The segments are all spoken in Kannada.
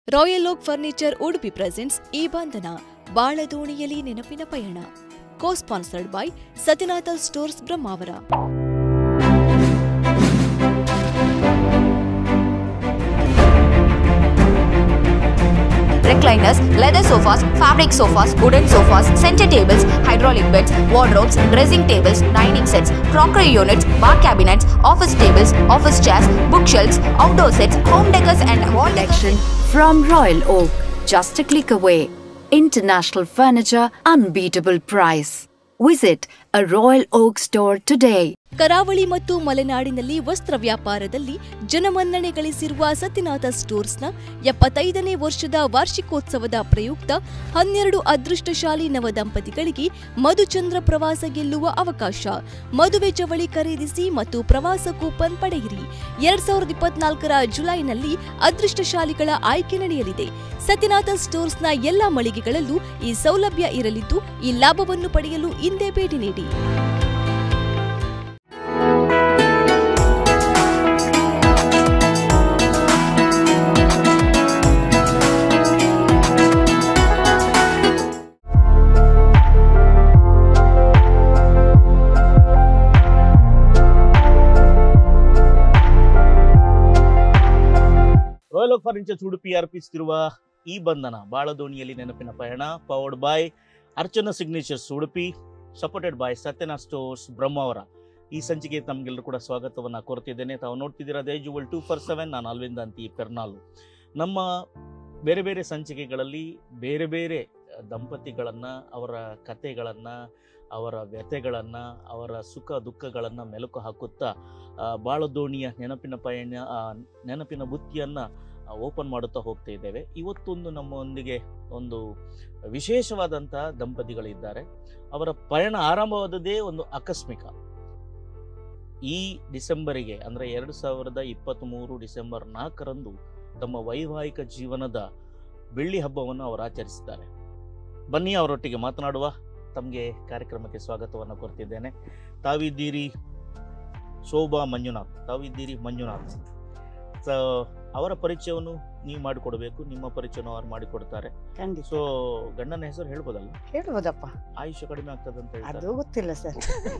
Royal oak furniture Udupi presents ಈ ಬಂಧನ ಬಾಳದೋಣಿಯಲ್ಲಿ ನೆನಪಿನ ಪಯಣ co sponsored by Satyanatha stores Brahmavara recliners, leather sofas, fabric sofas, wooden sofas, center tables, hydraulic beds, wardrobes, dressing tables, dining sets, crockery units, bar cabinets, office tables, office chairs, bookshelves, outdoor sets, home decors and wall collection from Royal Oak, just a click away. International furniture, unbeatable price. Visit a Royal Oak store today. ಕರಾವಳಿ ಮತ್ತು ಮಲೆನಾಡಿನಲ್ಲಿ ವಸ್ತ್ರ ವ್ಯಾಪಾರದಲ್ಲಿ ಜನಮನ್ನಣೆ ಗಳಿಸಿರುವ ಸತ್ಯನಾಥ ಸ್ಟೋರ್ಸ್ನ ಎಪ್ಪತ್ತೈದನೇ ವರ್ಷದ ವಾರ್ಷಿಕೋತ್ಸವದ ಪ್ರಯುಕ್ತ ಹನ್ನೆರಡು ಅದೃಷ್ಟಶಾಲಿ ನವ ದಂಪತಿಗಳಿಗೆ ಮಧುಚಂದ್ರ ಪ್ರವಾಸ ಗೆಲ್ಲುವ ಅವಕಾಶ ಮದುವೆ ಜವಳಿ ಖರೀದಿಸಿ ಮತ್ತು ಪ್ರವಾಸ ಕೂಪನ್ ಪಡೆಯಿರಿ ಎರಡ್ ಸಾವಿರದ ಇಪ್ಪತ್ನಾಲ್ಕರ ಜುಲೈನಲ್ಲಿ ಅದೃಷ್ಟಶಾಲಿಗಳ ಆಯ್ಕೆ ನಡೆಯಲಿದೆ ಸತ್ಯನಾಥ ಸ್ಟೋರ್ಸ್ನ ಎಲ್ಲಾ ಮಳಿಗೆಗಳಲ್ಲೂ ಈ ಸೌಲಭ್ಯ ಇರಲಿದ್ದು ಈ ಲಾಭವನ್ನು ಪಡೆಯಲು ಇಂದೇ ಭೇಟಿ ನೀಡಿ ರಾಯಲ್ ಆಫ್ ಫರ್ನಿಚರ್ಸ್ ಉಡುಪಿ ಅರ್ಪಿಸುತ್ತಿರುವ ಈ ಬಂಧನ ಬಾಳದೋಣಿಯಲ್ಲಿ ನೆನಪಿನ ಪಯಣ powered by Archana signatures Udupi supported by Satyanath stores Brahmavara ಈ ಸಂಚಿಕೆ ತಮಗೆಲ್ಲರೂ ಕೂಡ ಸ್ವಾಗತವನ್ನು ಕೋರ್ತಿದ್ದೇನೆ ತಾವು ನೋಡ್ತಿದ್ದೀರಾ ದೇಜುವಲ್ ಟೂ ಫೋರ್ ಸೆವೆನ್ ನಾನು ಅಲ್ವಿಂದ ಅಂತಿ ಪೆರ್ನಾಲು ನಮ್ಮ ಬೇರೆ ಬೇರೆ ಸಂಚಿಕೆಗಳಲ್ಲಿ ಬೇರೆ ಬೇರೆ ದಂಪತಿಗಳನ್ನು ಅವರ ಕತೆಗಳನ್ನು ಅವರ ವ್ಯಥೆಗಳನ್ನು ಅವರ ಸುಖ ದುಃಖಗಳನ್ನು ಮೆಲುಕು ಹಾಕುತ್ತಾ ಆ, ಬಾಳದೋಣಿಯ ನೆನಪಿನ ಪಯಣ ಆ, ನೆನಪಿನ ಬುತ್ತಿಯನ್ನು ಓಪನ್ ಮಾಡುತ್ತಾ ಹೋಗ್ತಾ ಇದ್ದೇವೆ ಇವತ್ತೊಂದು ನಮ್ಮೊಂದಿಗೆ ಒಂದು ವಿಶೇಷವಾದಂತಹ ದಂಪತಿಗಳಿದ್ದಾರೆ ಅವರ ಪಯಣ ಆರಂಭವಾದದ್ದೇ ಒಂದು ಆಕಸ್ಮಿಕ ಈ ಡಿಸೆಂಬರಿಗೆ ಅಂದರೆ ಎರಡು ಸಾವಿರದ ಇಪ್ಪತ್ತ್ಮೂರು ಡಿಸೆಂಬರ್ ನಾಲ್ಕರಂದು ತಮ್ಮ ವೈವಾಹಿಕ ಜೀವನದ ಬೆಳ್ಳಿ ಹಬ್ಬವನ್ನು ಅವರು ಆಚರಿಸಿದ್ದಾರೆ ಬನ್ನಿ ಅವರೊಟ್ಟಿಗೆ ಮಾತನಾಡುವ ತಮಗೆ ಕಾರ್ಯಕ್ರಮಕ್ಕೆ ಸ್ವಾಗತವನ್ನು ಕೊಡ್ತಿದ್ದೇನೆ ತಾವಿದ್ದೀರಿ ಶೋಭಾ ಮಂಜುನಾಥ್ ತಾವಿದ್ದೀರಿ ಮಂಜುನಾಥ್ ಸೊ ಅವರ ಪರಿಚಯವನ್ನು ನೀವು ಮಾಡಿಕೊಡ್ಬೇಕು ನಿಮ್ಮ ಪರಿಚಯವನ್ನು ಅವ್ರು ಮಾಡಿಕೊಡ್ತಾರೆ ಖಂಡಿತ ಸೊ ಗಂಡನ ಹೆಸರು ಹೇಳ್ಬೋದಲ್ಲ ಹೇಳ್ಬೋದಪ್ಪ ಆಯುಷ್ಯ ಕಡಿಮೆ ಆಗ್ತದೆ ಅಂತ ಹೇಳ್ತಾರೆ ಅದು ಗೊತ್ತಿಲ್ಲ ಸರ್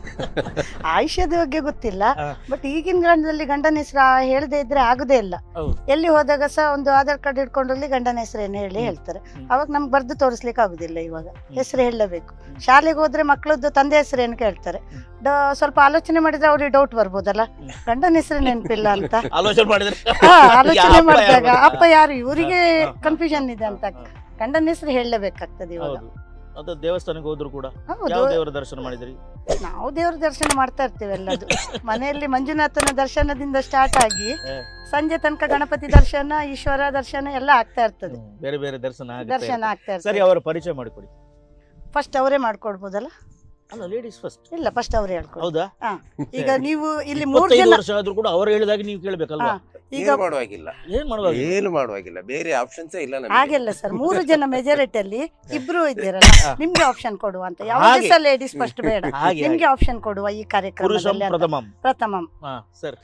ಆಯುಷ್ಯದ ಬಗ್ಗೆ ಗೊತ್ತಿಲ್ಲ ಹಾ. ಬಟ್ ಈಗಿನ ಗಂಡದಲ್ಲಿ ಗಂಡನ ಹೆಸರು ಹೇಳದೆ ಇದ್ರೆ ಆಗುದೇ ಇಲ್ಲ ಹೌದು. ಎಲ್ಲಿ ಹೋದಾಗ ಸಹ ಒಂದು ಆಧಾರ್ ಕಾರ್ಡ್ ಹಿಡ್ಕೊಂಡಲ್ಲಿ ಗಂಡನ ಹೆಸರೇನು ಹೇಳಿ ಹ್ಮ್. ಹೇಳ್ತಾರೆ ಹ್ಮ್. ಅವಾಗ ನಮ್ಗೆ ಬರ್ದು ತೋರಿಸ್ಲಿಕ್ಕೆ ಆಗುದಿಲ್ಲ ಇವಾಗ ಹೆಸರು ಹೇಳಲೇಬೇಕು ಶಾಲೆಗೆ ಹೋದ್ರೆ ಮಕ್ಕಳದ್ದು ತಂದೆ ಹೆಸರೇನು ಕೇಳ್ತಾರೆ ಹ್ಮ್. ಡ- ಸ್ವಲ್ಪ ಆಲೋಚನೆ ಮಾಡಿದ್ರೆ ಅವ್ರಿಗೆ ಡೌಟ್ ಬರ್ಬೋದಲ್ಲ ಹ್ಮ್. ಗಂಡನ ಹೆಸರು ನೆನಪಿಲ್ಲ ಅಂತ ಆಲೋಚನೆ ಮಾಡಿದ್ರೆ ಹಾ, ಯಾ, ಆಲೋಚನೆ ಅಪ್ಪ ಮಾಡಿದಾಗ ಯಾರು? ಅಪ್ಪ ಯಾರು ಇವರಿಗೆ ಹಾ, ಹಾ, ಕನ್ಫ್ಯೂಷನ್ ಇದೆ ಅಂತ ಹಾ, ಗಂಡನ ಹೆಸರು ಹೇಳಲೇಬೇಕಾಗ್ತದೆ ಇವಾಗ ಹೌದು ಅದು ದೇವಸ್ಥಾನಕ್ಕೆ ಹೋದ್ರು ಕೂಡ ಹೌದು ಯಾವ ದೇವರ ದರ್ಶನ ಮಾಡಿದ್ರಿ ನಾವು ದೇವ್ರ ದರ್ಶನ ಮಾಡ್ತಾ ಇರ್ತೇವೆ ಎಲ್ಲದು ಮನೆಯಲ್ಲಿ ಮಂಜುನಾಥನ ದರ್ಶನದಿಂದ ಸ್ಟಾರ್ಟ್ ಆಗಿ ಹೇ. ಸಂಜೆ ತನಕ ಗಣಪತಿ ದರ್ಶನ ಈಶ್ವರ ದರ್ಶನ ಎಲ್ಲ ಆಗ್ತಾ ಇರ್ತದೆ ಬೇರೆ ಬೇರೆ ದರ್ಶನ ಆಗುತ್ತೆ ದರ್ಶನ ಆಗ್ತಾ ಸರಿ ಇರ್ತದೆ ಅವರ ಪರಿಚಯ ಮಾಡಿಕೊಡಿ ಫಸ್ಟ್ ಅವರೇ ಮಾಡ್ಕೊಡ್ಬೋದಲ್ಲ ಅಲ್ಲ ಲೇಡೀಸ್ ಫಸ್ಟ್ ಇಲ್ಲ ಫಸ್ಟ್ ಅವರೇ ಹೇಳ್ಕೊಡಿ ಹೌದಾ ಈಗ ನೀವು ಇಲ್ಲಿ ಮೂರ್ ಇಪ್ಪತ್ತೈದು ಜನ ವರ್ಷ ಆದ್ರೂ ಕೂಡ ಅವರು ಹೇಳಿದಾಗ ನೀವು ಕೇಳ್ಬೇಕಲ್ವಾ ಹಾ. ಈಗ ಏನು ಮಾಡುವಾಗಿಲ್ಲ ಏನ್ ಮಾಡುವಾಗ ಏನು ಮಾಡುವಾಗಿಲ್ಲ ಬೇರೆ ಆಪ್ಷನ್ಸ್ ಇಲ್ಲ ನಮಗೆ ಹಾಗೆಲ್ಲ ಸರ್ ಮೂರು ಜನ ಮೆಜಾರಿಟಿ ಅಲ್ಲಿ ಇಬ್ರು ಇದ್ದೀರಲ್ಲ ಹಾ. ನಿಮ್ಗೆ ಆಪ್ಷನ್ ಕೊಡುವ ಅಂತ ಹಾಗೆ. ಯಾವಾಗ ಸಹ ಲೇಡೀಸ್ ಫಸ್ಟ್ ಬೇಡ ಹಾಗೆ ನಿಮ್ಗೆ ಆಪ್ಷನ್ ಕೊಡುವ ಈ ಪುರುಷಂ ಕಾರ್ಯಕ್ರಮದಲ್ಲಿ ಅಂತ. ಪ್ರಥಮಂ ಪ್ರಥಮಂ ಹಾ ಸರ್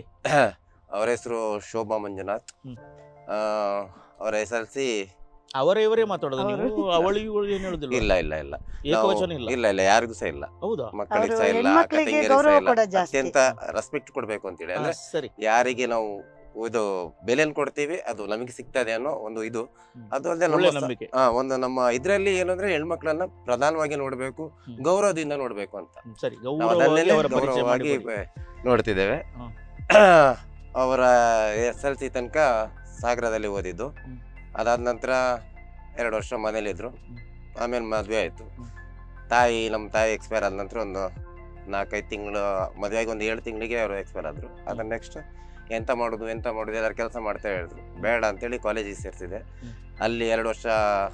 ಅವರ ಹೆಸರು ಶೋಭಾ ಮಂಜುನಾಥ್ ಹ್ಮ್. ಆ, ಅವರ ಎಸ್ ಎಲ್ ಸಿ ಅವರೇ ಇವರೇ ಮಾತಾಡೋದು ಅವರು- ನೀವು ಅವಳು ಇವಳು ಏನ್ ಹೇಳುದಿಲ್ಲ ಇಲ್ಲ ಇಲ್ಲ ಇಲ್ಲ ಏಕವಚನ ನಾವು- ಇಲ್ಲ ಇಲ್ಲ ಇಲ್ಲ ಯಾರಿಗೂ ಸಹ ಇಲ್ಲ ಹೌದಾ ಮಕ್ಕಳಿಗೆ ಅವರು ಸಹ ಇಲ್ಲ ಹೆಣ್ಮಕ್ಳಿಗೆ ಅಕ್ಕ ತಂಗಿಯರಿಗೆ ಗೌರವ ಸಹ ಇಲ್ಲ. ಕೊಡೋದು ಜಾಸ್ತಿ. ಅತ್ಯಂತ ರೆಸ್ಪೆಕ್ಟ್ ಕೊಡ್ಬೇಕು ಅಂತೇಳಿ ಹಾ, ಅಂದ್ರೆ ಸರಿ ಯಾರಿಗೆ ನಾವು ಇದು ಬೆಲೆಯನ್ನು ಕೊಡ್ತೀವಿ ಅದು ನಮಗೆ ಸಿಗ್ತದೆ ಅನ್ನೋ ಒಂದು ಇದು ಹ್ಮ್. ಅದು ಅಲ್ಲದೆ ಒಳ್ಳೆ ನಮ್ಮ ಸ- ನಂಬಿಕೆ ಆ, ಒಂದು ನಮ್ಮ ಇದ್ರಲ್ಲಿ ಏನಂದ್ರೆ ಹೆಣ್ಮಕ್ಳನ್ನ ಪ್ರಧಾನವಾಗಿ ನೋಡ್ಬೇಕು ಹ್ಮ್. ಗೌರವದಿಂದ ನೋಡ್ಬೇಕು ಅಂತ ಹ್ಮ್, ಸರಿ ನಾವು ಗೌರವವಾಗಿ ಅದನ್ನೇ ಅವರ ಪರಿಚಯ ಗೌರವವಾಗಿ ಮಾಡಿಕೊಡಿ. ನೋಡ್ತಿದ್ದೇವೆ ಹ್ಮ್. ಅವರ ಎಸ್ ಎಲ್ ಸಿ ತನಕ ಸಾಗರದಲ್ಲಿ ಓದಿದ್ದು ಹ್ಮ್. ಅದಾದ ನಂತರ ಎರಡು ವರ್ಷ ಮನೇಲಿದ್ರು ಹ್ಮ್. ಆಮೇಲೆ ಮದುವೆ ಆಯಿತು ಹ್ಮ್. ತಾಯಿ ನಮ್ಮ ತಾಯಿ ಎಕ್ಸ್ಪೈರ್ ಆದ ನಂತರ ಒಂದು ನಾಲ್ಕೈದು ತಿಂಗಳು ಮದುವೆಗೆ ಒಂದು ಏಳು ತಿಂಗಳಿಗೆ ಅವರು ಎಕ್ಸ್ಪೈರ್ ಆದರು ಅದ್ರ ನೆಕ್ಸ್ಟ್ ಎಂತ ಮಾಡೋದು ಎಂತ ಮಾಡೋದು ಎಲ್ಲರೂ ಕೆಲಸ ಮಾಡ್ತಾ ಹೇಳಿದ್ರು ಬೇಡ ಅಂತೇಳಿ ಕಾಲೇಜಿಗೆ ಸೇರಿಸಿದೆ ಹ್ಮ್. ಅಲ್ಲಿ ಎರಡು ವರ್ಷ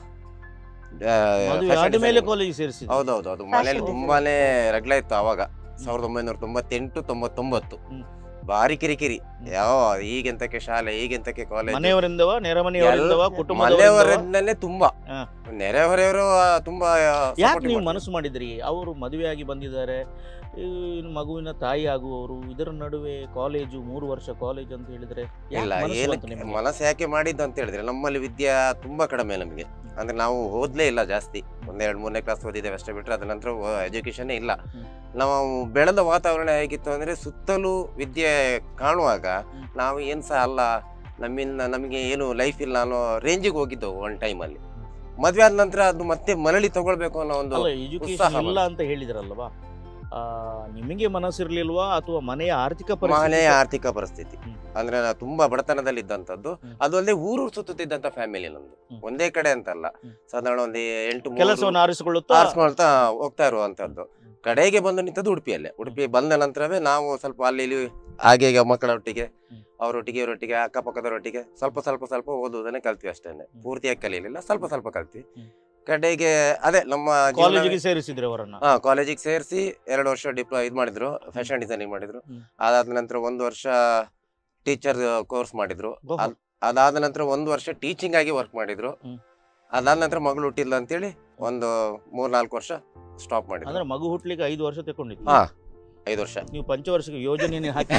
ಆ, ಮದುವೆ fashion ಆದ್ಮೇಲೆ designing. ಕಾಲೇಜ್ ಸೇರಿಸಿ ಹೌದೌದು ಅದು ಮನೇಲಿ Fashion ತುಂಬಾನೇ ರಗಳೆ ಇತ್ತು ಅವಾಗ ಸಾವಿರದ ಒಂಬೈನೂರ ತೊಂಬತ್ತೆಂಟು ತೊಂಬತ್ತೊಂಬತ್ತು ಹ್ಮ್. ಭಾರಿ ಕಿರಿಕಿರಿ ಯಾವ ಈಗೆಂತಕ್ಕೆ ಶಾಲೆ ಈಗೆಂತಕ್ಕೆ ಕಾಲೇಜ್ ಮನೆಯವರಿಂದವ ನೆರೆ ಮನೆಯವರಿಂದವ ಕುಟುಂಬದವರಿಂದವ ಮನೆಯವರಿಂದಲೇ ತುಂಬಾ ಹಾ. ನೆರೆಹೊರೆಯವರು ಆ, ತುಂಬಾ ಯಾಕೆ supportive ನೀವು ಮಾಡ್ತಾರೆ. ಮನಸ್ಸು ಮಾಡಿದ್ರಿ ಅವರು ಮದುವೆಯಾಗಿ ಬಂದಿದ್ದಾರೆ ಈ ಮಗುವಿನ ತಾಯಿ ಆಗುವವರು ಇದರ ನಡುವೆ ಕಾಲೇಜು ಮೂರು ವರ್ಷ ಕಾಲೇಜ್ ಅಂತ ಹೇಳಿದ್ರೆ ಯಾಕ್ ಇಲ್ಲ ಮನಸ್ಸು ಬಂತು ಏನಕ್ಕೆ ನಿಮ್ಗೆ? ಮನಸ್ಸು ಯಾಕೆ ಮಾಡಿದ್ದು ಅಂತ ಹೇಳಿದ್ರೆ ನಮ್ಮಲ್ಲಿ ವಿದ್ಯೆ ತುಂಬಾ ಕಡಿಮೆ ನಮಗೆ ಅಂದ್ರೆ ನಾವು ಓದ್ಲೇ ಇಲ್ಲ ಜಾಸ್ತಿ ಒಂದೆರಡು ಮೂರನೇ ಕ್ಲಾಸ್ ಓದಿದ್ದೇವೆ ಅಷ್ಟೇ ಬಿಟ್ಟರೆ ಅದ ನಂತರ ಎಜುಕೇಶನ್ ಇಲ್ಲ ಹ್ಮ್. ನಾವು ಬೆಳೆದ ವಾತಾವರಣ ಹೇಗಿತ್ತು ಅಂದ್ರೆ ಸುತ್ತಲೂ ವಿದ್ಯೆ ಕಾಣುವಾಗ ಹ್ಮ್. ನಾವು ಏನ್ ಸಹ ಅಲ್ಲ ನಮ್ಮಿಂದ ನಮಗೆ ಏನು ಲೈಫ್ ಇಲ್ಲ ಅನ್ನೋ ರೇಂಜಿಗೆ ಹೋಗಿದ್ದವು ಒನ್ ಟೈಮಲ್ಲಿ ಮದ್ವೆ ಆದ ನಂತರ ಅದು ಮತ್ತೆ ಮರಳಿ ತಗೊಳ್ಬೇಕು ಅನ್ನೋ ಒಂದು ಅಲ್ಲ ಎಜುಕೇಶನ್ ಉತ್ಸಾಹ ಇಲ್ಲ ಅಂತ ಹೇಳಿದ್ರಲ್ವಾ ಆ, ನಿಮಗೆ ಮನಸ್ಸಿರ್ಲಿಲ್ವಾ ಅಥವಾ ಮನೆಯ ಆರ್ಥಿಕ ಪರಿಸ್ಥಿತಿ ಮನೆಯ ಆರ್ಥಿಕ ಪರಿಸ್ಥಿತಿ ಹ್ಮ್. ಅಂದ್ರೆ ನಾವು ತುಂಬಾ ಬಡತನದಲ್ಲಿ ಇದ್ದಂಥದ್ದು ಹ್ಮ್. ಅದು ಅಲ್ಲದೆ ಊರು ಸುತ್ತುತ್ತಿದ್ದಂತ ಫ್ಯಾಮಿಲಿ ನಮ್ದು ಹ್ಮ್. ಒಂದೇ ಕಡೆ ಅಂತಲ್ಲ ಹ್ಮ್. ಸಾಧಾರಣ ಒಂದು ಎಂಟು ಮೂರು ಕೆಲಸವನ್ನು ಆರಿಸಿಕೊಳ್ಳುತ್ತಾ ಆರಿಸ್ಕೊಳ್ತಾ ಹೋಗ್ತಾ ಇರುವಂತದ್ದು ಕಡೆಗೆ ಬಂದು ನಿಂತದ್ದು ಉಡುಪಿಯಲ್ಲೇ ಉಡುಪಿ ಬಂದ ನಂತರವೇ ನಾವು ಸ್ವಲ್ಪ ಅಲ್ಲಿ ಇಲ್ಲಿ ಹಾಗೆ ಈಗ ಮಕ್ಕಳೊಟ್ಟಿಗೆ ಹ್ಮ್. ಅವರೊಟ್ಟಿಗೆ ಇವರೊಟ್ಟಿಗೆ ಅಕ್ಕಪಕ್ಕದವರೊಟ್ಟಿಗೆ ಸ್ವಲ್ಪ ಸ್ವಲ್ಪ ಸ್ವಲ್ಪ ಓದುವುದನ್ನೇ ಕಲ್ತ್ವಿ ಅಷ್ಟೇನೆ ಪೂರ್ತಿಯಾಗಿ ಕಲೀಲಿಲ್ಲ ಸ್ವಲ್ಪ ಸ್ವಲ್ಪ ಕಲ್ತ್ವಿ ಹ್ಮ್. ಕಡೆಗೆ ಅದೇ ನಮ್ಮ ಜೀವನ- ಕಾಲೇಜಿಗೆ ಸೇರಿಸಿದ್ರೆ ಅವರನ್ನ ಹಾ ಕಾಲೇಜಿಗೆ ಸೇರಿಸಿ ಎರಡು ವರ್ಷ ಡಿಪ್ಲೊ ಇದು ಮಾಡಿದ್ರು ಫ್ಯಾಷನ್ ಡಿಸೈನಿಂಗ್ ಮಾಡಿದ್ರು ಹ್ಮ್. ಅದಾದ ನಂತರ ಒಂದು ವರ್ಷ ಟೀಚರ್ ಕೋರ್ಸ್ ಮಾಡಿದ್ರು ಓಹೋ. ಅದ್- ಅದಾದ ನಂತರ ಒಂದು ವರ್ಷ ಟೀಚಿಂಗ್ ಆಗಿ ವರ್ಕ್ ಮಾಡಿದ್ರು ಹ್ಮ್. ಅದಾದ ನಂತರ ಮಗಳು ಹುಟ್ಟಿಲ್ಲ ಅಂತೇಳಿ ಒಂದು ಮೂರ್ ನಾಲ್ಕು ವರ್ಷ ಸ್ಟಾಪ್ ಮಾಡಿದ್ರು ಅಂದ್ರೆ ಮಗು ಹುಟ್ಲಿಕ್ಕೆ ಐದು ವರ್ಷ ತಗೊಂಡಿತ್ತು ಹಾ ಐದು ವರ್ಷ ನೀವು ಪಂಚವಾರ್ಷಿಕ ಯೋಜನೆ ಹಾಕಿ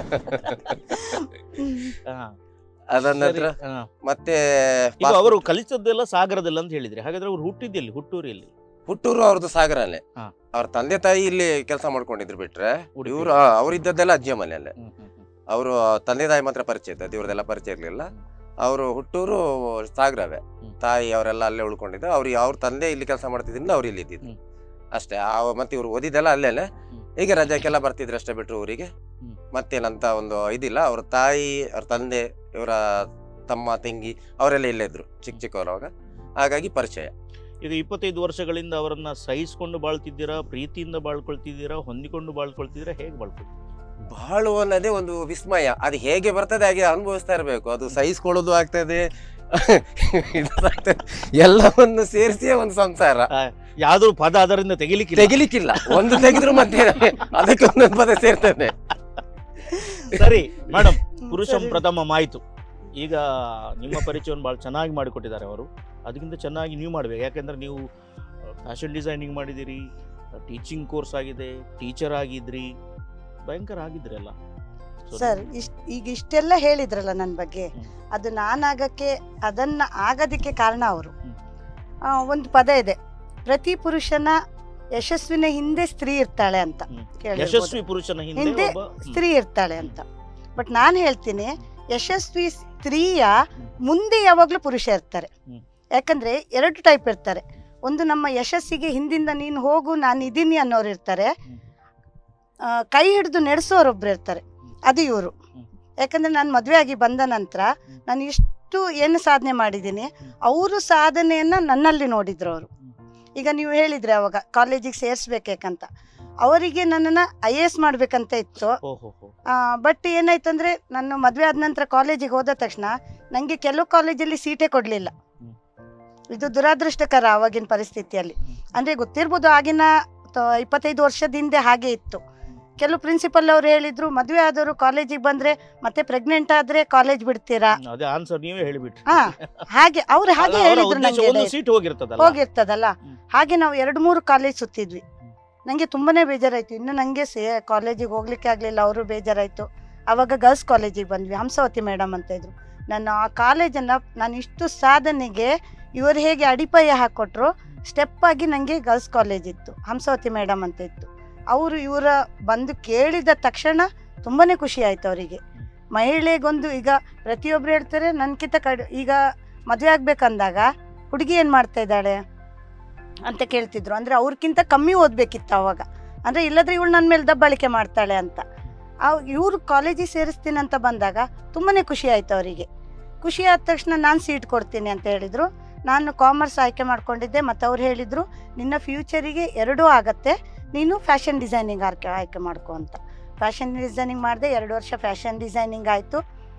ಹಾ. ಅದಾದ ಸರಿ, ನಂತರ ಹಾ. ಮತ್ತೆ ಈಗ ಅವರು ಕಲಿಸದ್ದೆಲ್ಲ ಸಾಗರದಲ್ಲಿ ಅಂತ ಹೇಳಿದ್ರೆ ಹಾಗಾದ್ರೆ ಅವ್ರು ಹುಟ್ಟಿದ್ದೆಲ್ಲಿ ಹುಟ್ಟೂರಲ್ಲಿ ಹುಟ್ಟೂರು ಅವ್ರದ್ದು ಸಾಗರಲ್ಲೇ ಹಾ. ಅವ್ರ ತಂದೆ ತಾಯಿ ಇಲ್ಲಿ ಕೆಲಸ ಮಾಡ್ಕೊಂಡಿದ್ರು ಬಿಟ್ರೆ ಉಡುಪಿ. ಇವ್ರು ಅವ್ರು ಇದ್ದದ್ದೆಲ್ಲ ಅಜ್ಜಿಯ ಮನೆಯಲ್ಲೇ ಹ್ಮ್, ಹ್ಮ್, ಹ್ಮ್. ಅವರು ತಂದೆ ತಾಯಿ ಮಾತ್ರ ಪರಿಚಯ ಇದ್ದದ್ದು ಇವ್ರದೆಲ್ಲ ಪರಿಚಯ ಇರ್ಲಿಲ್ಲ ಅವರು ಹುಟ್ಟೂರು ಸಾಗರವೇ ಹ್ಮ್. ತಾಯಿ ಅವರೆಲ್ಲ ಅಲ್ಲೇ ಉಳ್ಕೊಂಡಿದ್ದು ಅವ್ರಿಗೆ ಅವ್ರ ತಂದೆ ಇಲ್ಲಿ ಕೆಲಸ ಮಾಡ್ತಿದ್ರಿಂದ ಅವ್ರು ಇಲ್ಲಿ ಇದ್ದಿದ್ದು ಹ್ಮ್. ಅಷ್ಟೇ ಆ ಮತ್ತೆ ಇವ್ರು ಓದಿದ್ದೆಲ್ಲ ಅಲ್ಲೇನೆ ಹ್ಮ್. ಈಗ ರಜಾಕ್ಕೆಲ್ಲ ಬರ್ತಿದ್ರು ಅಷ್ಟೇ ಬಿಟ್ರು ಊರಿಗೆ ಹ್ಮ್. ಮತ್ತೇನಂತ ಒಂದು ಇದಿಲ್ಲ ಅವ್ರ ತಾಯಿ ಅವ್ರ ತಂದೆ ಇವರ ತಮ್ಮ ತಂಗಿ ಅವರೆಲ್ಲ ಇಲ್ಲೇ ಇದ್ರು ಚಿಕ್ಕ ಚಿಕ್ಕವರು ಅವಾಗ ಹಾಗಾಗಿ ಪರಿಚಯ ಈಗ ಇಪ್ಪತ್ತೈದು ವರ್ಷಗಳಿಂದ ಅವರನ್ನ ಸಹಿಸ್ಕೊಂಡು ಬಾಳ್ತಿದ್ದೀರಾ ಪ್ರೀತಿಯಿಂದ ಬಾಳ್ಕೊಳ್ತಿದ್ದೀರಾ ಹೊಂದಿಕೊಂಡು ಬಾಳ್ಕೊಳ್ತಿದ್ದೀರಾ ಹೇಗೆ ಬಾಳ್ಕೊಳ್ತೀರಾ ಬಾಳು ಅನ್ನೋದೇ ಒಂದು ವಿಸ್ಮಯ ಅದು ಹೇಗೆ ಬರ್ತದೆ ಹಾಗೆ ಅನುಭವಿಸ್ತಾ ಇರಬೇಕು ಅದು ಸಹಿಸ್ಕೊಳ್ಳೋದು ಆಗ್ತದೆ ಇದಾಗ್ತದೆ. ಎಲ್ಲವನ್ನು ಸೇರಿಸಿಯೇ ಒಂದು ಸಂಸಾರ ಯಾವ್ದು ಪದ ಅದರಿಂದ ತೆಗಿಲಿಕ್ಕೆ ತೆಗಿಲಿಕ್ಕಿಲ್ಲ ಒಂದು ತೆಗೆದ್ರು ಮತ್ತೆ ಅದಕ್ಕೆ ಒಂದೊಂದು ಪದ ಸೇರ್ತದೆ ಸರಿ ಮೇಡಮ್ ಪುರುಷಂ ಸರಿ. ಪ್ರಥಮ ಮಾಯಿತು ಈಗ ನಿಮ್ಮ ಪರಿಚಯವನ್ನು ಭಾಳ ಚೆನ್ನಾಗಿ ಮಾಡಿಕೊಟ್ಟಿದ್ದಾರೆ ಅವರು ಅದಕ್ಕಿಂತ ಚೆನ್ನಾಗಿ ನೀವು ಮಾಡಬೇಕು ಯಾಕೆಂದ್ರೆ ನೀವು ಫ್ಯಾಷನ್ ಡಿಸೈನಿಂಗ್ ಮಾಡಿದಿರಿ ಟೀಚಿಂಗ್ ಕೋರ್ಸ್ ಆಗಿದೆ ಟೀಚರ್ ಆಗಿದ್ರಿ ಭಯಂಕರ ಆಗಿದ್ರಿ ಅಲ್ಲ So, ಸರ್ ಇಷ್ಟ ಈಗ ಇಷ್ಟೆಲ್ಲ ಹೇಳಿದ್ರಲ್ಲ ನನ್ನ ಬಗ್ಗೆ ಹ್ಮ್. ಅದು ನಾನಾಗಕ್ಕೆ ಅದನ್ನ ಆಗೋದಕ್ಕೆ ಕಾರಣ ಅವರು ಹ್ಮ್. ಒಂದು ಪದ ಇದೆ ಪ್ರತಿ ಪುರುಷನ ಯಶಸ್ವಿನ ಹಿಂದೆ ಸ್ತ್ರೀ ಇರ್ತಾಳೆ ಅಂತ ಹ್ಮ್. ಕೇಳಿರ್ಬೋದು. ಯಶಸ್ವಿ ಪುರುಷನ ಹಿಂದೆ ಹಿಂದೆ ಒಬ್ಬ ಹ್ಮ್. ಸ್ತ್ರೀ ಇರ್ತಾಳೆ ಅಂತ ಬಟ್ ನಾನು ಹೇಳ್ತೀನಿ ಯಶಸ್ವಿ ಸ್ತ್ರೀಯ ಮುಂದೆ ಯಾವಾಗಲೂ ಪುರುಷ ಇರ್ತಾರೆ ಹ್ಮ್. ಯಾಕಂದ್ರೆ ಎರಡು ಟೈಪ್ ಇರ್ತಾರೆ ಒಂದು ನಮ್ಮ ಯಶಸ್ಸಿಗೆ ಹಿಂದಿಂದ ನೀನು ಹೋಗು ನಾನು ಇದೀನಿ ಅನ್ನೋರು ಇರ್ತಾರೆ ಹ್ಮ್. ಆ, ಕೈ ಹಿಡಿದು ನಡೆಸೋರೊಬ್ರು ಇರ್ತಾರೆ ಅದು ಇವರು ಹ್ಮ್. ಯಾಕಂದ್ರೆ ನಾನು ಮದುವೆ ಆಗಿ ಬಂದ ನಂತರ ಹ್ಮ್. ನಾನು ಇಷ್ಟು ಏನು ಸಾಧನೆ ಮಾಡಿದ್ದೀನಿ ಅವರು ಸಾಧನೆಯನ್ನ ನನ್ನಲ್ಲಿ ನೋಡಿದ್ರು ಅವರು ಈಗ ನೀವು ಹೇಳಿದ್ರೆ ಅವಾಗ ಕಾಲೇಜಿಗೆ ಸೇರಿಸ್ಬೇಕಂತ ಅವರಿಗೆ ನನ್ನನ್ನು ಐ ಎ ಎಸ್ ಮಾಡಬೇಕಂತ ಇತ್ತು ಓಹೋ ಹೋ ಬಟ್ ಏನಾಯ್ತಂದ್ರೆ ನಾನು ಮದುವೆ ಆದ ನಂತರ ಕಾಲೇಜಿಗೆ ಹೋದ ತಕ್ಷಣ ನನಗೆ ಕೆಲವು ಕಾಲೇಜಲ್ಲಿ ಸೀಟೇ ಕೊಡಲಿಲ್ಲ ಹ್ಮ್. ಇದು ದುರಾದೃಷ್ಟಕರ ಆವಾಗಿನ ಪರಿಸ್ಥಿತಿಯಲ್ಲಿ ಅಂದರೆ ಗೊತ್ತಿರ್ಬೋದು ಆಗಿನ ತ- ಇಪ್ಪತ್ತೈದು ವರ್ಷದ ಹಿಂದೆ ಹಾಗೆ ಇತ್ತು ಕೆಲವು ಪ್ರಿನ್ಸಿಪಲ್ ಅವರು ಹೇಳಿದ್ರು ಮದುವೆ ಆದವರು ಕಾಲೇಜಿಗೆ ಬಂದ್ರೆ ಮತ್ತೆ ಪ್ರೆಗ್ನೆಂಟ್ ಆದ್ರೆ ಕಾಲೇಜ್ ಬಿಡ್ತೀರಾ ಹ್ಮ್, ಅದೇ ಆನ್ಸರ್ ನೀವೇ ಹೇಳಿಬಿಟ್ರಿ ಹಾ ಹಾಗೆ ಅವ್ರು ಹಾಗೆ ಅಲ್ಲ, ಅವರ ಹೇಳಿದ್ರು ಉದ್ದೇಶ ನಂಗೆ ಒಂದು direct. ಸೀಟ್ ಹೋಗಿರ್ತದಲ್ಲ ಹೋಗಿರ್ತದಲ್ಲ ಹ್ಮ್. ಹಾಗೆ ನಾವು ಎರಡು ಮೂರು ಕಾಲೇಜ್ ಸುತ್ತಿದ್ವಿ ನನಗೆ ತುಂಬಾನೇ ಬೇಜಾರಾಯ್ತು ಇನ್ನು ನನಗೆ ಸೇ ಕಾಲೇಜಿಗೆ ಹೋಗ್ಲಿಕ್ಕೆ ಆಗಲಿಲ್ಲ ಅವರು ಬೇಜಾರಾಯ್ತು ಅವಾಗ ಗರ್ಲ್ಸ್ ಕಾಲೇಜಿಗೆ ಬಂದ್ವಿ ಹಂಸಾವತಿ ಮೇಡಮ್ ಅಂತ ಇದ್ರು ನಾನು ಆ ಕಾಲೇಜನ್ನು ನಾನು ಇಷ್ಟು ಸಾಧನೆಗೆ ಇವರು ಹೇಗೆ ಅಡಿಪಾಯ ಹಾಕ್ಕೊಟ್ರು ಸ್ಟೆಪ್ ಆಗಿ ನನಗೆ ಗರ್ಲ್ಸ್ ಕಾಲೇಜ್ ಇತ್ತು ಹಂಸಾವತಿ ಮೇಡಮ್ ಅಂತ ಇತ್ತು ಅವರು ಇವರ ಬಂದು ಕೇಳಿದ ತಕ್ಷಣ ತುಂಬಾನೇ ಖುಷಿ ಆಯ್ತು ಅವರಿಗೆ ಮಹಿಳೆಗೊಂದು ಈಗ ಪ್ರತಿಯೊಬ್ರು ಹೇಳ್ತಾರೆ ನನ್ಕಿಂತ ಕಡ್ ಈಗ ಮದುವೆ ಆಗ್ಬೇಕಂದಾಗ ಹುಡುಗಿ ಏನು ಮಾಡ್ತಾ ಇದ್ದಾಳೆ ಅಂತ ಕೇಳ್ತಿದ್ರು ಅಂದರೆ ಅವ್ರಿಗಿಂತ ಕಮ್ಮಿ ಓದಬೇಕಿತ್ತು ಅವಾಗ ಅಂದರೆ ಇಲ್ಲದ್ರೆ ಇವಳು ನನ್ನ ಮೇಲೆ ದಬ್ಬಾಳಿಕೆ ಮಾಡ್ತಾಳೆ ಅಂತ ಆ ಇವರು ಕಾಲೇಜಿಗೆ ಸೇರಿಸ್ತೀನಿ ಅಂತ ಬಂದಾಗ ತುಂಬಾ ಖುಷಿ ಆಯ್ತು ಅವರಿಗೆ ಖುಷಿ ಆದ ತಕ್ಷಣ ನಾನು ಸೀಟ್ ಕೊಡ್ತೀನಿ ಅಂತ ಹೇಳಿದರು ನಾನು ಕಾಮರ್ಸ್ ಆಯ್ಕೆ ಮಾಡ್ಕೊಂಡಿದ್ದೆ ಮತ್ತು ಅವ್ರು ಹೇಳಿದರು ನಿನ್ನ ಫ್ಯೂಚರಿಗೆ ಎರಡೂ ಆಗತ್ತೆ ನೀನು ಫ್ಯಾಷನ್ ಡಿಸೈನಿಂಗ್ ಆಯ್ಕೆ ಆಯ್ಕೆ ಮಾಡ್ಕೊ ಅಂತ ಫ್ಯಾಷನ್ ಡಿಸೈನಿಂಗ್ ಮಾಡಿದೆ ಎರಡು ವರ್ಷ ಫ್ಯಾಷನ್ ಡಿಸೈನಿಂಗ್ ಆಯಿತು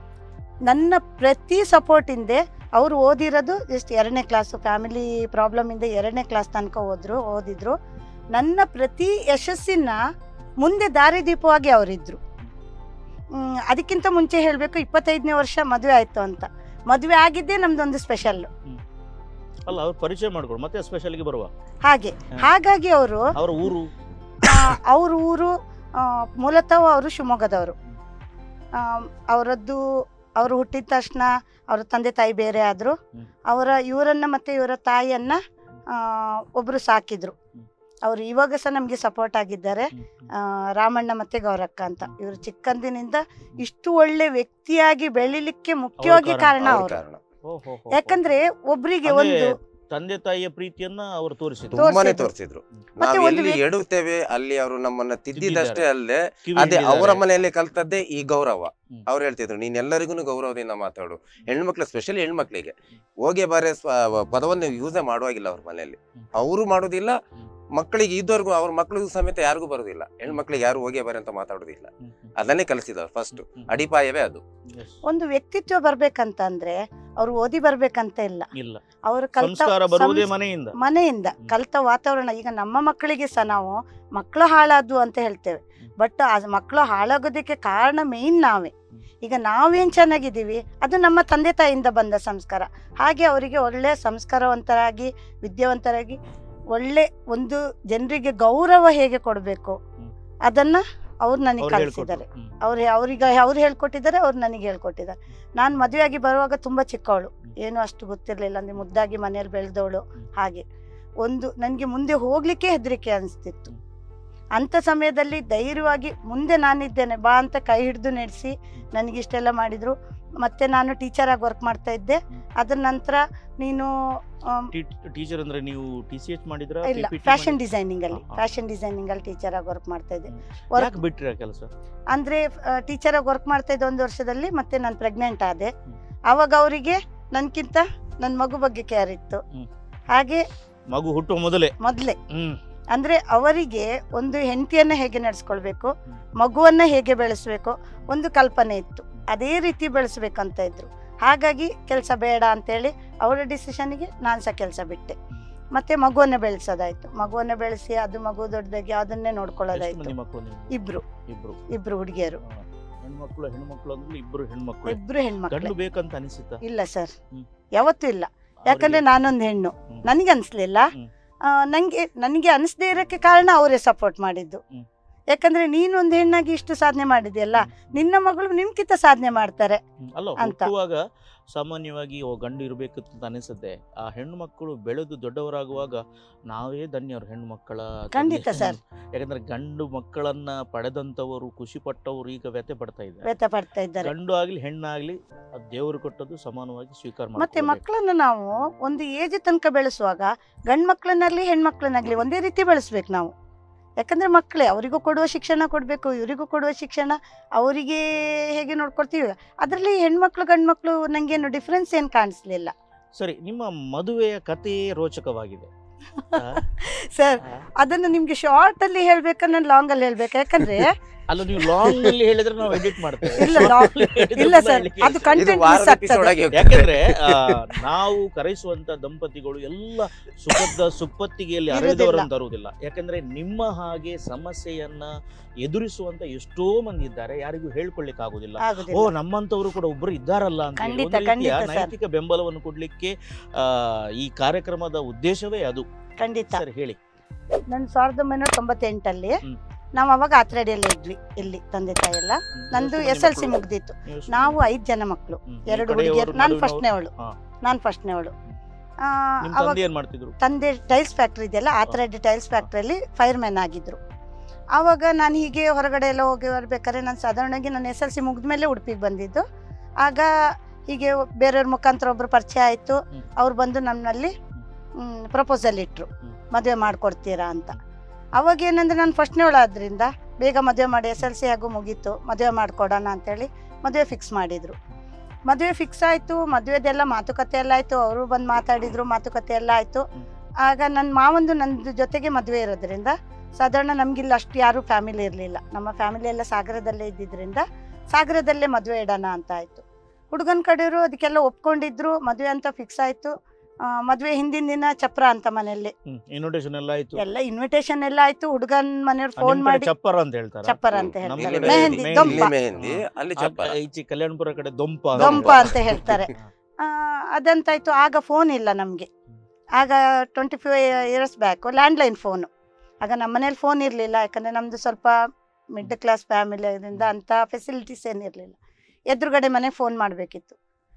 ನನ್ನ ಪ್ರತಿ ಸಪೋರ್ಟ್ ಹಿಂದೆ ಅವರು ಓದಿರೋದು ಜಸ್ಟ್ ಎರಡನೇ ಕ್ಲಾಸು ಫ್ಯಾಮಿಲಿ ಪ್ರಾಬ್ಲಮಿಂದ ಎರಡನೇ ಕ್ಲಾಸ್ ತನಕ ಹೋದ್ರು ಓದಿದ್ರು ನನ್ನ ಪ್ರತಿ ಯಶಸ್ಸಿನ ಮುಂದೆ ದಾರಿದೀಪವಾಗಿ ಅವರಿದ್ರು ಮ್, ಅದಕ್ಕಿಂತ ಮುಂಚೆ ಹೇಳಬೇಕು ಇಪ್ಪತ್ತೈದನೇ ವರ್ಷ ಮದುವೆ ಆಯಿತು ಅಂತ ಮದುವೆ ಆಗಿದ್ದೇ ನಮ್ದೊಂದು ಸ್ಪೆಷಲ್ ಅಲ್ಲ ಅವ್ರು ಪರಿಚಯ ಮಾಡ್ಕೊಡು ಮತ್ತೆ ಸ್ಪೆಷಲ್ಗೆ ಬರುವ ಹಾಗೆ ಹಾ. ಹಾಗಾಗಿ ಅವರು ಅವರ ಊರು ಅವ್ರ ಊರು ಆ, ಮೂಲತಃ ಅವರು ಶಿವಮೊಗ್ಗದವರು ಅವರದ್ದು ಅವರು ಹುಟ್ಟಿದ ತಕ್ಷಣ ಅವರ ತಂದೆ ತಾಯಿ ಬೇರೆ ಆದರು ಹ್ಮ್. ಅವರ ಇವರನ್ನ ಮತ್ತೆ ಇವರ ತಾಯಿಯನ್ನ ಆ, ಒಬ್ರು ಸಾಕಿದ್ರು ಹ್ಮ್. ಅವರು ಇವಾಗ ಸಹ ನಮಗೆ ಸಪೋರ್ಟ್ ಆಗಿದ್ದಾರೆ ಹ್ಮ್. ಆ, ರಾಮಣ್ಣ ಮತ್ತೆ ಗೌರಕ್ಕ ಅಂತ ಇವರು ಚಿಕ್ಕಂದಿನಿಂದ ಇಷ್ಟು ಒಳ್ಳೆ ವ್ಯಕ್ತಿಯಾಗಿ ಬೆಳಿಲಿಕ್ಕೆ ಮುಖ್ಯವಾಗಿ ಕಾರಣ, ಕಾರಣ ಅವ್ರ ಅವರು ಕಾರಣ ಓ, ಹೋ, ಹೋ, ಯಾಕಂದ್ರೆ ಒಬ್ರಿಗೆ ಅಂದ್ರೆ ಒಂದು ತಂದೆ ತಾಯಿಯ ಪ್ರೀತಿಯನ್ನ ಅವರು ತೋರಿಸಿದ್ರು ತುಂಬಾನೇ ತೋರ್ಸಿದ್ರು. ತೋರಿಸಿದ್ರು ಮತ್ತೆ ನಾವು ಒಂದು ಎಲ್ಲಿ ವ್ಯಕ್ತಿ- ಎಡುತ್ತೇವೆ ಅಲ್ಲಿ ಅವರು ನಮ್ಮನ್ನ ತಿದ್ದಿದ್ದಷ್ಟೇ ತಿದ್ದಿದ್ದಾರೆ. ಅಲ್ಲದೆ ಕಿವಿ ಅದೇ ಹಿಂಡಿದ್ದಾರೆ. ಅವರ ಮನೆಯಲ್ಲಿ ಕಲ್ತದ್ದೇ ಈ ಗೌರವ ಹ್ಮ್. ಅವ್ರು ಹೇಳ್ತಿದ್ರು ನೀನ್ ಎಲ್ಲರಿಗೂ ಗೌರವದಿಂದ ಮಾತಾಡು ಹೆಣ್ಮಕ್ಳು ಸ್ಪೆಷಲಿ ಹೆಣ್ಮಕ್ಳಿಗೆ ಹೋಗಿ ಬಾರೆ ಸ್ವ- ಪದವನ್ನು ಯೂಸೇ ಮಾಡುವಾಗಿಲ್ಲ ಅವ್ರ ಮನೆಯಲ್ಲಿ ಹ್ಮ್. ಅವರು ಮಾಡುದಿಲ್ಲ ಹ್ಮ್. ಮಕ್ಕಳಿಗೆ ಇದ್ದವರೆಗೂ ಅವ್ರ ಮಕ್ಕಳಿಗೂ ಸಮೇತ ಯಾರಿಗೂ ಬರುದಿಲ್ಲ ಹೆಣ್ಮಕ್ಳಿಗೆ ಯಾರು ಹೋಗಿ ಬಾರೆ ಅಂತ ಮಾತಾಡುದಿಲ್ಲ ಹ್ಮ್, ಹ್ಮ್, ಅದನ್ನೇ ಕಲಿಸಿದವ್ರು ಫಸ್ಟ್ ಹ್ಮ್. ಅಡಿಪಾಯವೇ ಅದು Yes. ಒಂದು ವ್ಯಕ್ತಿತ್ವ ಬರ್ಬೇಕಂತ ಅಂದ್ರೆ ಅವ್ರು ಓದಿ ಬರ್ಬೇಕಂತ ಇಲ್ಲ ಇಲ್ಲ ಅವರು ಕಲ್ತ ಸಂಸ್ಕಾರ ಬರುವುದೇ ಸಂಸ್- ಮನೆಯಿಂದ ಮನೆಯಿಂದ ಹ್ಮ್. ಕಲ್ತ ವಾತಾವರಣ ಈಗ ನಮ್ಮ ಮಕ್ಕಳಿಗೆ ಸಹ ನಾವು ಮಕ್ಕಳು ಹಾಳಾದ್ವು ಅಂತ ಹೇಳ್ತೇವೆ ಹ್ಮ್. ಬಟ್ ಆ ಮಕ್ಕಳು ಹಾಳಾಗೋದಕ್ಕೆ ಕಾರಣ ಮೇನ್ ನಾವೇ ಈಗ ನಾವೇನ್ ಚೆನ್ನಾಗಿದ್ದೀವಿ ಅದು ನಮ್ಮ ತಂದೆ ತಾಯಿಯಿಂದ ಬಂದ ಸಂಸ್ಕಾರ ಹಾಗೆ ಅವರಿಗೆ ಒಳ್ಳೆ ಸಂಸ್ಕಾರವಂತರಾಗಿ ವಿದ್ಯಾವಂತರಾಗಿ ಒಳ್ಳೆ ಒಂದು ಜನರಿಗೆ ಗೌರವ ಹೇಗೆ ಕೊಡಬೇಕು ಹ್ಮ್. ಅದನ್ನ ಅವ್ರು ನನಗೆ ಅವ್ರು ಕಲಿಸಿದ್ದಾರೆ ಹೇಳ್ಕೊಟ್ರು. ಹ್ಮ್. ಅವ್ರು ಅವ್ರಿಗೆ ಅವ್ರು ಹೇಳ್ಕೊಟ್ಟಿದ್ದಾರೆ ಅವ್ರು ನನಗೆ ಹೇಳ್ಕೊಟ್ಟಿದ್ದಾರೆ ನಾನು ಮದುವೆಯಾಗಿ ಬರುವಾಗ ತುಂಬ ಚಿಕ್ಕವಳು ಏನು ಅಷ್ಟು ಗೊತ್ತಿರಲಿಲ್ಲ ಅಂದರೆ ಮುದ್ದಾಗಿ ಮನೆಯಲ್ಲಿ ಬೆಳೆದವಳು ಹ್ಮ್. ಹಾಗೆ ಒಂದು ನನಗೆ ಮುಂದೆ ಹೋಗ್ಲಿಕ್ಕೆ ಹೆದರಿಕೆ ಅನಿಸ್ತಿತ್ತು ಹ್ಮ್. ಅಂಥ ಸಮಯದಲ್ಲಿ ಧೈರ್ಯವಾಗಿ ಮುಂದೆ ನಾನಿದ್ದೇನೆ ಬಾ ಅಂತ ಕೈ ಹಿಡಿದು ನಡೆಸಿ ನನಗಿಷ್ಟೆಲ್ಲ ಮಾಡಿದರು ಮತ್ತೆ ನಾನು ಟೀಚರಾಗಿ ವರ್ಕ್ ಮಾಡ್ತಾ ಇದ್ದೆ ಹ್ಮ್. ಅದ್ರ ನಂತರ ನೀನು ಆಮ್, ಟೀಚರ್ ಅಂದ್ರೆ ನೀವು ಟಿ ಸಿ ಎಚ್ ಮಾಡಿದ್ರ ಇಲ್ಲ ಫ್ಯಾಷನ್ ಡಿಸೈನಿಂಗ್ ಅಲ್ಲಿ ಹಾ, ಹಾ. ಫ್ಯಾಷನ್ ಡಿಸೈನಿಂಗ್ ಅಲ್ಲಿ ಟೀಚರಾಗಿ ವರ್ಕ್ ಮಾಡ್ತಾ ಇದ್ದೆ ಹ್ಮ್. ವರ್ಕ್ ಯಾಕೆ ಬಿಟ್ರಿ ಆ ಕೆಲಸ ಅಂದರೆ ಟೀಚರಾಗಿ ವರ್ಕ್ ಮಾಡ್ತಾ ಇದ್ದ ಒಂದು ವರ್ಷದಲ್ಲಿ ಮತ್ತೆ ನಾನು ಪ್ರೆಗ್ನೆಂಟ್ ಆದೆ ಹ್ಮ್. ಆವಾಗ ಅವರಿಗೆ ನನಗಿಂತ ನನ್ನ ಮಗು ಬಗ್ಗೆ ಕೇರ್ ಇತ್ತು ಹ್ಮ್. ಹಾಗೆ ಮಗು ಹುಟ್ಟುವ ಮೊದಲೇ ಮೊದಲೇ ಹ್ಮ್ ಅಂದರೆ ಅವರಿಗೆ ಒಂದು ಹೆಂಡತಿಯನ್ನು ಹೇಗೆ ನಡೆಸ್ಕೊಳ್ಬೇಕು ಹ್ಮ್. ಮಗುವನ್ನು ಹೇಗೆ ಬೆಳೆಸಬೇಕು ಒಂದು ಕಲ್ಪನೆ ಇತ್ತು ಅದೇ ರೀತಿ ಬೆಳೆಸ್ಬೇಕಂತ ಇದ್ರು ಹಾಗಾಗಿ ಕೆಲಸ ಬೇಡ ಅಂತೇಳಿ ಅವರ ಡಿಸಿಷನ್ಗೆ ನಾನು ಸಹ ಕೆಲಸ ಬಿಟ್ಟೆ ಮತ್ತೆ ಮಗುವನ್ನು ಬೆಳೆಸೋದಾಯ್ತು ಮಗುವನ್ನು ಬೆಳೆಸಿ ಅದು ಮಗು ದೊಡ್ಡದಾಗಿ ಅದನ್ನೇ ಎಷ್ಟು ನೋಡ್ಕೊಳ್ಳೋದಾಯ್ತು ಮಂದಿ ಮಕ್ಕಳು ನೀವು ಇಬ್ರು ಇಬ್ರು ಇಬ್ರು ಹುಡುಗಿಯರು ಹಾ. ಹೆಣ್ಮಕ್ಳು ಹೆಣ್ಮಕ್ಳು ಅಂದ್ರೆ ಇಬ್ರು ಹೆಣ್ಮಕ್ಳು ಇಬ್ರು ಹೆಣ್ಮಕ್ಳು ಗಂಡು ಬೇಕಂತ ಅನಿಸುತ್ತಾ ಇಲ್ಲ ಸರ್ ಹ್ಮ್. ಯಾವತ್ತೂ ಇಲ್ಲ ಯಾಕಂದ್ರೆ ಅವ್ರಿಗೆ- ನಾನೊಂದು ಹೆಣ್ಣು ಹ್ಮ್. ನನಗೆ ಅನಿಸ್ಲಿಲ್ಲ ಹ್ಮ್. ನನಗೆ ನನಗೆ ಅನಿಸದೇ ಇರೋಕ್ಕೆ ಕಾರಣ ಅವರೇ ಸಪೋರ್ಟ್ ಮಾಡಿದ್ದು ಹ್ಮ್. ಯಾಕಂದ್ರೆ ನೀನು ಒಂದು ಹೆಣ್ಣಾಗಿ ಇಷ್ಟು ಸಾಧನೆ ಮಾಡಿದ್ಯಲ್ಲ ನಿನ್ನ ಮಗಳು ನಿಮ್ಕಿಂತ ಸಾಧನೆ ಮಾಡ್ತಾರೆ ಹ್ಮ್. ಅಲ್ಲ ಅಂತ. ಹುಟ್ಟುವಾಗ ಸಾಮಾನ್ಯವಾಗಿ ಓ ಗಂಡು ಇರಬೇಕು ಅಂತ ಅನಿಸುತ್ತೆ ಆ ಹೆಣ್ಣು ಮಕ್ಕಳು ಬೆಳೆದು ದೊಡ್ಡವರಾಗುವಾಗ ನಾವೇ ಧನ್ಯರು ಹೆಣ್ಣು ಮಕ್ಕಳ ಖಂಡಿತ ಸರ್. ಯಾಕಂದ್ರೆ ಗಂಡು ಮಕ್ಕಳನ್ನ ಪಡೆದಂತವರು ಖುಷಿ ಪಟ್ಟವರು ಈಗ ವ್ಯತೆ ಪಡ್ತಾ ಇದ್ದಾರೆ ವ್ಯಥ ಪಡ್ತಾ ಇದ್ದಾರೆ ಗಂಡು ಆಗ್ಲಿ ಹೆಣ್ಣಾಗ್ಲಿ ಅದು ದೇವರು ಕೊಟ್ಟದ್ದು ಸಮಾನವಾಗಿ ಸ್ವೀಕಾರ ಮತ್ತೆ ಮಾಡ್ಕೊಳ್ಬೇಕು. ಮಕ್ಕಳನ್ನ ನಾವು ಒಂದು ಏಜ್ ತನಕ ಬೆಳೆಸುವಾಗ ಗಂಡು ಮಕ್ಕಳನ್ನಾಗ್ಲಿ ಹೆಣ್ಮಕ್ಳನ್ನಾಗ್ಲಿ ಒಂದೇ ರೀತಿ ಬೆಳೆಸ್ಬೇಕು ನಾವು ಯಾಕಂದ್ರೆ ಮಕ್ಕಳೇ ಅವರಿಗೂ ಕೊಡುವ ಶಿಕ್ಷಣ ಕೊಡಬೇಕು ಇವರಿಗೂ ಕೊಡುವ ಶಿಕ್ಷಣ ಅವರಿಗೆ ಹೇಗೆ ನೋಡ್ಕೊಳ್ತೀವಿ ಅದರಲ್ಲಿ ಹೆಣ್ಮಕ್ಳು ಗಂಡು ಮಕ್ಕಳು ನನಗೇನು ಡಿಫ್ರೆನ್ಸ್ ಏನು ಕಾಣಿಸ್ಲಿಲ್ಲ ಸರಿ ನಿಮ್ಮ ಮದುವೆಯ ಕಥೆ ರೋಚಕವಾಗಿದೆ ಆ, ಸರ್ ಆ. ಅದನ್ನು ನಿಮ್ಗೆ ಶಾರ್ಟ್ ಅಲ್ಲಿ ಹೇಳ್ಬೇಕಾ ನಾನು ಲಾಂಗ್ ಅಲ್ಲಿ ಹೇಳ್ಬೇಕಾ ಯಾಕಂದ್ರೆ ಅಲ್ಲ ನೀವು ಲಾಂಗ್ ಅಲ್ಲಿ ಹೇಳಿದ್ರೆ ನಾವು ಎಡಿಟ್ ಮಾಡ್ತೇವೆ ಇಲ್ಲ, long- Long ಅಲ್ಲಿ ಹೇಳಿದ್ರೆ ಇಲ್ಲ ಪುನಃ ಸರ್ ಹೇಳಿಕ್ಕೆ ಅದು ಇದು ಕಂಟೆಂಟ್ ಮಿಸ್ ವಾರದ ಎಪಿಸೋಡ್ ಆಗ್ತದೆ ಆಗಿ ಹೋಗ್ತದೆ. ಯಾಕಂದ್ರೆ ಆ, ನಾವು ಕರೆಸುವಂತ ದಂಪತಿಗಳು ಎಲ್ಲ ಸುಖದ ಸುಪ್ಪತ್ತಿಗೆಯಲ್ಲಿ ಇರುವುದಿಲ್ಲ. ಅರಳಿದವರನ್ನು ತರುವುದಿಲ್ಲ ಯಾಕಂದ್ರೆ ನಿಮ್ಮ ಹಾಗೆ ಸಮಸ್ಯೆಯನ್ನ ಎದುರಿಸುವಂತ ಎಷ್ಟೋ ಮಂದಿ ಇದ್ದಾರೆ ಯಾರಿಗೂ ಹೇಳ್ಕೊಳ್ಳಿಕ್ ಆಗುದಿಲ್ಲ ಓ ಆಗುದಿಲ್ಲ ನಮ್ಮಂತವರು ಕೂಡ ಒಬ್ರು ಇದ್ದಾರಲ್ಲ ಅಂತ ಹೇಳಿ. ಖಂಡಿತ, ಒಂದು ರೀತಿಯ ಖಂಡಿತ ಸರ್. ನೈತಿಕ ಬೆಂಬಲವನ್ನು ಕೊಡ್ಲಿಕ್ಕೆ ಆ, ಈ ಕಾರ್ಯಕ್ರಮದ ಉದ್ದೇಶವೇ ಅದು ಖಂಡಿತ ಸರಿ ಹೇಳಿ ನಾನು ಸಾವಿರದ ಒಂಬೈನೂರ ತೊಂಬತ್ತೆಂಟಲ್ಲಿ ಹ್ಮ್. ನಾವು ಅವಾಗ ಆತ್ರೇಡಿಯಲ್ಲಿ ಇದ್ವಿ ಇಲ್ಲಿ ತಂದೆ ತಾಯಿ ಎಲ್ಲ ಹ್ಮ್. ನಂದು ಎಷ್ಟು ಎಸ್ ಎಲ್ ಸಿ ಮಂದಿ ಮುಗ್ದಿತ್ತು ಮಕ್ಕಳು? ಎಷ್ಟು ನಾವು ಮಂದಿ? ಐದು ಜನ ಮಕ್ಕಳು ಹ್ಮ್. ಎರಡು ನೀವು ಕಡೆಯವರು, ಹುಡುಗಿಯರು ನಾನು ನಡುವಿನವರು? ಫಸ್ಟ್ನೇವಳು ಹಾ. ನಾನು ಫಸ್ಟ್ನೇವಳು ಆ, ನಿಮ್ ಅವಾಗ ತಂದೆ ಏನ್ ಮಾಡ್ತಿದ್ರು ತಂದೆ ಟೈಲ್ಸ್ ಫ್ಯಾಕ್ಟ್ರಿ ಇದೆಯಲ್ಲ ಆತ್ರೇಡಿ ಟೈಲ್ಸ್ ಫ್ಯಾಕ್ಟ್ರಿಯಲ್ಲಿ ಫೈರ್ಮ್ಯಾನ್ ಆಗಿದ್ರು ಆವಾಗ ನಾನು ಹೀಗೆ ಹೊರಗಡೆ ಎಲ್ಲ ಹೋಗಿ ಬರ್ಬೇಕಾದ್ರೆ ನಾನು ಸಾಧಾರಣವಾಗಿ ನಾನು ಎಸ್ ಎಲ್ ಸಿ ಮುಗಿದ್ಮೇಲೆ ಉಡುಪಿಗೆ ಬಂದಿದ್ದು ಆಗ ಹೀಗೆ ಬೇರೆಯವ್ರ ಮುಖಾಂತರ ಒಬ್ರು ಪರಿಚಯ ಆಯಿತು ಹ್ಮ್. ಅವ್ರು ಬಂದು ನಮ್ಮಲ್ಲಿ ಪ್ರಪೋಸಲ್ ಇಟ್ಟರು ಹ್ಮ್. ಮದುವೆ ಮಾಡ್ಕೊಡ್ತೀರಾ ಅಂತ ಅವಾಗ ಏನಂದ್ರೆ ನಾನು ಫಸ್ಟ್ನೇವಳಾದ್ರಿಂದ ಬೇಗ ಮದುವೆ ಮಾಡಿ ಎಸ್ ಎಲ್ ಸಿ ಹಾಗೂ ಮುಗೀತು ಮದುವೆ ಮಾಡಿಕೊಡೋಣ ಅಂತೇಳಿ ಮದುವೆ ಫಿಕ್ಸ್ ಮಾಡಿದರು ಮದುವೆ ಫಿಕ್ಸ್ ಆಯಿತು ಮದುವೆದೆಲ್ಲ ಮಾತುಕತೆ ಎಲ್ಲ ಆಯಿತು ಅವರು ಬಂದು ಮಾತಾಡಿದರು ಮಾತುಕತೆ ಎಲ್ಲ ಆಯಿತು ಹ್ಮ್. ಆಗ ನನ್ನ ಮಾವಂದು ನನ್ನ ಜೊತೆಗೆ ಮದುವೆ ಇರೋದ್ರಿಂದ ಸಾಧಾರಣ ನಮಗಿಲ್ಲ ಅಷ್ಟು ಯಾರೂ ಫ್ಯಾಮಿಲಿ ಇರಲಿಲ್ಲ ನಮ್ಮ ಫ್ಯಾಮಿಲಿ ಎಲ್ಲ ಸಾಗರದಲ್ಲೇ ಇದ್ದಿದ್ದರಿಂದ ಸಾಗರದಲ್ಲೇ ಮದುವೆ ಇಡೋಣ ಅಂತ ಆಯಿತು ಹುಡುಗನ ಕಡೆಯವರು ಅದಕ್ಕೆಲ್ಲ ಒಪ್ಕೊಂಡಿದ್ರು ಮದುವೆ ಅಂತ ಫಿಕ್ಸ್ ಆಯಿತು ಆ, ಮದ್ವೆ ಹಿಂದಿನ ದಿನ ಚಪ್ರ ಅಂತ ಮನೆಯಲ್ಲಿ ಇನ್ವಿಟೇಷನ್ ಎಲ್ಲ ಆಯ್ತು ಎಲ್ಲ ಇನ್ವಿಟೇಷನ್ ಎಲ್ಲ ಆಯ್ತು ಹುಡುಗನ್ ಮನೆಯವ್ರು ಆ, ಫೋನ್ ನಿಮ್ ಕಡೆ ಮಾಡಿ ಚಪ್ಪರ ಅಂತ ಹೇಳ್ತಾರೆ ಚಪ್ಪರ ಅಂತ ಹ್ಮ್. ನಮ್ಮ ಹೇಳ್ತಾರೆ ಇಲ್ಲಿ ಕಡೆ ಮೆಹಂದಿ ಮೆಹಂದಿ. ದೊಂಪ ಇಲ್ಲಿ ಮೆಹಂದಿ ಅಲ್ಲಿ ಚಪ್ಪರ ಈಚೆ ಕಲ್ಯಾಣಪುರ ಕಡೆ ದೊಂಪ ಅಂತ ದೊಂಪ ಹೇಳ್ತಾರೆ. ಅಂತ ಹೇಳ್ತಾರೆ ಆ, ಅದಂತಾಯ್ತು ಆಗ ಫೋನ್ ಇಲ್ಲ ನಮಗೆ ಆಗ twenty five years back landline phone ಆಗ ನಮ್ಮ ಮನೇಲಿ ಫೋನ್ ಇರಲಿಲ್ಲ ಯಾಕಂದರೆ ನಮ್ಮದು ಸ್ವಲ್ಪ ಮಿಡ್ಲ್ ಕ್ಲಾಸ್ ಫ್ಯಾಮಿಲಿ ಅದರಿಂದ ಅಂಥ ಫೆಸಿಲಿಟೀಸ್ ಏನಿರಲಿಲ್ಲ ಎದುರುಗಡೆ ಮನೆ ಫೋನ್ ಮಾಡಬೇಕಿತ್ತು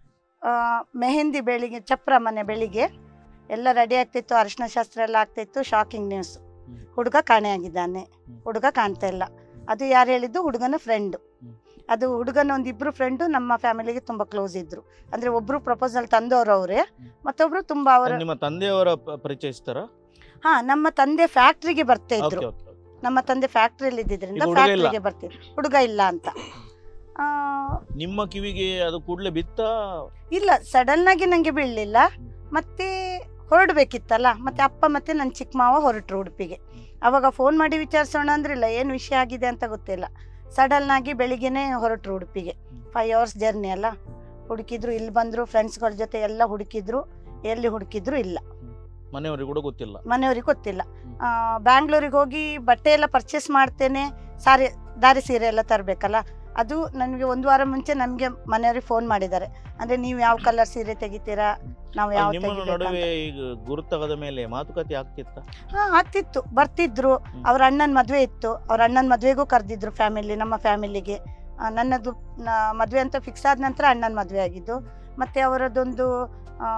ಮೆಹಂದಿ ಬೆಳಿಗ್ಗೆ ಚಪ್ರ ಮನೆ ಬೆಳಿಗ್ಗೆ ಎಲ್ಲ ರೆಡಿ ಆಗ್ತಿತ್ತು ಅರಿಶಿನ ಶಾಸ್ತ್ರ ಎಲ್ಲ ಆಗ್ತಿತ್ತು ಶಾಕಿಂಗ್ ನ್ಯೂಸ್ ಹ್ಮ್. ಹುಡುಗ ಕಾಣೆಯಾಗಿದ್ದಾನೆ ಹ್ಮ್. ಹುಡುಗ ಕಾಣ್ತಾ ಇಲ್ಲ ಅದು ಯಾರು ಹೇಳಿದ್ದು ಹುಡುಗನ ಫ್ರೆಂಡು ಹ್ಮ್. ಅದು ಹುಡುಗನ ಒಂದಿಬ್ರು ಫ್ರೆಂಡು ನಮ್ಮ ಫ್ಯಾಮಿಲಿಗೆ ತುಂಬ ಕ್ಲೋಸ್ ಇದ್ರು ಅಂದ್ರೆ ಒಬ್ರು ಪ್ರಪೋಸಲ್ ತಂದವರು ಅವರೇ ಮತ್ತೊಬ್ರು ತುಂಬಾ ಅವರ ನಿಮ್ಮ ತಂದೆಯವರ ಪ- ಪರಿಚಯಿಸ್ತಾರ ಹಾ ನಮ್ಮ ತಂದೆ ಫ್ಯಾಕ್ಟ್ರಿಗೆ ಬರ್ತಾ ಇದ್ರು ಓಕೆ ಓಕೆ ನಮ್ಮ ತಂದೆ ಫ್ಯಾಕ್ಟ್ರಿಯಲ್ಲಿ ಇದ್ದಿದ್ರಿಂದ ಈಗ ಹುಡುಗ ಇಲ್ಲ? ಫ್ಯಾಕ್ಟ್ರಿಗೆ ಬರ್ತಿದ್ರು ಹುಡುಗ ಇಲ್ಲ ಅಂತ ಆ, ನಿಮ್ಮ ಕಿವಿಗೆ ಅದು ಕೂಡ್ಲೆ ಬಿತ್ತ ಇಲ್ಲ ಸಡನ್ ಆಗಿ ನಂಗೆ ಬೀಳಲಿಲ್ಲ ಮತ್ತೆ ಹೊರಡ್ಬೇಕಿತ್ತಲ್ಲ ಮತ್ತೆ ಅಪ್ಪ ಮತ್ತೆ ನನ್ನ ಚಿಕ್ಕ ಮಾವ ಹೊರಟ್ರು ಉಡುಪಿಗೆ ಅವಾಗ ಫೋನ್ ಮಾಡಿ ವಿಚಾರಿಸೋಣ ಅಂದ್ರಿಲ್ಲ ಏನು ವಿಷಯ ಆಗಿದೆ ಅಂತ ಗೊತ್ತಿಲ್ಲ ಸಡನ್ ಆಗಿ ಬೆಳಿಗ್ಗೆನೆ ಹೊರಟ್ರು ಉಡುಪಿಗೆ ಫೈವ್ ಅವರ್ಸ್ ಜರ್ನಿ ಅಲ್ಲ ಹುಡುಕಿದ್ರು ಇಲ್ಲಿ ಬಂದ್ರು ಫ್ರೆಂಡ್ಸ್ಗಳ ಜೊತೆ ಎಲ್ಲ ಹುಡುಕಿದ್ರು ಎಲ್ಲಿ ಹುಡುಕಿದ್ರು ಇಲ್ಲ ಮನೆಯವರಿಗೆ ಕೂಡ ಗೊತ್ತಿಲ್ಲ ಮನೆಯವ್ರಿಗೆ ಗೊತ್ತಿಲ್ಲ ಆ, ಬ್ಯಾಂಗ್ಳೂರಿಗೆ ಹೋಗಿ ಬಟ್ಟೆ ಎಲ್ಲ ಪರ್ಚೇಸ್ ಮಾಡ್ತೇನೆ ಸಾರಿ ದಾರಿ ಸೀರೆ ಎಲ್ಲ ತರಬೇಕಲ್ಲ ಅದು ನನಗೆ ಒಂದು ವಾರ ಮುಂಚೆ ನಮಗೆ ಮನೆಯವ್ರಿಗೆ ಫೋನ್ ಮಾಡಿದ್ದಾರೆ ಅಂದ್ರೆ ನೀವು ಯಾವ ಕಲರ್ ಸೀರೆ ತೆಗಿತೀರಾ ನಾವು ಯಾವ ನಿಮ್ಮ ನಡುವೆ ತೆಗಿಬೇಕಂತ ಈಗ ಗುರುತಾಗದ ಮೇಲೆ ಮಾತುಕತೆ ಆಗ್ತಿತ್ತ ಹಾ ಆಗ್ತಿತ್ತು ಬರ್ತಿದ್ರು ಹ್ಮ್. ಅವ್ರ ಅಣ್ಣನ ಮದುವೆ ಇತ್ತು ಅವ್ರ ಅಣ್ಣನ ಮದುವೆಗೂ ಕರೆದಿದ್ರು ಫ್ಯಾಮಿಲಿ ನಮ್ಮ ಫ್ಯಾಮಿಲಿಗೆ ನನ್ನದು ನ- ಮದುವೆ ಅಂತ ಫಿಕ್ಸ್ ಆದ ನಂತರ ಅಣ್ಣನ ಮದುವೆ ಆಗಿದ್ದು ಮತ್ತೆ ಅವರದೊಂದು ಆ,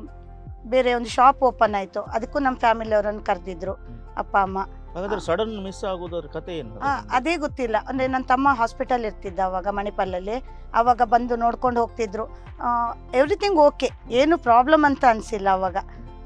ಬೇರೆ ಒಂದು ಶಾಪ್ ಓಪನ್ ಆಯಿತು ಅದಕ್ಕೂ ನಮ್ಮ ಫ್ಯಾಮಿಲಿ ಅವರನ್ನು ಕರೆದಿದ್ರು ಅಪ್ಪ ಅಮ್ಮ ಹಾಗಾದ್ರೆ ಸಡನ್ ಮಿಸ್ ಆಗೋದ್ರ ಕತೆ ಏನು ಆ, ಅದೇ ಗೊತ್ತಿಲ್ಲ ಅಂದ್ರೆ ನನ್ನ ತಮ್ಮ ಹಾಸ್ಪಿಟಲ್ ಇರ್ತಿದ್ದ ಅವಾಗ ಮಣಿಪಾಲಲ್ಲಿ ಅವಾಗ ಬಂದು ನೋಡ್ಕೊಂಡು ಹೋಗ್ತಿದ್ರು ಎವ್ರಿಥಿಂಗ್ ಓಕೆ ಏನು ಪ್ರಾಬ್ಲಮ್ ಅಂತ ಅನಿಸಿಲ್ಲ ಅವಾಗ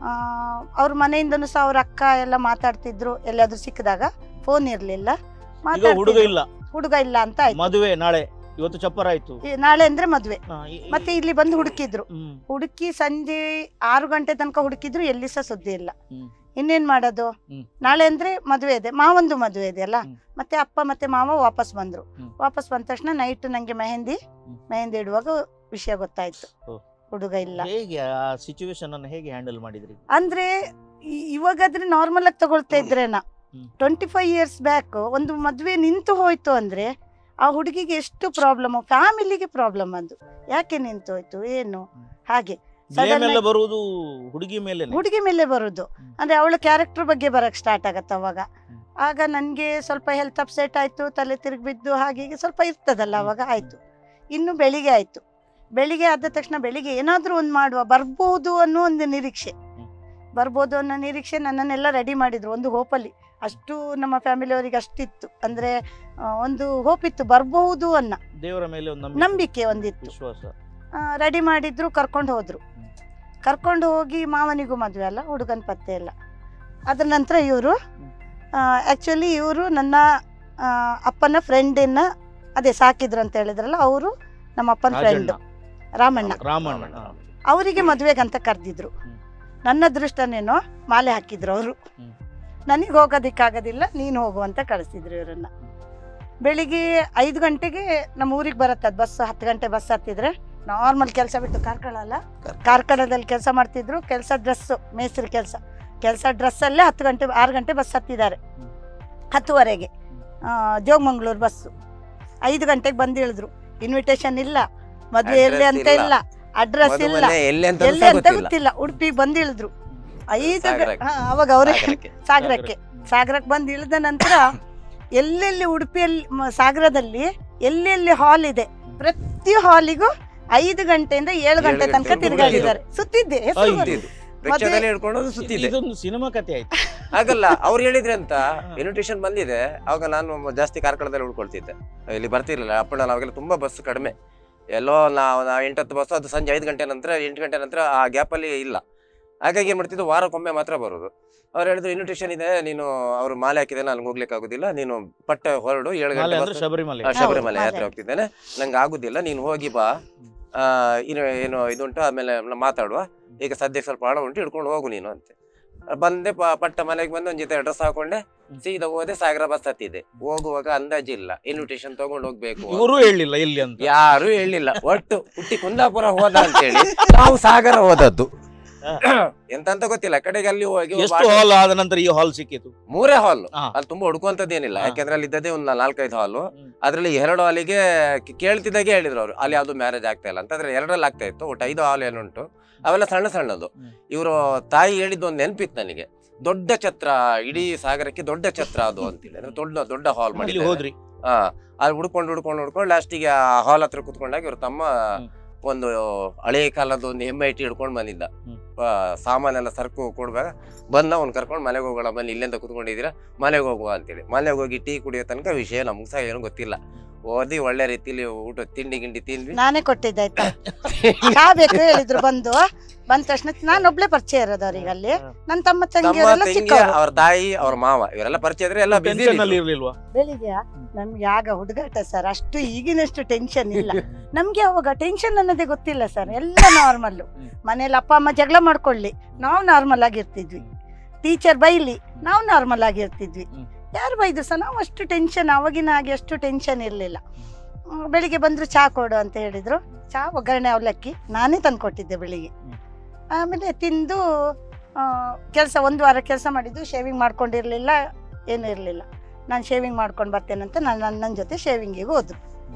ಅವ್ರ ಮನೆಯಿಂದನೂ ಸಹ ಅವ್ರ ಅಕ್ಕ ಎಲ್ಲ ಮಾತಾಡ್ತಿದ್ರು ಎಲ್ಲಾದ್ರೂ ಸಿಕ್ಕಿದಾಗ ಫೋನ್ ಇರಲಿಲ್ಲ ಈಗ ಹುಡುಗ ಇಲ್ಲ ಹುಡುಗ ಇಲ್ಲ ಅಂತ ಆಯ್ತು ಮದುವೆ ನಾಳೆ ಇವತ್ತು ಚಪ್ಪರ ಆಯ್ತು ಈ ನಾಳೆ ಅಂದ್ರೆ ಮದ್ವೆ ಹಾ, ಈ- ಈ- ಮತ್ತೆ ಇಲ್ಲಿ ಬಂದು ಹುಡುಕಿದ್ರು ಹ್ಮ್, ಹುಡುಕಿ ಸಂಜೆ ಆರು ಗಂಟೆ ತನಕ ಹುಡುಕಿದ್ರು ಎಲ್ಲಿ ಸಹ ಸುದ್ದಿ ಇಲ್ಲ ಹ್ಮ್. ಇನ್ನೇನ್ ಮಾಡೋದು ಹ್ಮ್. ನಾಳೆ ಅಂದ್ರೆ ಮದುವೆ ಇದೆ ಮಾವಂದು ಮದುವೆ ಇದೆಯಲ್ಲ ಹ್ಮ್. ಮತ್ತೆ ಅಪ್ಪ ಮತ್ತೆ ಮಾವ ವಾಪಸ್ ಬಂದ್ರು ಹ್ಮ್. ವಾಪಸ್ ಬಂದ ತಕ್ಷಣ ನೈಟ್ ನಂಗೆ ಮೆಹಂದಿ ಹ್ಮ್. ಮೆಹಂದಿ ಇಡುವಾಗ ವಿಷಯ ಗೊತ್ತಾಯ್ತು ಓ. ಹುಡುಗ ಇಲ್ಲ ಹೇಗೆ ಆ ಸಿಚುವೇಶನ್ ಅನ್ನು ಹೇಗೆ ಹ್ಯಾಂಡಲ್ ಮಾಡಿದ್ರಿ ಅಂದ್ರೆ ಇ- ಇವಾಗಾದ್ರೆ ನಾರ್ಮಲ್ ಆಗಿ ತಗೊಳ್ತಾ ಇದ್ರೇನ ಹ್ಮ್. ಟ್ವೆಂಟಿ ಫೈವ್ ಇಯರ್ಸ್ ಬ್ಯಾಕ್ ಒಂದು ಮದ್ವೆ ನಿಂತು ಹೋಯ್ತು ಅಂದ್ರೆ ಆ ಹುಡುಗಿಗೆ ಎಷ್ಟು ಪ್ರಾಬ್ಲಮ್ ಫ್ಯಾಮಿಲಿಗೆ ಪ್ರಾಬ್ಲಮ್ ಅದು ಯಾಕೆ ನಿಂತು ಹೋಯ್ತು ಏನು ಹ್ಮ್. ಹಾಗೆ ಬ್ಲೇಮ್ Sudden ಎಲ್ಲ ಆಗಿ- ಬರುವುದು ಹುಡುಗಿ ಮೇಲೆ ಹುಡುಗಿ ಮೇಲೆ ಬರುದು ಹ್ಮ್. ಅಂದ್ರೆ ಅವಳ ಕ್ಯಾರೆಕ್ಟರ್ ಬಗ್ಗೆ ಬರಕ್ ಸ್ಟಾರ್ಟ್ ಆಗತ್ತೆ ಅವಾಗ ಹ್ಮ್. ಆಗ ನನ್ಗೆ ಸ್ವಲ್ಪ ಹೆಲ್ತ್ ಅಪ್ಸೆಟ್ ಆಯ್ತು ತಲೆ ತಿರುಗಿ ಬಿದ್ದು ಹಾಗೆ ಹೀಗೆ ಸ್ವಲ್ಪ ಇರ್ತದಲ್ಲ ಹ್ಮ್. ಅವಾಗ ಆಯ್ತು ಇನ್ನು ಬೆಳಿಗ್ಗೆ ಆಯ್ತು ಬೆಳಿಗ್ಗೆ ಆದ ತಕ್ಷಣ ಬೆಳಿಗ್ಗೆ ಏನಾದ್ರೂ ಒಂದು ಮಾಡುವ ಬರ್ಬೋದು ಅನ್ನೋ ಒಂದು ನಿರೀಕ್ಷೆ ಹ್ಮ್. ಬರ್ಬೋದು ಅನ್ನೋ ನಿರೀಕ್ಷೆ ನನ್ನನ್ನೆಲ್ಲ ರೆಡಿ ಮಾಡಿದ್ರು ಒಂದು ಹೋಪಲ್ಲಿ ಅಷ್ಟು ನಮ್ಮ ಫ್ಯಾಮಿಲಿಯವರಿಗೆ ಅಷ್ಟಿತ್ತು ಅಂದ್ರೆ ಆ, ಒಂದು ಹೋಪ್ ಇತ್ತು ಬರ್ಬಹುದು ಅನ್ನ ದೇವರ ಮೇಲೆ ಒಂದು ನಂಬಿಕೆ ಒಂದಿತ್ತು ವಿಶ್ವಾಸ ರೆಡಿ ಮಾಡಿದ್ರು ಕರ್ಕೊಂಡು ಹೋದ್ರು ಹ್ಮ್. ಕರ್ಕೊಂಡು ಹೋಗಿ ಮಾವನಿಗೂ ಮದುವೆ ಅಲ್ಲ ಹುಡುಗನ ಪತ್ತೆ ಇಲ್ಲ ಅದ್ರ ನಂತರ ಇವರು ಆ್ಯಕ್ಚುಲಿ ಇವರು ನನ್ನ ಆ, ಅಪ್ಪನ ಫ್ರೆಂಡಿನ ಅದೇ ಸಾಕಿದ್ರು ಅಂತ ಹೇಳಿದ್ರಲ್ಲ ಅವರು ನಮ್ಮ ಅಪ್ಪನ ಫ್ರೆಂಡು ರಾಮಣ್ಣ ರಾಮಣ್ಣ ಹಾ. ಅವರಿಗೆ ಮದುವೆಗಂತ ಕರೆದಿದ್ರು ಹ್ಮ್. ನನ್ನ ಅದೃಷ್ಟನೇನೋ ಮಾಲೆ ಹಾಕಿದ್ರು ಅವರು ಹ್ಮ್. ನನಗೆ ಹೋಗೋದಿಕ್ಕಾಗೋದಿಲ್ಲ ನೀನು ಹೋಗು ಅಂತ ಕಳಿಸಿದ್ರು ಇವರನ್ನ ಬೆಳಿಗ್ಗೆ ಐದು ಗಂಟೆಗೆ ನಮ್ಮ ಊರಿಗೆ ಬರುತ್ತೆ ಅದು ಬಸ್ ಹತ್ತು ಗಂಟೆ ಬಸ್ ಹತ್ತಿದ್ರೆ ನಾರ್ಮಲ್ ಕೆಲಸ ಬಿಟ್ಟು ಕಾರ್ಕಳ ಅಲ್ಲ ಕಾರ್ಕಳದಲ್ಲಿ ಕೆಲಸ ಮಾಡ್ತಿದ್ರು ಕೆಲಸ ಡ್ರೆಸ್ಸು ಮೇಸ್ತ್ರಿ ಕೆಲಸ ಕೆಲಸ ಡ್ರೆಸ್ಸಲ್ಲೇ ಹತ್ತು ಗಂಟೆ ಆರು ಗಂಟೆ ಬಸ್ ಹತ್ತಿದ್ದಾರೆ ಹ್ಮ್. ಹತ್ತುವರೆಗೆ ಜೋಗಮಂಗ್ಳೂರು ಬಸ್ಸು ಐದು ಗಂಟೆಗೆ ಬಂದು ಇಳಿದ್ರು ಇನ್ವಿಟೇಷನ್ ಇಲ್ಲ ಮದುವೆ Address ಎಲ್ಲಿ ಅಂತ ಇಲ್ಲ. ಇಲ್ಲ ಅಡ್ರೆಸ್ ಮದುವೆ ಇಲ್ಲ ಮನೆ ಎಲ್ಲಿ ಅಂತ ಎಲ್ಲಿ ಅಂತ ಗೊತ್ತಿಲ್ಲ ಗೊತ್ತಿಲ್ಲ ಉಡುಪಿಗೆ ಬಂದು ಇಳಿದ್ರು ಐದು ಗ- ಸಾಗರಕ್ಕೆ. ಹಾ, ಅವಾಗ ಅವರೇ ಸಾಗರಕ್ಕೆ. ಸಾಗರಕ್ಕೆ ಸಾಗರಕ್ಕೆ ಬಂದು ಇಳಿದ ನಂತರ ಎಲ್ಲೆಲ್ಲಿ ಉಡುಪಿಯಲ್ಲಿ ಮ- ಸಾಗರದಲ್ಲಿ ಎಲ್ಲೆಲ್ಲಿ ಹಾಲ್ ಇದೆ ಪ್ರತಿ ಹಾಲಿಗೂ ಐದು ಗಂಟೆಯಿಂದ ಏಳು ಗಂಟೆ ಏಳು ತನಕ ಗಂಟೆ ತಿರುಗಾಡಿದ್ದಾರೆ ಸುತ್ತಿದ್ದೆ ಹೆಸರು ಐದು. ಗೊತ್ತು. ಸುತ್ತಿದ್ದು. ರಿಕ್ಷಾದಲ್ಲಿ ಹಿಡ್ಕೊಂಡು ಹೋದ್ರು ಸುತ್ತಿದೆ ಇದೊಂದು ಸಿನಿಮಾ ಕತೆ ಆಯ್ತು ಆಗಲ್ಲ ಅವ್ರು ಹೇಳಿದ್ರೆ ಅಂತ ಇನ್ವಿಟೇಷನ್ ಬಂದಿದೆ ಅವಾಗ ನಾನು ಜಾಸ್ತಿ ಕಾರ್ಕಳದಲ್ಲಿ ಉಳ್ಕೊಳ್ತಿದ್ದೆ ಇಲ್ಲಿ ಬರ್ತಿರ್ಲಿಲ್ಲ ಅಪ್ಪ ನಾನು ಅವಾಗೆಲ್ಲ ತುಂಬಾ ಬಸ್ ಕಡಿಮೆ ಎಲ್ಲೋ ನಾವು ನಾವು ಎಂಟತ್ತು ಬಸ್ ಅದು ಸಂಜೆ ಐದು ಗಂಟೆ ನಂತರ ಎಂಟು ಗಂಟೆ ನಂತರ ಆ ಗ್ಯಾಪಲ್ಲಿ ಇಲ್ಲ ಹಾಗಾಗಿ ಏನು ಮಾಡ್ತಿದ್ದು ವಾರಕ್ಕೊಮ್ಮೆ ಮಾತ್ರ ಬರೋದು ಅವ್ರು ಹೇಳಿದ್ರು ಇನ್ವಿಟೇಷನ್ ಇದೆ ನೀನು ಅವ್ರು ಮಾಲೆ ಹಾಕಿದೆ ನನಗೆ ಹೋಗ್ಲಿಕ್ಕೆ ಆಗುದಿಲ್ಲ ನೀನು ಪಟ್ಟ ಹೊರಡು ಏಳು ಮಾಲೆ ಗಂಟೆ ಅಂದ್ರೆ ಬಸ್ ಶಬರಿಮಲೆ ಆ, ಶಬರಿಮಲೆ ಹೌದು, ಯಾತ್ರೆ ಮಾಲೆ. ಹೋಗ್ತಿದ್ದೇನೆ ನಂಗೆ ಆಗುದಿಲ್ಲ ನೀನು ಹೋಗಿ ಬಾ ಆ, ಇನ್ನು ಏನು ಇದುಂಟು ಆಮೇಲೆ ನ- ಮಾತಾಡುವ ಈಗ ಸದ್ಯಕ್ಕೆ ಸ್ವಲ್ಪ ಹಣ ಉಂಟು ಹಿಡ್ಕೊಂಡು ಹೋಗು ನೀನು ಅಂತ ಬಂದೆ ಪ- ಪಟ್ಟ ಮನೆಗೆ ಬಂದು ಒಂದ್ ಜೊತೆ ಡ್ರೆಸ್ ಹಾಕೊಂಡೆ ಸೀದಾ ಹೋದೆ ಸಾಗರ ಬಸ್ ಹತ್ತಿದೆ ಹೋಗುವಾಗ ಅಂದಾಜಿಲ್ಲ ಇನ್ವಿಟೇಷನ್ ತಗೊಂಡು ಹೋಗ್ಬೇಕು ಇವರು ಹೇಳಿಲ್ಲ ಎಲ್ಲಿ ಅಂತ ಯಾರು ಹೇಳಿಲ್ಲ ಒಟ್ಟು ಹುಟ್ಟಿ ಕುಂದಾಪುರ ಹೋದ ಅಂತೇಳಿ ನಾವು ಸಾಗರ ಹೋದದ್ದು ಎಂತ ಅಂತ ಗೊತ್ತಿಲ್ಲ ಕಡೆಗೆ ಅಲ್ಲಿ ಹೋಗಿ ಒಬ್ಬ ಎಷ್ಟು ಆಟ- ಹಾಲ್ ಆದ ನಂತರ ಈ ಹಾಲ್ ಸಿಕ್ಕಿತು ಮೂರೇ ಹಾಲ್ ಹಾ. ಅಲ್ಲಿ ತುಂಬಾ ಹುಡುಕುವಂತದ್ದೇನಿಲ್ಲ ಹಾ. ಯಾಕೆಂದ್ರೆ ಅಲ್ಲಿ ಇದ್ದದೇ ಒಂದು ನಾಲ್ಕೈದು ಹಾಲ್ ಹ್ಮ್. ಅದ್ರಲ್ಲಿ ಎರಡು ಹಾಲಿಗೆ ಕೇಳ್ತಿದ್ದಾಗೆ ಹೇಳಿದ್ರು ಅವರು ಅಲ್ಲಿ ಯಾವ್ದು ಮ್ಯಾರೇಜ್ ಆಗ್ತಾ ಇಲ್ಲ ಅಂತಂದ್ರೆ ಎರಡರಲ್ಲಿ ಆಗ್ತಾ ಇತ್ತು ಒಟ್ಟು ಐದು ಹಾಲ್ ಏನುಂಟು ಅವೆಲ್ಲ ಸಣ್ಣ ಸಣ್ಣದು ಹ್ಮ್. ಇವರು ತಾಯಿ ಹೇಳಿದ್ದು ಒಂದು ನೆನಪಿತ್ತು ನನಗೆ ದೊಡ್ಡ ಛತ್ರ ಇಡೀ ಸಾಗರಕ್ಕೆ ದೊಡ್ಡ ಛತ್ರ ಅದು ಅಂತೇಳಿ ಅಂದ್ರೆ ದೊಡ್ಡ ದೊಡ್ಡ ಹಾಲ್ ಅಲ್ಲಿ ಮಾಡಿ ಹೋದ್ರಿ ಹಾ ಅಲ್ಲಿ ಹುಡ್ಕೊಂಡು ಹುಡ್ಕೊಂಡು ಹುಡ್ಕೊಂಡು ಲಾಸ್ಟಿಗೆ ಆ ಹಾಲ್ ಹತ್ರ ಕುತ್ಕೊಂಡಾಗ ಇವ್ರ ತಮ್ಮ ಹ್ಮ್. ಒಂದು ಹಳೆ ಕಾಲದ ಒಂದು ಎಮ್ಮೆ ಇಟ್ಟು ಹಿಡ್ಕೊಂಡು ಬಂದಿದ್ದ ಹ್ಮ್. ಆ, ಸಾಮಾನೆಲ್ಲ ಸರ್ಕು ಕೊಡ್ಬೇಕ ಬಂದ ಅವ್ನು ಕರ್ಕೊಂಡು ಮನೆಗೆ ಹೋಗೋಣ ಬನ್ನಿ ಇಲ್ಲಿಂದ ಕುತ್ಕೊಂಡಿದ್ದೀರಾ ಮನೆಗೆ ಹೋಗುವ ಅಂತೇಳಿ ಮನೆಗೆ ಹೋಗಿ ಟೀ ಕುಡಿಯೋ ತನಕ ವಿಷಯ ನಮ್ಗೆ ಸಹ ಏನು ಗೊತ್ತಿಲ್ಲ ಓದಿ ಒಳ್ಳೆ ರೀತಿಲಿ ಊಟ ತಿಂಡಿ ಗಿಂಡಿ ತಿಂದ್ವಿ ನಾನೇ ಕೊಟ್ಟಿದ್ದೆ ಆಯ್ತಾ ಚಾ ಬೇಕು ಹೇಳಿದ್ರು ಬಂದು ಬಂದ ತಕ್ಷಣ ನಾನು ಒಬ್ಳೆ ಪರಿಚಯ ಇರೋದು ಅವ್ರಿಗೆ ಅಲ್ಲಿ ನನ್ನ ತಮ್ಮ ತಮ್ಮ ತಂಗಿಯವರೆಲ್ಲ ತಂಗಿ ಚಿಕ್ಕವರು ಅವ್ರ ತಾಯಿ ಅವ್ರ ಮಾವ ಇವರೆಲ್ಲ ಪರಿಚಯ ಇದ್ರೆ ಎಲ್ಲ busy ಟೆನ್ಷನ್ ಅಲ್ಲಿ ಇದ್ರು. ಇರ್ಲಿಲ್ವಾ ಬೆಳಿಗ್ಗೆ ನಮ್ಗೆ ಆಗ ಹುಡುಗಾಟ ಸರ್ ಅಷ್ಟು ಈಗಿನಷ್ಟು ಟೆನ್ಷನ್ ಇಲ್ಲ ನಮ್ಗೆ ಅವಾಗ ಟೆನ್ಷನ್ ಅನ್ನೋದೇ ಗೊತ್ತಿಲ್ಲ ಸರ್ ಎಲ್ಲ ನಾರ್ಮಲ್ ಹ್ಮ್. ಮನೇಲಿ ಅಪ್ಪ ಅಮ್ಮ ಜಗಳ ಮಾಡ್ಕೊಳ್ಳಿ ನಾವು ನಾರ್ಮಲ್ ಆಗಿರ್ತಿದ್ವಿ ಟೀಚರ್ ಬೈಲಿ ನಾವು ನಾರ್ಮಲ್ ಆಗಿರ್ತಿದ್ವಿ ಹ್ಮ್. ಯಾರು ಬೈದ್ರು ಸರ್ ನಾವು ಅಷ್ಟು ಟೆನ್ಷನ್ ಅವಾಗಿನ ಹಾಗೆ ಅಷ್ಟು ಟೆನ್ಷನ್ ಇರಲಿಲ್ಲ ಬೆಳಿಗ್ಗೆ ಬಂದ್ರು ಚಾ ಕೊಡು ಅಂತ ಹೇಳಿದ್ರು ಚಾ ಒಗ್ಗರಣೆ ಅವಲಕ್ಕಿ ನಾನೇ ತಂದು ಕೊಟ್ಟಿದ್ದೆ ಬೆಳಿಗ್ಗೆ ಹ್ಮ್. ಆಮೇಲೆ ತಿಂದು ಕೆಲಸ ಒಂದು ವಾರ ಕೆಲಸ ಮಾಡಿದ್ದು ಶೇವಿಂಗ್ ಮಾಡ್ಕೊಂಡಿರಲಿಲ್ಲ ಏನೂ ಇರಲಿಲ್ಲ ನಾನು ಶೇವಿಂಗ್ ಮಾಡ್ಕೊಂಡು ಬರ್ತೇನೆ ಅಂತ ನಾನು ನನ್ನ ಜೊತೆ ಶೇವಿಂಗಿಗೆ ಹೋದ್ರು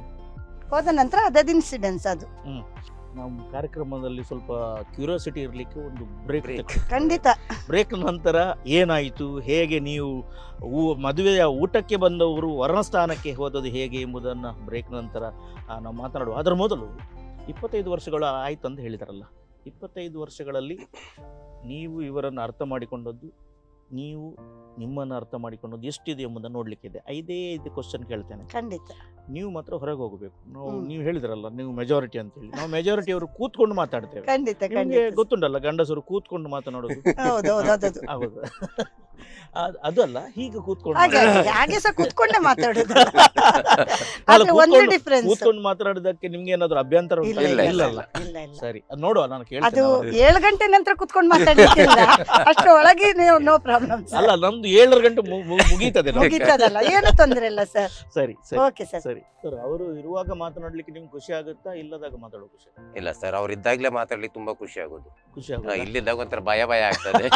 ಹೋದ ನಂತರ ಅದದ ಇನ್ಸಿಡೆನ್ಸ್ ಅದು ನಮ್ಮ ಕಾರ್ಯಕ್ರಮದಲ್ಲಿ ಸ್ವಲ್ಪ ಕ್ಯೂರಿಯಾಸಿಟಿ ಇರ್ಲಿಕ್ಕೆ ಒಂದು ಬ್ರೇಕ್ Break. ಖಂಡಿತ ಬ್ರೇಕ್ ನಂತರ ಏನಾಯಿತು ಹೇಗೆ ನೀವು ಊ- ಮದುವೆಯ ಊಟಕ್ಕೆ ಬಂದವರು ವರ್ಣಸ್ಥಾನಕ್ಕೆ ಹೋದದ್ದು ಹೇಗೆ ಎಂಬುದನ್ನು ಬ್ರೇಕ್ ನಂತರ ಆ, ನಾವು ಮಾತನಾಡುವ ಅದರ ಮೊದಲು ಇಪ್ಪತ್ತೈದು ವರ್ಷಗಳು ಆಯ್ತು ಅಂತ ಹೇಳಿದಾರಲ್ಲ ಇಪ್ಪತ್ತೈದು ವರ್ಷಗಳಲ್ಲಿ ನೀವು ಇವರನ್ನು ಅರ್ಥ ಮಾಡಿಕೊಂಡದ್ದು ನೀವು ನಿಮ್ಮನ್ನು ಅರ್ಥ ಮಾಡಿಕೊಂಡದ್ದು ಎಷ್ಟಿದೆ ಎಂಬುದನ್ನು ನೋಡ್ಲಿಕ್ಕಿದೆ ಐದೇ ಐದು ಕ್ವಶನ್ ಕೇಳ್ತೇನೆ ಖಂಡಿತ ನೀವು ಮಾತ್ರ ಹೊರಗೆ ಹೋಗಬೇಕು ನಾವು ಹ್ಮ್. ನೀವು ಹೇಳಿದ್ರಲ್ಲ ನೀವು ಮೆಜಾರಿಟಿ ಅಂತ ಹೇಳಿ ನಾವು ಮೆಜಾರಿಟಿ ಅವರು ಕೂತ್ಕೊಂಡು ಮಾತಾಡ್ತೇವೆ ಖಂಡಿತ ನಿಮಗೆ ಖಂಡಿತ ಗೊತ್ತುಂಟಲ್ಲ ಗಂಡಸರು ಕೂತ್ಕೊಂಡು ಮಾತಾಡೋದು ಹೌದು ಹೌದು ಅದದು ಹೌದು ಅದ್- ಅದಲ್ಲ ಹೀಗೆ ಕೂತ್ಕೊಂಡು ಹಾಗೆ ಮಾತಾಡೋದು. ಹಾಗೆ ಹಾಗೆ ಸಹ ಕುತ್ಕೊಂಡೆ ಮಾತಾಡೋದು ಅಲ್ಲ, ಆದ್ರೆ ಒಂದು ಕೂತ್ಕೊಂಡು- ಡಿಫ್ರೆನ್ಸ್ ಕೂತ್ಕೊಂಡು ಮಾತಾಡೋದಕ್ಕೆ ನಿಮ್ಗೆ ಏನಾದ್ರು ಅಭ್ಯಂತರ ಉಂಟಾ? ಇಲ್ಲ ಇಲ್ಲ, ಇಲ್ಲ ಇಲ್ಲ ಇಲ್ಲ ಇಲ್ಲ ಸರಿ ಅದ್ ನೋಡುವ ನಾನು ಅದು ಕೇಳ್ತೇನೆ ಅವಾಗ. ಏಳು ಗಂಟೆ ನಂತರ ಕುತ್ಕೊಂಡು ಮಾತಾಡ್ಲಿಕ್ಕಿಲ್ಲ ಅಷ್ಟು ಒಳಗೆ ನೋ ಪ್ರಾಬ್ಲಮ್ ಅಲ್ಲ ನಮ್ದು ಏಳರ ಗಂಟೆ ಮು- ಮು- ಮುಗೀತದೆ ನಮ್ಗೆ. ಮುಗಿತದಲ್ಲ ಏನು ತೊಂದ್ರೆ ಇಲ್ಲ ಸರ್ ಸರಿ ಸರಿ ಓಕೆ ಸರ್ ಸರಿ ಸರ್ ಅವರು ಇರುವಾಗ ಮಾತನಾಡ್ಲಿಕ್ಕೆ ನಿಮ್ಗೆ ಖುಷಿ ಆಗುತ್ತಾ ಇಲ್ಲದಾಗ ಮಾತಾಡೋ ಖುಷಿ ಇಲ್ಲ ಸರ್ ಅವ್ರು ಇದ್ದಾಗ್ಲೇ ಮಾತಾಡ್ಲಿಕ್ಕೆ ತುಂಬಾ ಖುಷಿ ಆಗೋದು ಖುಷಿ ಆ, ಆಗುತ್ತಾ? ಇಲ್ಲಿದ್ದಾಗ ಒಂಥರ ಭಯ ಭಯ ಆಗ್ತದೆ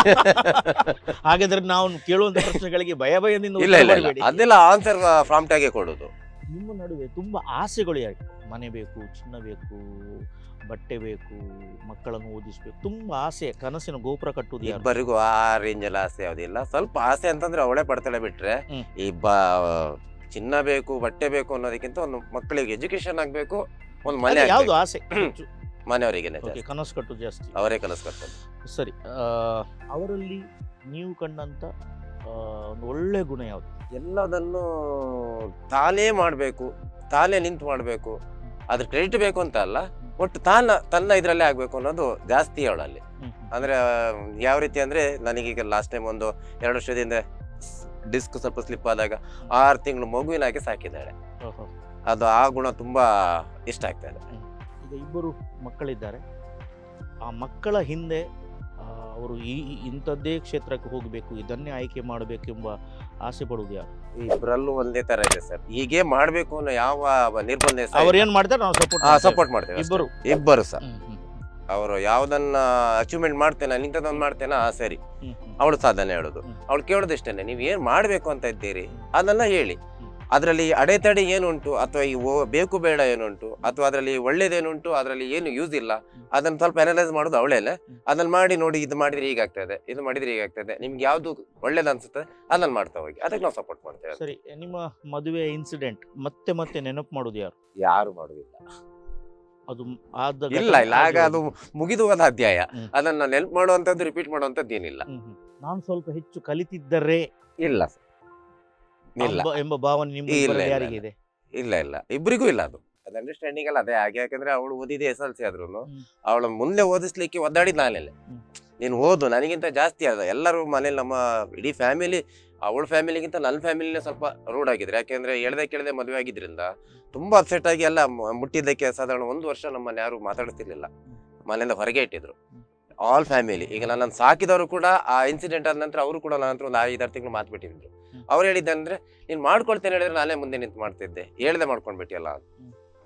ಹಾಗಾದ್ರೆ ನಾವು ಕೇಳುವಂತ ಪ್ರಶ್ನೆಗಳಿಗೆ ಭಯ ಭಯದಿಂದ ಇಲ್ಲ ಉತ್ತರ ಇಲ್ಲ ಇಲ್ಲ ಮಾಡಬೇಡಿ. ಅದೆಲ್ಲ ಆನ್ಸರ್ ಪ್ರಾಂಪ್ಟ್ ಆಗಿ ಕೊಡೋದು ನಿಮ್ಮ ನಡುವೆ ತುಂಬಾ ಆಸೆಗಳು ಯಾಕೆ ಮನೆ ಬೇಕು ಚಿನ್ನ ಬೇಕು ಬಟ್ಟೆ ಬೇಕು ಮಕ್ಕಳನ್ನು ಓದಿಸ್ಬೇಕು ತುಂಬಾ ಆಸೆ ಕನಸಿನ ಗೋಪುರ ಕಟ್ಟುವುದು ಯಾರು ಇಬ್ಬರಿಗೂ ಆ ರೇಂಜ್ ಎಲ್ಲ ಆಸೆ ಯಾವುದಿಲ್ಲ ಸ್ವಲ್ಪ ಆಸೆ ಅಂತಂದ್ರೆ ಅವಳೆ ಪಡ್ತಾಳೆ ಬಿಟ್ರೆ ಹ್ಮ್. ಈ ಬ ಚಿನ್ನ ಬೇಕು ಬಟ್ಟೆ ಬೇಕು ಅನ್ನೋದಕ್ಕಿಂತ ಒಂದು ಮಕ್ಕಳಿಗೆ ಎಜುಕೇಶನ್ ಆಗ್ಬೇಕು ಒಂದು ಮನೆ ಅದೇ ಯಾವ್ದು ಆಗ್ಬೇಕು. ಆಸೆ ಹೆಚ್ಚು? ಮನೆಯವರಿಗೆ Okay, ಕನಸು ಕಟ್ಟುದು ಜಾಸ್ತಿ ಅವರೇ ಕನಸು ಕಟ್ತಾರೆ ಸರಿ ಆ, ಅವರಲ್ಲಿ ನೀವು ಕಂಡಂತ ಆ, ಒಂದು ಒಳ್ಳೆ ಗುಣ ಯಾವುದು ಎಲ್ಲದನ್ನು ತಾನೇ ಮಾಡಬೇಕು ತಾನೇ ನಿಂತು ಮಾಡಬೇಕು ಅದ್ರ ಕ್ರೆಡಿಟ್ ಬೇಕು ಅಂತ ಅಲ್ಲ ಒಟ್ಟು ತಾನ ತನ್ನ ಇದರಲ್ಲೇ ಆಗ್ಬೇಕು ಅನ್ನೋದು ಜಾಸ್ತಿ ಅವಳಲ್ಲಿ ಹ್ಮ್, ಹ್ಮ್. ಅಂದ್ರೆ ಯಾವ ರೀತಿ ಅಂದ್ರೆ ನನಗೀಗ ಲಾಸ್ಟ್ ಟೈಮ್ ಒಂದು ಎರಡು ವರ್ಷದಿಂದ ಡಿಸ್ಕ್ ಸ್ವಲ್ಪ ಸ್ಲಿಪ್ ಆದಾಗ ಆರು ತಿಂಗಳು ಮಗುವಿನ ಹಾಕಿ ಸಾಕಿದ್ದಾಳೆ ಓಹೋ. ಅದು ಆ ಗುಣ ತುಂಬಾ ಇಷ್ಟ ಆಗ್ತಾ ಇದೆ ಈಗ ಇಬ್ಬರು ಮಕ್ಕಳಿದ್ದಾರೆ ಆ ಮಕ್ಕಳ ಹಿಂದೆ ಆ, ಅವರು ಈ ಈ- ಇಂಥದ್ದೇ ಕ್ಷೇತ್ರಕ್ಕೆ ಹೋಗಬೇಕು ಇದನ್ನೇ ಆಯ್ಕೆ ಮಾಡಬೇಕೆಂಬ ಆಸೆ ಪಡುವುದು ಯಾರು ಇಬ್ಬರಲ್ಲೂ ಒಂದೇ ತರ ಇದೆ ಸರ್ ಹೀಗೆ ಮಾಡ್ಬೇಕು ಅನ್ನೋ ಯಾವ ನಿರ್ಬಂಧ ಅವ್ರು ಏನ್ ಮಾಡ್ತಾರೆ ನಾವು ಸಪೋರ್ಟ್ ಸಪೋರ್ಟ್ ಮಾಡ್ತೇವೆ ಅಷ್ಟೇ. ಇಬ್ಬರು ಇಬ್ಬರು ಸಹ ಹ್ಮ್, ಹ್ಮ್, ಅವರು ಯಾವ್ದನ್ನ ಅಚೀವ್ಮೆಂಟ್ ಮಾಡ್ತೇನೆ ಇಂಥದ್ದೊಂದು ಮಾಡ್ತೇನೆ ಆ ಸರಿ ಹ್ಮ್, ಹ್ಮ್. ಅವಳು ಸಾಧನೆ ಹೇಳೋದು ಹ್ಮ್. ಅವಳು ಕೇಳೋದು ಇಷ್ಟೇನೆ ನೀವು ಏನ್ ಮಾಡ್ಬೇಕು ಅಂತ ಇದ್ದೀರಿ ಹ್ಮ್. ಅದನ್ನ ಹೇಳಿ ಹ್ಮ್. ಅದರಲ್ಲಿ ಅಡೆತಡೆ ಏನುಂಟು ಅಥವಾ ಈ ಓ- ಬೇಕು ಬೇಡ ಏನುಂಟು ಅಥವಾ ಅದರಲ್ಲಿ ಒಳ್ಳೇದೇನುಂಟು ಅದರಲ್ಲಿ ಏನು ಯೂಸ್ ಇಲ್ಲ ಹ್ಮ್. ಅದನ್ನ ಸ್ವಲ್ಪ ಅನಲೈಸ್ ಮಾಡೋದು ಅವಳೇನೆ ಹ್ಮ್. ಅದನ್ನ ಮಾಡಿ ನೋಡಿ ಇದು ಮಾಡಿದ್ರೆ ಹೀಗಾಗ್ತದೆ ಇದು ಮಾಡಿದ್ರೆ ಹೀಗಾಗ್ತದೆ ನಿಮ್ಗೆ ಯಾವ್ದು ಒಳ್ಳೇದು ಅನ್ಸುತ್ತೆ ಅದನ್ನ ಮಾಡ್ತಾ ಹೋಗಿ ಅದಕ್ಕೆ ನಾವು ಸಪೋರ್ಟ್ ಮಾಡ್ತೇವೆ ಸರಿ ನಿಮ್ಮ ಮದುವೆ ಇನ್ಸಿಡೆಂಟ್ ಮತ್ತೆ ಮತ್ತೆ ನೆನಪು ಮಾಡುದು ಯಾರು ಯಾರು ಮಾಡುದಿಲ್ಲ ಅದು ಆದ ಇಲ್ಲ ಇಲ್ಲ ಆಗ ಅದು ಮುಗಿದು ಹೋದ ಅಧ್ಯಾಯ ಹ್ಮ್. ಅದನ್ನ ನೆನಪು ಮಾಡುವಂತದ್ದು ರಿಪೀಟ್ ಮಾಡುವಂತದ್ದು ಏನಿಲ್ಲ ಹ್ಮ್, ಹ್ಮ್. ನಾನು ಸ್ವಲ್ಪ ಹೆಚ್ಚು ಕಲಿತಿದ್ದರೆ ಇಲ್ಲ ಇಲ್ಲ ಎಂಬ- ಎಂಬ ಭಾವನೆ ನಿಮ್ಮ ಇಲ್ಲ, ಇಬ್ಬರಲ್ಲಿ ಇಲ್ಲ, ಯಾರಿಗೆ ಇಲ್ಲ. ಇದೆ ಇಲ್ಲ ಇಲ್ಲ ಇಬ್ಬರಿಗೂ ಇಲ್ಲ ಅದು ಅದು ಅಂಡರ್ಸ್ಟ್ಯಾಂಡಿಂಗ್ ಅಲ್ಲ ಅದೇ ಹಾಗೆ ಯಾಕಂದ್ರೆ ಅವಳು ಓದಿದೆ ಎಸ್ ಎಲ್ ಸಿ ಆದ್ರೂ ಹ್ಮ್. ಅವಳ ಮುಂದೆ ಓದಿಸ್ಲಿಕ್ಕೆ ಒದ್ದಾಡಿದ್ ನಾನೇ ಹ್ಮ್. ನೀನು ಓದು ನನಗಿಂತ ಜಾಸ್ತಿ ಅದ ಎಲ್ಲರೂ ಮನೇಲಿ ನಮ್ಮ ಇಡೀ ಫ್ಯಾಮಿಲಿ ಅವಳ ಫ್ಯಾಮಿಲಿಗಿಂತ ನನ್ನ ಫ್ಯಾಮಿಲಿನೇ ಸ್ವಲ್ಪ ರೂಢ್ ಆಗಿದ್ರು ಯಾಕೆಂದ್ರೆ ಎಳ್ದೆ ಕೇಳದೆ ಮದುವೆ ಆಗಿದ್ರಿಂದ ತುಂಬಾ ಅಪ್ಸೆಟ್ ಆಗಿ ಎಲ್ಲ ಮ- ಮುಟ್ಟಿದ್ದಕ್ಕೆ ಸಾಧಾರಣ ಒಂದು ವರ್ಷ ನಮ್ಮನ್ನ ಯಾರು ಮಾತಾಡ್ತಿರ್ಲಿಲ್ಲ ಮನೆಯಿಂದ ಹೊರಗೆ ಇಟ್ಟಿದ್ರು ಆಲ್ ಫ್ಯಾಮಿಲಿ ಈಗ ನನ್ನನ್ನು ಸಾಕಿದವರು ಕೂಡ ಆ ಇನ್ಸಿಡೆಂಟ್ ಆದ ನಂತರ ಅವರು ಕೂಡ ನನ್ನ ಹತ್ರ ಒಂದು ಐದಾರು ತಿಂಗಳು ಮಾತು ಅವ್ರು ಹೇಳಿದ್ದಂದ್ರೆ ನೀನು ಮಾಡ್ಕೊಳ್ತೇನೆ ಹೇಳಿದ್ರೆ ನಾನೇ ಮುಂದೆ ನಿಂತು ಮಾಡ್ತಿದ್ದೆ ಹೇಳ್ದೆ ಮಾಡ್ಕೊಂಡ್ಬಿಟ್ಟಿಯಲ್ಲ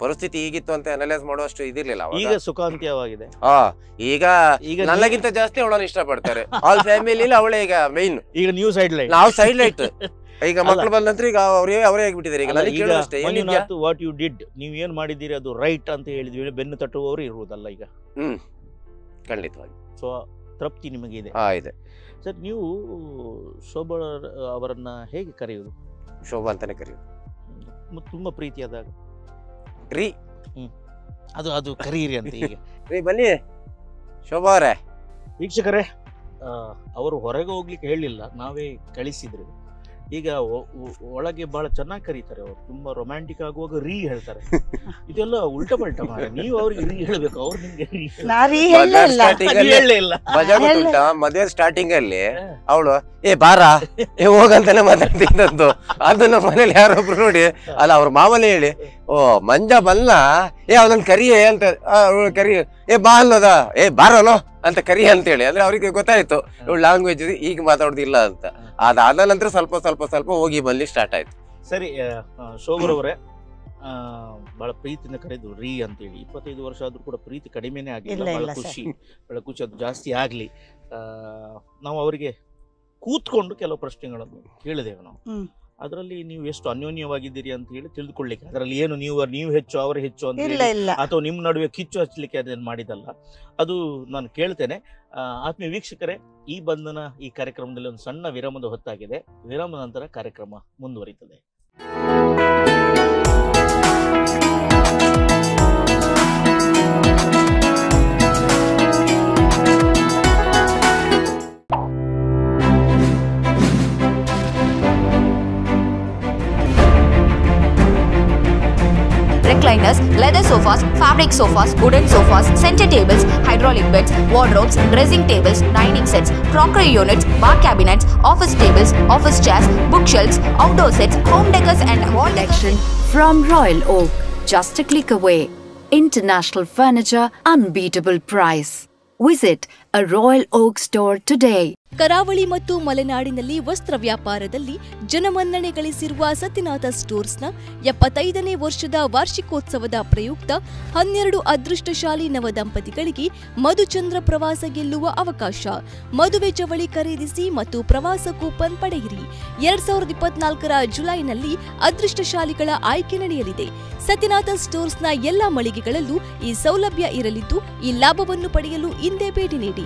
ಪರಿಸ್ಥಿತಿ ಈಗಿತ್ತು ಅಂತ ಅನಲೈಸ್ ಮಾಡುವಷ್ಟು ಇದಿರ್ಲಿಲ್ಲ ಈಗ ಅವಾಗ ಸುಖಾಂತ್ಯವಾಗಿದೆ ಹಾ ಈಗ ಈಗ ನನಗಿಂತ ಜಾಸ್ತಿ ಅವಳನ್ನ ಇಷ್ಟಪಡ್ತಾರೆ ಆಲ್ ಫ್ಯಾಮಿಲಿ ಅವಳೇ ಈಗ ಮೈನ್ ಈಗ ನೀವು ಸೈಡ್ ಲೈನ್ ನಾವು ಸೈಡ್ ಲೈಟ್ ಈಗ ಅಲ್ಲ. ಮಕ್ಕಳು ಬಂದ ನಂತರ ಈಗ ಅವರೇ ಅವರೇ ಆಗಿಬಿಟ್ಟಿದ್ದಾರೆ ಈಗ ನನಗೆ ಕೇಳೋದು ಅಷ್ಟೇ ಏನಿದ್ಯಾ ವಾಟ್ ಯು ಡಿಡ್ ನೀವು ಏನ್ ಮಾಡಿದ್ದೀರಿ ಅದು ರೈಟ್ ಅಂತ ಹೇಳಿದ್ವಿ ಬೆನ್ನು ತಟ್ಟುವವರು ಇರುವುದಲ್ಲ ಈಗ ಹ್ಮ್ ಖಂಡಿತವಾಗಿ ಸೊ ತೃಪ್ತಿ ನಿಮಗೆ ಇದೆ ಹಾ ಇದೆ ಸರ್ ನೀವು ಶೋಭಾ ಅವರನ್ನ ಹೇಗೆ ಕರೆಯುವುದು ಶೋಭಾ ಅಂತಾನೆ ಕರೆಯೋದು ಮ- ತುಂಬಾ ಪ್ರೀತಿಯಾದಾಗ ರೀ ಅದು ಅದು ಕರೀರಿ ಅಂತ ಈಗ ರೀ ಬನ್ನಿ ಶೋಭಾ ಅವರೇ ವೀಕ್ಷಕರೇ ಆ, ಅವರು ಹೊರಗೆ ಹೋಗ್ಲಿಕ್ಕೆ ಹೇಳಿಲ್ಲ ನಾವೇ ಕಳಿಸಿದ್ರು ಈಗ ಒ- ಒ- ಒಳಗೆ ಬಹಳ ಚೆನ್ನಾಗಿ ಕರೀತಾರೆ ಅವರು ತುಂಬಾ ರೊಮ್ಯಾಂಟಿಕ್ ಆಗುವಾಗ ರೀ ಹೇಳ್ತಾರೆ ಇದೆಲ್ಲ ಉಲ್ಟಾ ಪಲ್ಟಾ ಮಾರ ನೀವು ಅವ್ರಿಗೆ ರೀ ಹೇಳ್ಬೇಕು ಅವ್ರು ನಿಮ್ಗೆ ರೀ ನಾರೀ ಹೇಳಲೇ ಇಲ್ಲ starting ಅದು ಅಲ್ಲಿ- ಹೇಳಲೇ ಇಲ್ಲ ಮಜಾ ಹೇಳು. ಗೊತ್ತುಂಟಾ ಮದುವೆ ಸ್ಟಾರ್ಟಿಂಗ್ ಅಲ್ಲಿ ಅವಳು ಏ ಬಾರ ಏ ಹೋಗಂತಾನೆ ಮಾತಾಡ್ತಿದ್ದದ್ದು ಅದನ್ನ ಮನೇಲಿ ಯಾರೊಬ್ರು ನೋಡಿ ಅಲ್ಲ ಅವ್ರ ಮಾಮನೇ ಹೇಳಿ ಓ ಮಂಜ ಬಲ್ಲ ಏ ಅವನನ್ನ ಕರಿಯೇ ಅಂತ ಆ, ಅವ್ಳು ಕರಿ ಏ ಬಾ ಅನ್ನೋದ ಏ ಬಾರನೋ ಅಂತ ಕರಿ ಅಂತೇಳಿ ಅಂದ್ರೆ ಅವ್ರಿಗೆ ಗೊತ್ತಾಯ್ತು ಇವಳು ಲ್ಯಾಂಗ್ವೇಜ್ ಈಗ ಮಾತಾಡೋದಿಲ್ಲ ಅಂತ ಅದಾದ ನಂತರ ಸ್ವಲ್ಪ ಸ್ವಲ್ಪ ಸ್ವಲ್ಪ ಹೋಗಿ ಬಲ್ಲಿ ಸ್ಟಾರ್ಟ್ ಆಯ್ತು ಸರಿ ಶೋಭರವರೇ ಬಹಳ ಪ್ರೀತಿಯಿಂದ ಕರೆದು ರೀ ಅಂತೇಳಿ ಇಪ್ಪತ್ತೈದು ವರ್ಷ ಆದ್ರೂ ಕೂಡ ಪ್ರೀತಿ ಕಡಿಮೆನೇ ಆಗಿಲ್ಲ ಇಲ್ಲ, ಬಹಳ ಇಲ್ಲ ಸರ್. ಖುಷಿ ಬಹಳ ಖುಷಿ ಅದು ಜಾಸ್ತಿ ಆಗ್ಲಿ ಆ, ನಾವು ಅವರಿಗೆ ಕೂತ್ಕೊಂಡು ಕೆಲವು ಪ್ರಶ್ನೆಗಳನ್ನು ಕೇಳಿದೆವು ನಾವು ಹ್ಮ್. ಅದರಲ್ಲಿ ನೀವು ಎಷ್ಟು ಅನ್ಯೋನ್ಯವಾಗಿದ್ದೀರಿ ಅಂತ ಹೇಳಿ ತಿಳಿದುಕೊಳ್ಳಿಕ್ಕೆ ಅದರಲ್ಲಿ ಏನು ನೀವು ನೀವು ಹೆಚ್ಚು ಅವರು ಹೆಚ್ಚು ಅಂತ ಇಲ್ಲ ಹೇಳಿ ಇಲ್ಲ ಅಥವಾ ನಿಮ್ಮ ನಡುವೆ ಕಿಚ್ಚು ಹಚ್ಚಲಿಕ್ಕೆ ಅದನ್ನು ಮಾಡಿದಲ್ಲ ಅದು ನಾನು ಕೇಳ್ತೇನೆ ಆ, ಆತ್ಮೀಯ ವೀಕ್ಷಕರೇ ಈ ಬಂಧನ ಈ ಕಾರ್ಯಕ್ರಮದಲ್ಲಿ ಒಂದು ಸಣ್ಣ ವಿರಾಮದ ಹೊತ್ತಾಗಿದೆ ವಿರಾಮದ ನಂತರ ಕಾರ್ಯಕ್ರಮ ಮುಂದುವರಿತದೆ recliners, leather sofas, fabric sofas, wooden sofas, center tables, hydraulic beds, wardrobes, dressing tables, dining sets, crockery units, bar cabinets, office tables, office chairs, bookshelves, outdoor sets, home decors and wall Collection from Royal Oak, just a click away. International furniture, unbeatable price. Visit a Royal Oak store today. ಕರಾವಳಿ ಮತ್ತು ಮಲೆನಾಡಿನಲ್ಲಿ ವಸ್ತ್ರ ವ್ಯಾಪಾರದಲ್ಲಿ ಜನಮನ್ನಣೆ ಗಳಿಸಿರುವ ಸತ್ಯನಾಥ ಸ್ಟೋರ್ಸ್ನ ಎಪ್ಪತ್ತೈದನೇ ವರ್ಷದ ವಾರ್ಷಿಕೋತ್ಸವದ ಪ್ರಯುಕ್ತ ಹನ್ನೆರಡು ಅದೃಷ್ಟಶಾಲಿ ನವ ದಂಪತಿಗಳಿಗೆ ಮಧುಚಂದ್ರ ಪ್ರವಾಸ ಗೆಲ್ಲುವ ಅವಕಾಶ ಮದುವೆ ಜವಳಿ ಖರೀದಿಸಿ ಮತ್ತು ಪ್ರವಾಸ ಕೂಪನ್ ಪಡೆಯಿರಿ ಎರಡ್ ಸಾವಿರದ ಇಪ್ಪತ್ನಾಲ್ಕರ ಜುಲೈನಲ್ಲಿ ಅದೃಷ್ಟಶಾಲಿಗಳ ಆಯ್ಕೆ ನಡೆಯಲಿದೆ ಸತ್ಯನಾಥ ಸ್ಟೋರ್ಸ್ನ ಎಲ್ಲಾ ಮಳಿಗೆಗಳಲ್ಲೂ ಈ ಸೌಲಭ್ಯ ಇರಲಿದ್ದು ಈ ಲಾಭವನ್ನು ಪಡೆಯಲು ಇಂದೇ ಭೇಟಿ ನೀಡಿ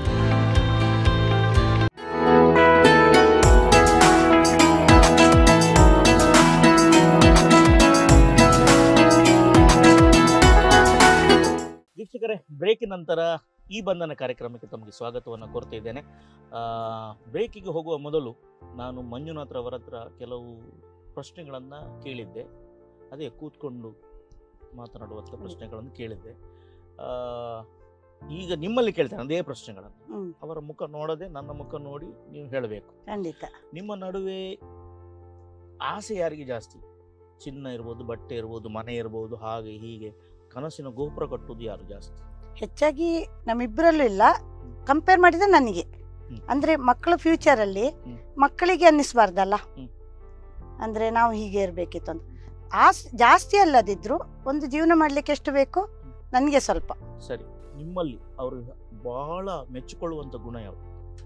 ವೀಕ್ಷಕರೇ ಬ್ರೇಕಿನ ನಂತರ ಈ ಬಂಧನ ಕಾರ್ಯಕ್ರಮಕ್ಕೆ ತಮಗೆ ಸ್ವಾಗತವನ್ನು ಕೋರ್ತಾ ಇದ್ದೇನೆ ಆ, ಬ್ರೇಕಿಗೆ ಹೋಗುವ ಮೊದಲು ನಾನು ಮಂಜುನಾಥ್ ಅವರ ಹತ್ರ ಕೆಲವು ಪ್ರಶ್ನೆಗಳನ್ನು ಕೇಳಿದ್ದೆ ಅದೇ ಕೂತ್ಕೊಂಡು ಮಾತನಾಡುವಂಥ ಪ್ರಶ್ನೆಗಳನ್ನು ಕೇಳಿದ್ದೆ ಆ, ಈಗ ನಿಮ್ಮಲ್ಲಿ ಕೇಳ್ತೇನೆ ಅದೇ ಪ್ರಶ್ನೆಗಳನ್ನು ಹ್ಮ್ ಅವರ ಮುಖ ನೋಡದೆ ನನ್ನ ಮುಖ ನೋಡಿ ನೀವು ಹೇಳಬೇಕು ಖಂಡಿತ ನಿಮ್ಮ ನಡುವೆ ಆಸೆ ಯಾರಿಗೆ ಜಾಸ್ತಿ ಚಿನ್ನ ಇರ್ಬೋದು ಬಟ್ಟೆ ಇರ್ಬೋದು ಮನೆ ಇರ್ಬೋದು ಹಾಗೆ ಹೀಗೆ ಕನಸಿನ ಗೋಪುರ ಕಟ್ಟುವುದು ಯಾರು ಜಾಸ್ತಿ ಹೆಚ್ಚಾಗಿ ನಮ್ಮಿಬ್ಬರಲ್ಲೂ ಇಲ್ಲ ಕಂಪೇರ್ ಮಾಡಿದ್ರೆ ನನಗೆ ಹ್ಮ್. ಅಂದ್ರೆ ಮಕ್ಕಳ ಫ್ಯೂಚರ್ ಅಲ್ಲಿ ಹ್ಮ್. ಮಕ್ಕಳಿಗೆ ಅನ್ನಿಸ್ಬಾರ್ದಲ್ಲ ಹ್ಮ್. ಅಂದ್ರೆ ನಾವು ಹೀಗೆ ಇರ್ಬೇಕಿತ್ತು ಅಂತ ಆಸ್ ಜಾಸ್ತಿ ಅಲ್ಲದಿದ್ರು ಒಂದು ಜೀವನ ಮಾಡ್ಲಿಕ್ಕೆ ಎಷ್ಟು ಬೇಕು ನನಗೆ ಸ್ವಲ್ಪ ಸರಿ ನಿಮ್ಮಲ್ಲಿ ಅವರು ಬಹಳ ಮೆಚ್ಚಿಕೊಳ್ಳುವಂತ ಗುಣ ಯಾವುದು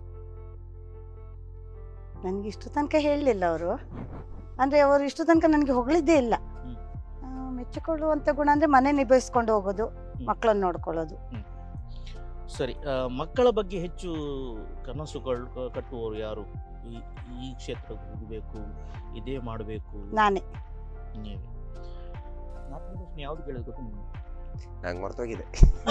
ನನಗೆ ಇಷ್ಟು ತನಕ ಹೇಳಲಿಲ್ಲ ಅವರು ಅಂದ್ರೆ ಅವರು ಇಷ್ಟು ತನಕ ನನಗೆ ಹೊಗಳಿದ್ದೇ ಇಲ್ಲ ಹ್ಮ್. ಆ, ಮೆಚ್ಚಿಕೊಳ್ಳುವಂತ ಗುಣ ಅಂದ್ರೆ ಮನೆ ನಿಭಾಯಿಸ್ಕೊಂಡು ಹೋಗೋದು ಮಕ್ಕಳನ್ನ ನೋಡ್ಕೊಳ್ಳೋದು ಸರಿ ಆ, ಮಕ್ಕಳ ಬಗ್ಗೆ ಹೆಚ್ಚು ಕನಸುಗಳು ಕಟ್ಟುವವರು ಯಾರು ಈ ಈ ಕ್ಷೇತ್ರಕ್ಕೆ ಹೋಗಬೇಕು ಇದೇ ಮಾಡಬೇಕು ನಾನೇ ನೀವೇ ನಾಲ್ಕನೇ ಪ್ರಶ್ನೆ ಯಾವ್ದು ಕೇಳಿದ್ರು ಗೊತ್ತಾ ನಿಮ್ಗೆ? ನಂಗೆ ಮರ್ತೋಗಿದೆ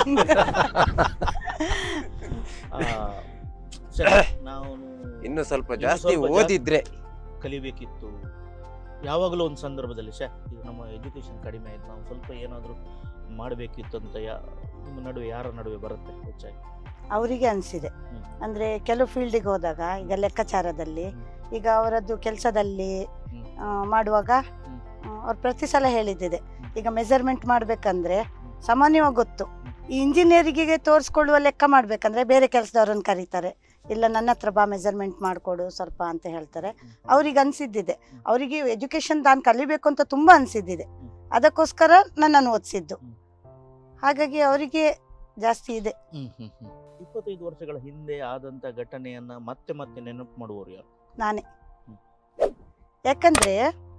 ಆ, ಸರಿ ನಾವು ಇನ್ನು ಸ್ವಲ್ಪ ಇನ್ನು ಜಾಸ್ತಿ ಸ್ವಲ್ಪ ಜಾಸ್ತಿ- ಓದಿದ್ರೆ ಕಲಿಬೇಕಿತ್ತು ಯಾವಾಗಲೂ ಒಂದು ಸಂದರ್ಭದಲ್ಲಿ ಶೇ ಇದು ನಮ್ಮ ಎಜುಕೇಶನ್ ಕಡಿಮೆ ಆಯ್ತು ನಾವು ಸ್ವಲ್ಪ ಏನಾದರೂ ಮಾಡಬೇಕಿತ್ತು ಅಂತ ಯಾ ನಿಮ್ಮ ನಡುವೆ ಯಾರ ನಡುವೆ ಬರುತ್ತೆ ಹೆಚ್ಚಾಗಿ ಅವರಿಗೆ ಅನಿಸಿದೆ ಹ್ಮ್. ಅಂದ್ರೆ ಕೆಲವು ಫೀಲ್ಡಿಗೆ ಹೋದಾಗ ಈಗ ಲೆಕ್ಕಾಚಾರದಲ್ಲಿ ಈಗ ಅವರದ್ದು ಕೆಲಸದಲ್ಲಿ ಹ್ಮ್. ಮಾಡುವಾಗ ಹ್ಮ್. ಅವ್ರು ಪ್ರತಿ ಸಲ ಹೇಳಿದ್ದಿದೆ ಈಗ ಮೆಜರ್ಮೆಂಟ್ ಮಾಡ್ಬೇಕಂದ್ರೆ ಸಾಮಾನ್ಯವಾಗಿ ಗೊತ್ತು ಈ ಇಂಜಿನಿಯರಿಗೆ ತೋರಿಸ್ಕೊಳ್ಳುವ ಲೆಕ್ಕ ಮಾಡ್ಬೇಕಂದ್ರೆ ಬೇರೆ ಕೆಲಸದವ್ರನ್ನ ಕರೀತಾರೆ ಇಲ್ಲ ನನ್ನ ಹತ್ರ ಬಾ ಮೆಜರ್ಮೆಂಟ್ ಮಾಡಿಕೊಡು ಸ್ವಲ್ಪ ಅಂತ ಹೇಳ್ತಾರೆ ಅವ್ರಿಗೆ ಅನ್ಸಿದ್ದಿದೆ ಅವರಿಗೆ ಎಜುಕೇಶನ್ ನಾನು ಕಲಿಬೇಕು ಅಂತ ತುಂಬ ಅನ್ಸಿದ್ದಿದೆ ಅದಕ್ಕೋಸ್ಕರ ನನ್ನನ್ನು ಓದಿಸಿದ್ದು ಹ್ಮ್. ಹಾಗಾಗಿ ಅವರಿಗೆ ಜಾಸ್ತಿ ಇದೆ ಹ್ಮ್ ಹ್ಮ್ ಹ್ಮ್ ಇಪ್ಪತ್ತೈದು ವರ್ಷಗಳ ಹಿಂದೆ ಆದಂತ ಘಟನೆಯನ್ನ ಮತ್ತೆ ಮತ್ತೆ ನೆನಪು ಮಾಡುವವರು ಯಾರು ನಾನೇ ಹ್ಮ್. ಯಾಕಂದ್ರೆ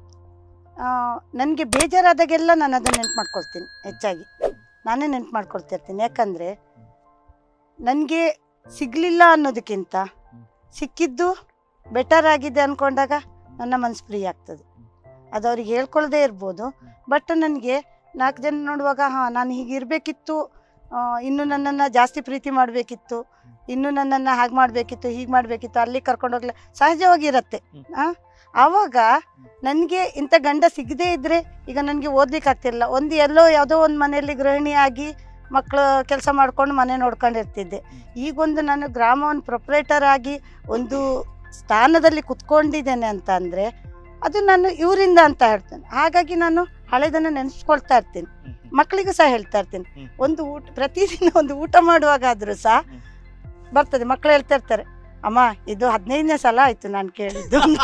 ನನಗೆ ಬೇಜಾರಾದಾಗೆಲ್ಲ ನಾನು ಅದನ್ನ ನೆನ್ಪು ಮಾಡ್ಕೊಳ್ತೀನಿ ಹೆಚ್ಚಾಗಿ ನಾನೇ ನೆನ್ಪು ಮಾಡ್ಕೊಳ್ತಿರ್ತೀನಿ ಯಾಕಂದ್ರೆ ನನಗೆ ಸಿಗ್ಲಿಲ್ಲ ಅನ್ನೋದಕ್ಕಿಂತ ಸಿಕ್ಕಿದ್ದು ಬೆಟರ್ ಆಗಿದೆ ಅನ್ಕೊಂಡಾಗ ನನ್ನ ಮನಸ್ಸು ಫ್ರೀ ಆಗ್ತದೆ ಅದು ಅವ್ರಿಗೆ ಹೇಳ್ಕೊಳ್ದೇ ಇರ್ಬೋದು ಬಟ್ ನನಗೆ ನಾಲ್ಕು ಜನ ನೋಡುವಾಗ ಹಾಂ ನಾನು ಹೀಗೆ ಇರಬೇಕಿತ್ತು ಇನ್ನು ನನ್ನನ್ನು ಜಾಸ್ತಿ ಪ್ರೀತಿ ಮಾಡಬೇಕಿತ್ತು ಇನ್ನು ನನ್ನನ್ನು ಹಾಗೆ ಮಾಡಬೇಕಿತ್ತು ಹೀಗೆ ಮಾಡಬೇಕಿತ್ತು ಅಲ್ಲಿ ಕರ್ಕೊಂಡೋಗ್ಲ ಸಹಜವಾಗಿರತ್ತೆ ಹ್ಮ್. ಆ? ಆವಾಗ ನನಗೆ ಇಂಥ ಗಂಡ ಸಿಗದೇ ಇದ್ದರೆ ಈಗ ನನಗೆ ಓದ್ಲಿಕ್ಕೆ ಆಗ್ತಿರಲಿಲ್ಲ ಒಂದು ಎಲ್ಲೋ ಯಾವುದೋ ಒಂದು ಮನೆಯಲ್ಲಿ ಗೃಹಿಣಿಯಾಗಿ ಮಕ್ಕಳು ಕೆಲಸ ಮಾಡ್ಕೊಂಡು ಮನೆ ನೋಡ್ಕೊಂಡಿರ್ತಿದ್ದೆ ಈಗೊಂದು ನಾನು ಗ್ರಾಮವನ್ನು ಪ್ರೊಪ್ರೇಟರ್ ಆಗಿ ಒಂದು ಸ್ಥಾನದಲ್ಲಿ ಕುತ್ಕೊಂಡಿದ್ದೇನೆ ಅಂತ ಅಂದರೆ ಅದು ನಾನು ಇವರಿಂದ ಅಂತ ಹೇಳ್ತೇನೆ ಹಾಗಾಗಿ ನಾನು ಹಳೆದನ್ನು ನೆನೆಸ್ಕೊಳ್ತಾ ಇರ್ತೀನಿ ಹ್ಮ್ ಹ್ಮ್. ಮಕ್ಕಳಿಗೂ ಸಹ ಹೇಳ್ತಾ ಇರ್ತೀನಿ ಹ್ಮ್. ಒಂದು ಊಟ ಪ್ರತಿದಿನ ಒಂದು ಊಟ ಮಾಡುವಾಗಾದ್ರೂ ಸಹ ಹ್ಮ್. ಬರ್ತದೆ ಮಕ್ಕಳು ಹೇಳ್ತಾ ಇರ್ತಾರೆ ಅಮ್ಮ ಇದು ಹದಿನೈದನೇ ಸಲ ಆಯ್ತು ನಾನು ಕೇಳಿದ್ದು ಅಂತ.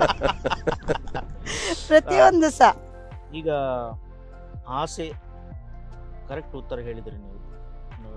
ಪ್ರತಿಯೊಂದು ಸಹ ಈಗ ಆಸೆ ಕರೆಕ್ಟ್ ಉತ್ತರ ಹೇಳಿದ್ರಿ ನೀವು ಆ,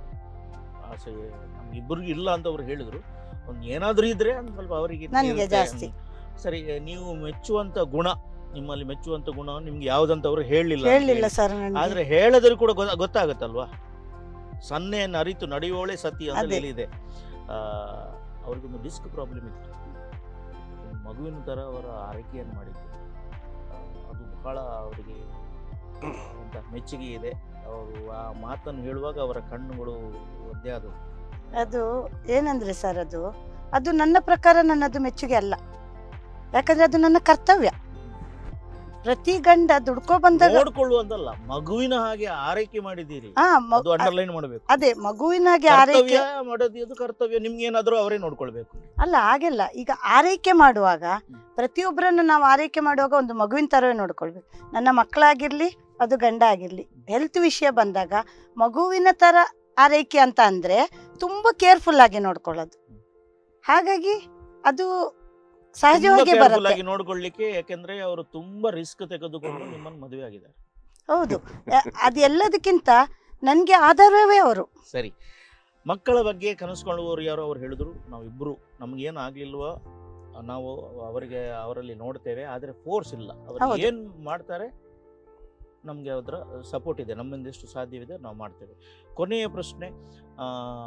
ಆಸೆ ನಮ್ಗಿಬ್ಬರಿಗೂ ಇಲ್ಲ ಅಂತ ಅವ್ರು ಹೇಳಿದ್ರು ಒಂದು ಏನಾದ್ರೂ ಇದ್ರೆ ಒಂದು ಸ್ವಲ್ಪ ಅವರಿಗೆ ನನ್ಗೆ ಇರುತ್ತೆ. ಜಾಸ್ತಿ. ಸರಿ ನೀವು ಮೆಚ್ಚುವಂತ ಗುಣ ನಿಮ್ಮಲ್ಲಿ ಮೆಚ್ಚುವಂತ ಗುಣ ನಿಮ್ಗೆ ಯಾವ್ದಂತ ಅವರು ಹೇಳಲಿಲ್ಲ ಹೇಳಲಿಲ್ಲ ಸರ್ ನನಗೆ ಆದ್ರೆ ಹೇಳದ್ರು ಕೂಡ ಗೊತ್ತ- ಗೊತ್ತಾಗತ್ತಲ್ವಾ ಸನ್ನೆಯನ್ನು ಅರಿತು ನಡೆಯೋಳೆ ಸತಿ ಅಂತ ಅದೇ. ಇದೆ ಆ, ಅವ್ರಿಗೊಂದು ಡಿಸ್ಕ್ ಪ್ರಾಬ್ಲಮ್ ಇತ್ತು ಒಂದು ಮಗುವಿನ ತರ ಅವರ ಆರೈಕೆಯನ್ನು ಮಾಡಿದ್ರು ಆ, ಅದು ಬಹಳ ಅವರಿಗೆ ಎಂತ ಮೆಚ್ಚುಗೆ ಇದೆ ಅವರು ಆ ಮಾತನ್ನು ಹೇಳುವಾಗ ಅವರ ಕಣ್ಣುಗಳು ಒಂದೇ ಆದವು ಅದು ಏನಂದ್ರೆ ಸರ್ ಅದು ಅದು ನನ್ನ ಪ್ರಕಾರ ನನ್ನದು ಮೆಚ್ಚುಗೆ ಅಲ್ಲ ಯಾಕಂದ್ರೆ ಅದು ನನ್ನ ಕರ್ತವ್ಯ ಪ್ರತಿ ಗಂಡ ದುಡ್ಕೊ ಬಂದಾಗ ನೋಡ್ಕೊಳ್ಳುವಂತಲ್ಲ ಮಗುವಿನ ಹಾಗೆ ಆರೈಕೆ ಮಾಡಿದ್ದೀರಿ ಹಾ ಮ- ಅದು ಅಂಡರ್ಲೈನ್ ಮಾಡಬೇಕು ಅದೇ ಮಗುವಿನಾಗೆ ಆರೈಕೆ ಕರ್ತವ್ಯ ಮಾಡೋದು ಅದು ಕರ್ತವ್ಯ ನಿಮ್ಗೆ ಏನಾದ್ರೂ ಅವರೇ ನೋಡ್ಕೊಳ್ಬೇಕು ಅಲ್ಲ ಹಾಗೆಲ್ಲ ಈಗ ಆರೈಕೆ ಮಾಡುವಾಗ ಹ್ಮ್. ಪ್ರತಿಯೊಬ್ಬರನ್ನು ನಾವು ಆರೈಕೆ ಮಾಡುವಾಗ ಒಂದು ಮಗುವಿನ ಥರವೇ ನೋಡ್ಕೊಳ್ಬೇಕು ನನ್ನ ಮಕ್ಕಳಾಗಿರ್ಲಿ ಅದು ಗಂಡ ಆಗಿರ್ಲಿ ಹೆಲ್ತ್ ವಿಷಯ ಬಂದಾಗ ಮಗುವಿನ ಥರ ಆರೈಕೆ ಅಂತ ಅಂದರೆ ತುಂಬ ಕೇರ್ಫುಲ್ ಆಗಿ ನೋಡ್ಕೊಳ್ಳೋದು ಹಾಗಾಗಿ ಅದು ಸಹಜವಾಗಿ ತುಂಬಾ careful ಬರುತ್ತೆ ಆಗಿ ನೋಡ್ಕೊಳ್ಳಿಕ್ಕೆ ಯಾಕೆಂದ್ರೆ ಅವರು ತುಂಬಾ ರಿಸ್ಕ್ ತೆಗೆದುಕೊಂಡು ನಿಮ್ಮನ್ನು ಮದುವೆ ಆಗಿದ್ದಾರೆ ಹೌದು ಅ- ಅದು ಎಲ್ಲದಕ್ಕಿಂತ ನನಗೆ ಆಧಾರವೇ ಅವರು ಸರಿ ಮಕ್ಕಳ ಬಗ್ಗೆ ಕನಸ್ಕೊಳ್ಳುವವರು ಯಾರೋ ಅವ್ರು ಹೇಳಿದ್ರು ನಾವಿಬ್ರು ನಮ್ಗೇನು ಆಗ್ಲಿಲ್ವೋ ನಾವು ಅವರಿಗೆ ಅವರಲ್ಲಿ ನೋಡ್ತೇವೆ ಆದ್ರೆ ಫೋರ್ಸ್ ಇಲ್ಲ ಅವ್ರು ಹೌದು. ಏನ್ ಮಾಡ್ತಾರೆ ನಮ್ಗೆ ಅದರ ಸಪೋರ್ಟ್ ಇದೆ ನಮ್ಮಿಂದ ಎಷ್ಟು ಸಾಧ್ಯವಿದೆ ನಾವು ಮಾಡ್ತೇವೆ ಕೊನೆಯ ಪ್ರಶ್ನೆ ಆ,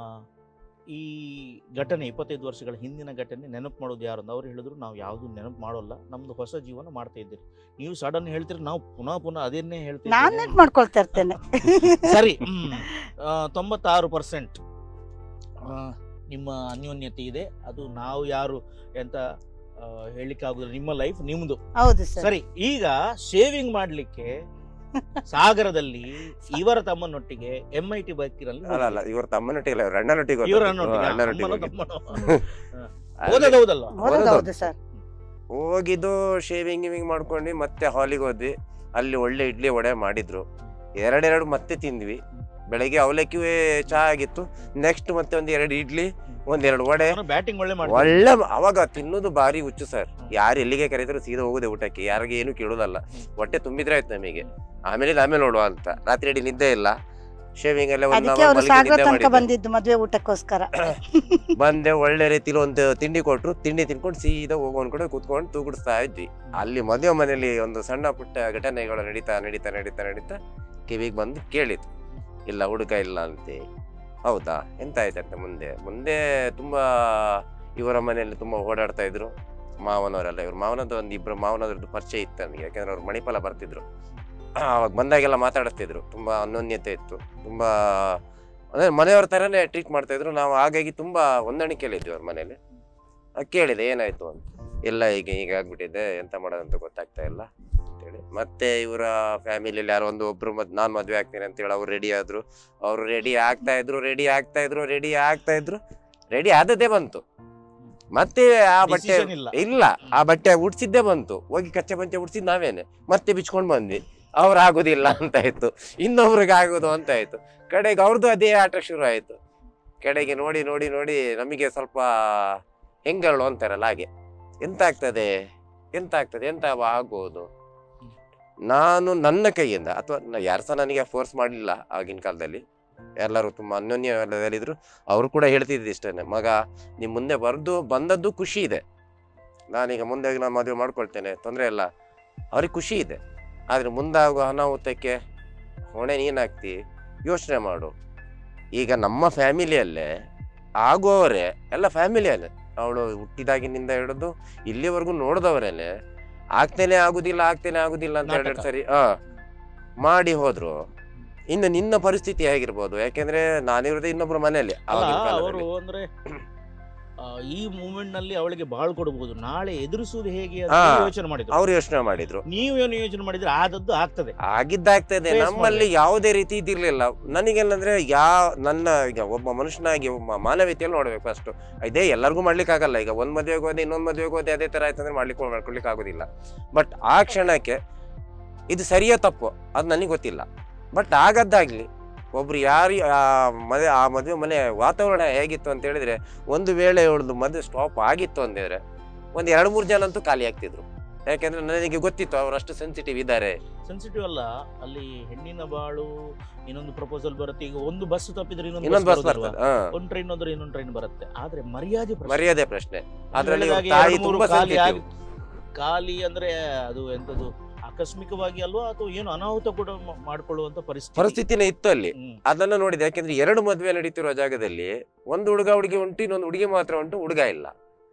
ಈ ಘಟನೆ ಇಪ್ಪತ್ತೈದು ವರ್ಷಗಳ ಹಿಂದಿನ ಘಟನೆ ನೆನಪು ಮಾಡೋದು ಯಾರು ಅಂತ ಅವ್ರು ಹೇಳಿದ್ರು ನಾವು ಯಾವುದು ನೆನಪು ಮಾಡೋಲ್ಲ ನಮ್ದು ಹೊಸ ಜೀವನ ಮಾಡ್ತಾ ಇದ್ದೀರಿ ನೀವು ಸಡನ್ ಹೇಳ್ತೀರಿ ನಾವು ಪುನಃ ಪುನಃ ಅದನ್ನೇ ನಾನು ಹೇಳ್ತೀವಿ ನೆನ್ಪು ಮಾಡ್ಕೊಳ್ತಾ ಇರ್ತೇನೆ ಸರಿ ಹ್ಮ್. ಆ, ತೊಂಬತ್ತಾರು ಪರ್ಸೆಂಟ್ ನಿಮ್ಮ ಅನ್ಯೋನ್ಯತೆ ಇದೆ ಅದು ನಾವು ಯಾರು ಎಂತ ಆ, ಹೇಳಿಕ್ಕಾಗುದಿಲ್ಲ ನಿಮ್ಮ ಲೈಫ್ ನಿಮ್ದು ಹೌದು ಸರ್ ಸರಿ ಈಗ ಶೇವಿಂಗ್ ಮಾಡ್ಲಿಕ್ಕೆ ಸಾಗರದಲ್ಲಿ ಇವರ ತಮ್ಮನೊಟ್ಟಿಗೆ ಎಂ ಐ ಟಿ ಬೈಕಿನಲ್ಲಿ ಅಲ್ಲ ಅಲ್ಲ ಇವ್ರ ತಮ್ಮನೊಟ್ಟಿಗೆ ಇವ್ರ ಅಣ್ಣನೊಟ್ಟಿಗೆ ಇವರ ಹೋದದ್ದು. ಹ್ಮ್, ಅಣ್ಣನೊಟ್ಟಿಗೆ ಹೋಗಿದ್ದು. ತಮ್ಮನ ಓದೋದೌದಲ್ಲ ಹೌದು ಹೌದು ಸರ್ ಹೋಗಿದ್ದು ಶೇವಿಂಗ್ ಗಿವಿಂಗ್ ಮಾಡ್ಕೊಂಡು ಮತ್ತೆ ಹಾಲಿಗೆ ಹೋದ್ವಿ ಅಲ್ಲಿ ಒಳ್ಳೆ ಇಡ್ಲಿ ವಡೆ ಮಾಡಿದ್ರು ಎರಡೆರಡು ಮತ್ತೆ ತಿಂದ್ವಿ ಬೆಳಗ್ಗೆ ಅವಲಕ್ಕಿ ಚಹಾ ಆಗಿತ್ತು ನೆಕ್ಸ್ಟ್ ಮತ್ತೆ ಒಂದ್ ಎರಡು ಇಡ್ಲಿ ಒಂದೆರಡು ವಡೆ ಬ್ಯಾಟಿಂಗ್ ಒಳ್ಳೆ ಮಾಡಿ ಒಳ್ಳೆ ಅವಾಗ ತಿನ್ನೋದು ಭಾರಿ ಹುಚ್ಚು ಸರ್ ಯಾರು ಎಲ್ಲಿಗೆ ಕರೀತಾರೆ ಸೀದಾ ಹೋಗುದೆ ಊಟಕ್ಕೆ ಯಾರಿಗೆ ಏನು ಕೇಳೋದಲ್ಲ ಹೊಟ್ಟೆ ತುಂಬಿದ್ರೆ ಆಯ್ತು ನಮಗೆ ಆಮೇಲೆ ಆಮೇಲೆ ನೋಡುವ ಅಂತ ರಾತ್ರಿ ಇಡೀ ನಿದ್ದೆ ಇಲ್ಲ ಶೇವಿಂಗ್ ಎಲ್ಲ ಒಂದ್ ಅದಕ್ಕೆ hour ಅವರು ಮಲಗಿ ಸಾಗರ ನಿದ್ದೆ ತನಕ ಮಾಡಿದ್ದು. ಬಂದಿದ್ದು ಮದುವೆ ಊಟಕ್ಕೋಸ್ಕರ ಬಂದೆ ಒಳ್ಳೆ ರೀತಿಲಿ ಒಂದು ತಿಂಡಿ ಕೊಟ್ರು ತಿಂಡಿ ತಿನ್ಕೊಂಡು ಸೀದಾ ಹೋಗೋ ಅನ್ಕೊಂಡು ಕೂತ್ಕೊಂಡು ತೂಗುಡಿಸ್ತಾ ಇದ್ವಿ ಅಲ್ಲಿ ಮದುವೆ ಮನೆಯಲ್ಲಿ ಒಂದು ಸಣ್ಣ ಪುಟ್ಟ ಘಟನೆಗಳು ನಡೀತಾ ನಡೀತಾ ನಡೀತಾ ನಡೀತಾ ಕಿವಿಗೆ ಬಂದು ಕೇಳಿತು ಇಲ್ಲ ಹುಡುಗ ಇಲ್ಲ ಅಂತೆ ಹೌದಾ ಎಂತ ಆಯ್ತಂತೆ ಮುಂದೆ ಮುಂದೆ ತುಂಬಾ ಇವರ ಮನೆಯಲ್ಲಿ ತುಂಬಾ ಓಡಾಡ್ತಾ ಇದ್ರು ಮಾವನವರೆಲ್ಲ ಇವ್ರ ಮಾವನದ್ದು ಒಂದು ಇಬ್ರು ಮಾವನದ್ರದ್ದು ಪರಿಚಯ ಇತ್ತು ನನಗೆ ಯಾಕಂದ್ರೆ ಅವ್ರು ಮಣಿಪಾಲ ಬರ್ತಿದ್ರು ಅವಾಗ ಬಂದಾಗೆಲ್ಲ ಮಾತಾಡಿಸ್ತಿದ್ರು ತುಂಬಾ ಅನ್ಯೋನ್ಯತೆ ಇತ್ತು ತುಂಬಾ ಅಂದ್ರೆ ಮನೆಯವ್ರ ಥರನೇ ಟ್ರೀಟ್ ಮಾಡ್ತಾ ಇದ್ರು ನಾವು ಹಾಗಾಗಿ ತುಂಬಾ ಹೊಂದಾಣಿಕೆಯಲ್ಲಿದ್ವಿ ಅವ್ರ ಮನೇಲಿ ಅದ್ ಕೇಳಿದೆ ಏನಾಯ್ತು ಅಂತ ಇಲ್ಲ ಈಗ ಈಗ ಆಗ್ಬಿಟ್ಟಿದೆ ಎಂತ ಮಾಡೋದಂತ ಗೊತ್ತಾಗ್ತಾ ಇಲ್ಲ ಅಂತೇಳಿ ಮತ್ತೆ ಇವರ ಫ್ಯಾಮಿಲಿಯಲ್ಲಿ ಯಾರೋ ಒಂದು ಒಬ್ರು ಮದ್ ನಾನ್ ಮದ್ವೆ ಆಗ್ತೀನಿ ಅಂತ ಹೇಳಿ ಅವ್ರು ರೆಡಿ ಆದ್ರು ಅವ್ರು ರೆಡಿ ಆಗ್ತಾ ಇದ್ರು ರೆಡಿ ಆಗ್ತಾ ಇದ್ರು ರೆಡಿ ಆಗ್ತಾ ಇದ್ರು ರೆಡಿ ಆದದ್ದೇ ಬಂತು ಮತ್ತೆ ಆ ಬಟ್ಟೆ Decision ಇಲ್ಲ. ಇಲ್ಲ ಆ ಬಟ್ಟೆ ಉಡ್ಸಿದ್ದೇ ಬಂತು ಹೋಗಿ ಕಚ್ಚೆ ಪಂಚೆ ಉಡ್ಸಿದ್ ನಾವೇನೆ ಮತ್ತೆ ಬಿಚ್ಕೊಂಡ್ ಬಂದ್ವಿ ಅವ್ರು ಆಗುದಿಲ್ಲ ಅಂತ ಆಯ್ತು ಇನ್ನೊಬ್ರಿಗೆ ಆಗೋದು ಅಂತ ಆಯ್ತು ಕಡೆಗೆ ಅವ್ರದ್ದು ಅದೇ ಆಟ ಶುರು ಆಯ್ತು ಕಡೆಗೆ ನೋಡಿ ನೋಡಿ ನೋಡಿ ನಮಗೆ ಸ್ವಲ್ಪ ಹೆಂಗಳು ಅಂತಾರಲ್ಲ ಹಾಗೆ ಎಂತ ಆಗ್ತದೆ ಎಂತ ಆಗ್ತದೆ ಎಂತ ಆಗ್ಬೋದು ನಾನು ನನ್ನ ಕೈಯಿಂದ ಅಥವಾ ಯಾರು ಸಹ ನನಗೆ ಫೋರ್ಸ್ ಮಾಡಲಿಲ್ಲ ಆಗಿನ ಕಾಲದಲ್ಲಿ ಎಲ್ಲರೂ ತುಂಬ ಅನ್ಯೋನ್ಯದಲ್ಲಿದ್ದರು ಅವರು ಕೂಡ ಹೇಳ್ತಿದ್ದು ಇಷ್ಟೇ ಮಗ ನಿಮ್ಮ ಮುಂದೆ ಬರೆದು ಬಂದದ್ದು ಖುಷಿ ಇದೆ ನಾನೀಗ ಮುಂದೆ ನಾನು ಮದುವೆ ಮಾಡ್ಕೊಳ್ತೇನೆ ತೊಂದರೆ ಇಲ್ಲ ಅವ್ರಿಗೆ ಖುಷಿ ಇದೆ ಆದರೆ ಮುಂದಾಗುವ ಅನಾಹುತಕ್ಕೆ ಹೊಣೆ ನೀನಾಗ್ತಿ ಯೋಚನೆ ಮಾಡು ಈಗ ನಮ್ಮ ಫ್ಯಾಮಿಲಿಯಲ್ಲೇ ಆಗುವವರೇ ಎಲ್ಲ ಫ್ಯಾಮಿಲಿಯಲ್ಲೇ ಅವಳು ಹುಟ್ಟಿದಾಗಿನಿಂದ ಹಿಡಿದು ಇಲ್ಲಿವರೆಗೂ ನೋಡಿದವರೇನೆ ಆಗ್ತೇನೆ ಆಗುದಿಲ್ಲ ಆಗ್ತೇನೆ ಆಗುದಿಲ್ಲ ಅಂತ ನಾಟಕ. ಎರಡು ಸರಿ ಆ ಮಾಡಿ ಹೋದ್ರು ಇನ್ನು ನಿನ್ನ ಪರಿಸ್ಥಿತಿ ಹೇಗಿರ್ಬೋದು ಯಾಕೆಂದ್ರೆ ನಾನಿರೋದೇ ಇನ್ನೊಬ್ರು ಮನೆಯಲ್ಲಿ ಅಲ್ಲ ಆವಾಗಿನ ಅವರು ಕಾಲದಲ್ಲಿ. ಅಂದ್ರೆ ಆ, ಈ ಮೂಮೆಂಟ್ ನಲ್ಲಿ ಅವಳಿಗೆ ಬಾಳ್ ಕೊಡಬಹುದು ನಾಳೆ ಎದುರಿಸುವುದು ಹೇಗೆ ಅಂತ ಹಾ. ಯೋಚನೆ ಮಾಡಿದ್ರು ಅವ್ರು ಯೋಚನೆ ಮಾಡಿದ್ರು ನೀವು ಏನು ಯೋಚನೆ ಮಾಡಿದ್ರೆ ಆದದ್ದು ಆಗ್ತದೆ ಆಗಿದ್ದಾಗ್ತದೆ Face ನಮ್ಮಲ್ಲಿ ಯಾವುದೇ ರೀತಿ ಇದಿರ್ಲಿಲ್ಲ ನನಗೇನಂದ್ರೆ ಯಾವ ನನ್ನ ಈಗ ಒಬ್ಬ ಮನುಷ್ಯನಾಗಿ ಒಬ್ಬ ಮಾನವೀಯತೆಯಲ್ಲಿ ನೋಡ್ಬೇಕು ಫಸ್ಟ್ ಇದೇ ಎಲ್ಲರಿಗೂ ಮಾಡ್ಲಿಕ್ಕೆ ಆಗಲ್ಲ ಈಗ ಒಂದ್ ಮದುವೆಗೆ ಹೋದೆ ಇನ್ನೊಂದ್ ಮದುವೆಗೆ ಹೋದೆ ಅದೇ ತರ ಆಯ್ತಂದ್ರೆ ಮಾಡ್ಲಿಕ್ಕೆ ಮಾಡ್ಕೊಳ್ಲಿಕ್ಕೆ ಆಗೋದಿಲ್ಲ ಬಟ್ ಆ ಕ್ಷಣಕ್ಕೆ ಇದು ಸರಿಯೋ ತಪ್ಪು ಅದು ನನಗೆ ಗೊತ್ತಿಲ್ಲ ಬಟ್ ಆಗದ್ದಾಗ್ಲಿ ಒಬ್ರು ಯಾರು ಆ ಮದುವೆ ಆ ಮದುವೆ ಮನೆ ವಾತಾವರಣ ಹೇಗಿತ್ತು ಅಂತ ಹೇಳಿದ್ರೆ ಒಂದು ವೇಳೆ ಅವಳದು ಮದುವೆ ಸ್ಟಾಪ್ ಆಗಿತ್ತು ಅಂದಿದ್ರೆ ಒಂದ್ ಎರಡು ಮೂರು ಜನ ಅಂತೂ ಖಾಲಿ ಆಗ್ತಿದ್ರು ಯಾಕೆಂದ್ರೆ ನನಗೆ ಗೊತ್ತಿತ್ತು ಅವ್ರು ಅಷ್ಟು ಸೆನ್ಸಿಟಿವ್ ಇದ್ದಾರೆ ಸೆನ್ಸಿಟಿವ್ ಅಲ್ಲ ಅಲ್ಲಿ ಹೆಣ್ಣಿನ ಬಾಳು ಇನ್ನೊಂದು ಪ್ರಪೋಸಲ್ ಬರುತ್ತೆ ಈಗ ಒಂದು ಬಸ್ ತಪ್ಪಿದ್ರೆ ಇನ್ನೊಂದು ಇನ್ನೊಂದು ಬಸ್ ಬರ್ತದೆ ಹಾ ಒಂದ್ ಟ್ರೈನ್ ಹೋದ್ರೆ ಇನ್ನೊಂದು ಟ್ರೈನ್ ಬರುತ್ತೆ ಆದ್ರೆ ಮರ್ಯಾದೆ ಪ್ರಶ್ನೆ. ಮರ್ಯಾದೆ ಪ್ರಶ್ನೆ ಅದ್ರಲ್ಲಿ ಹಾಗಾಗಿ ತಾಯಿ ಎರಡು ಮೂರು ತುಂಬಾ ಖಾಲಿ sensitive. ಆಗಿ- ಖಾಲಿ ಅಂದ್ರೆ ಅದು ಎಂತದು ಆಕಸ್ಮಿಕವಾಗಿ ಅಲ್ವಾ ಅಥವಾ ಏನು ಅನಾಹುತ ಕೂಡ ಮ- ಮಾಡ್ಕೊಳ್ಳುವಂತ ಪರಿಸ್ಥಿತಿ ಪರಿಸ್ಥಿತಿನೇ ಇತ್ತು ಅಲ್ಲಿ ಹ್ಮ್. ಅದನ್ನ ನೋಡಿದೆ ಯಾಕೆಂದ್ರೆ ಎರಡು ಮದುವೆ ನಡೀತಿರೋ ಜಾಗದಲ್ಲಿ ಒಂದು ಹುಡುಗ ಹುಡುಗಿ ಉಂಟು ಇನ್ನೊಂದು ಹುಡುಗಿ ಮಾತ್ರ ಉಂಟು ಹುಡುಗ ಇಲ್ಲ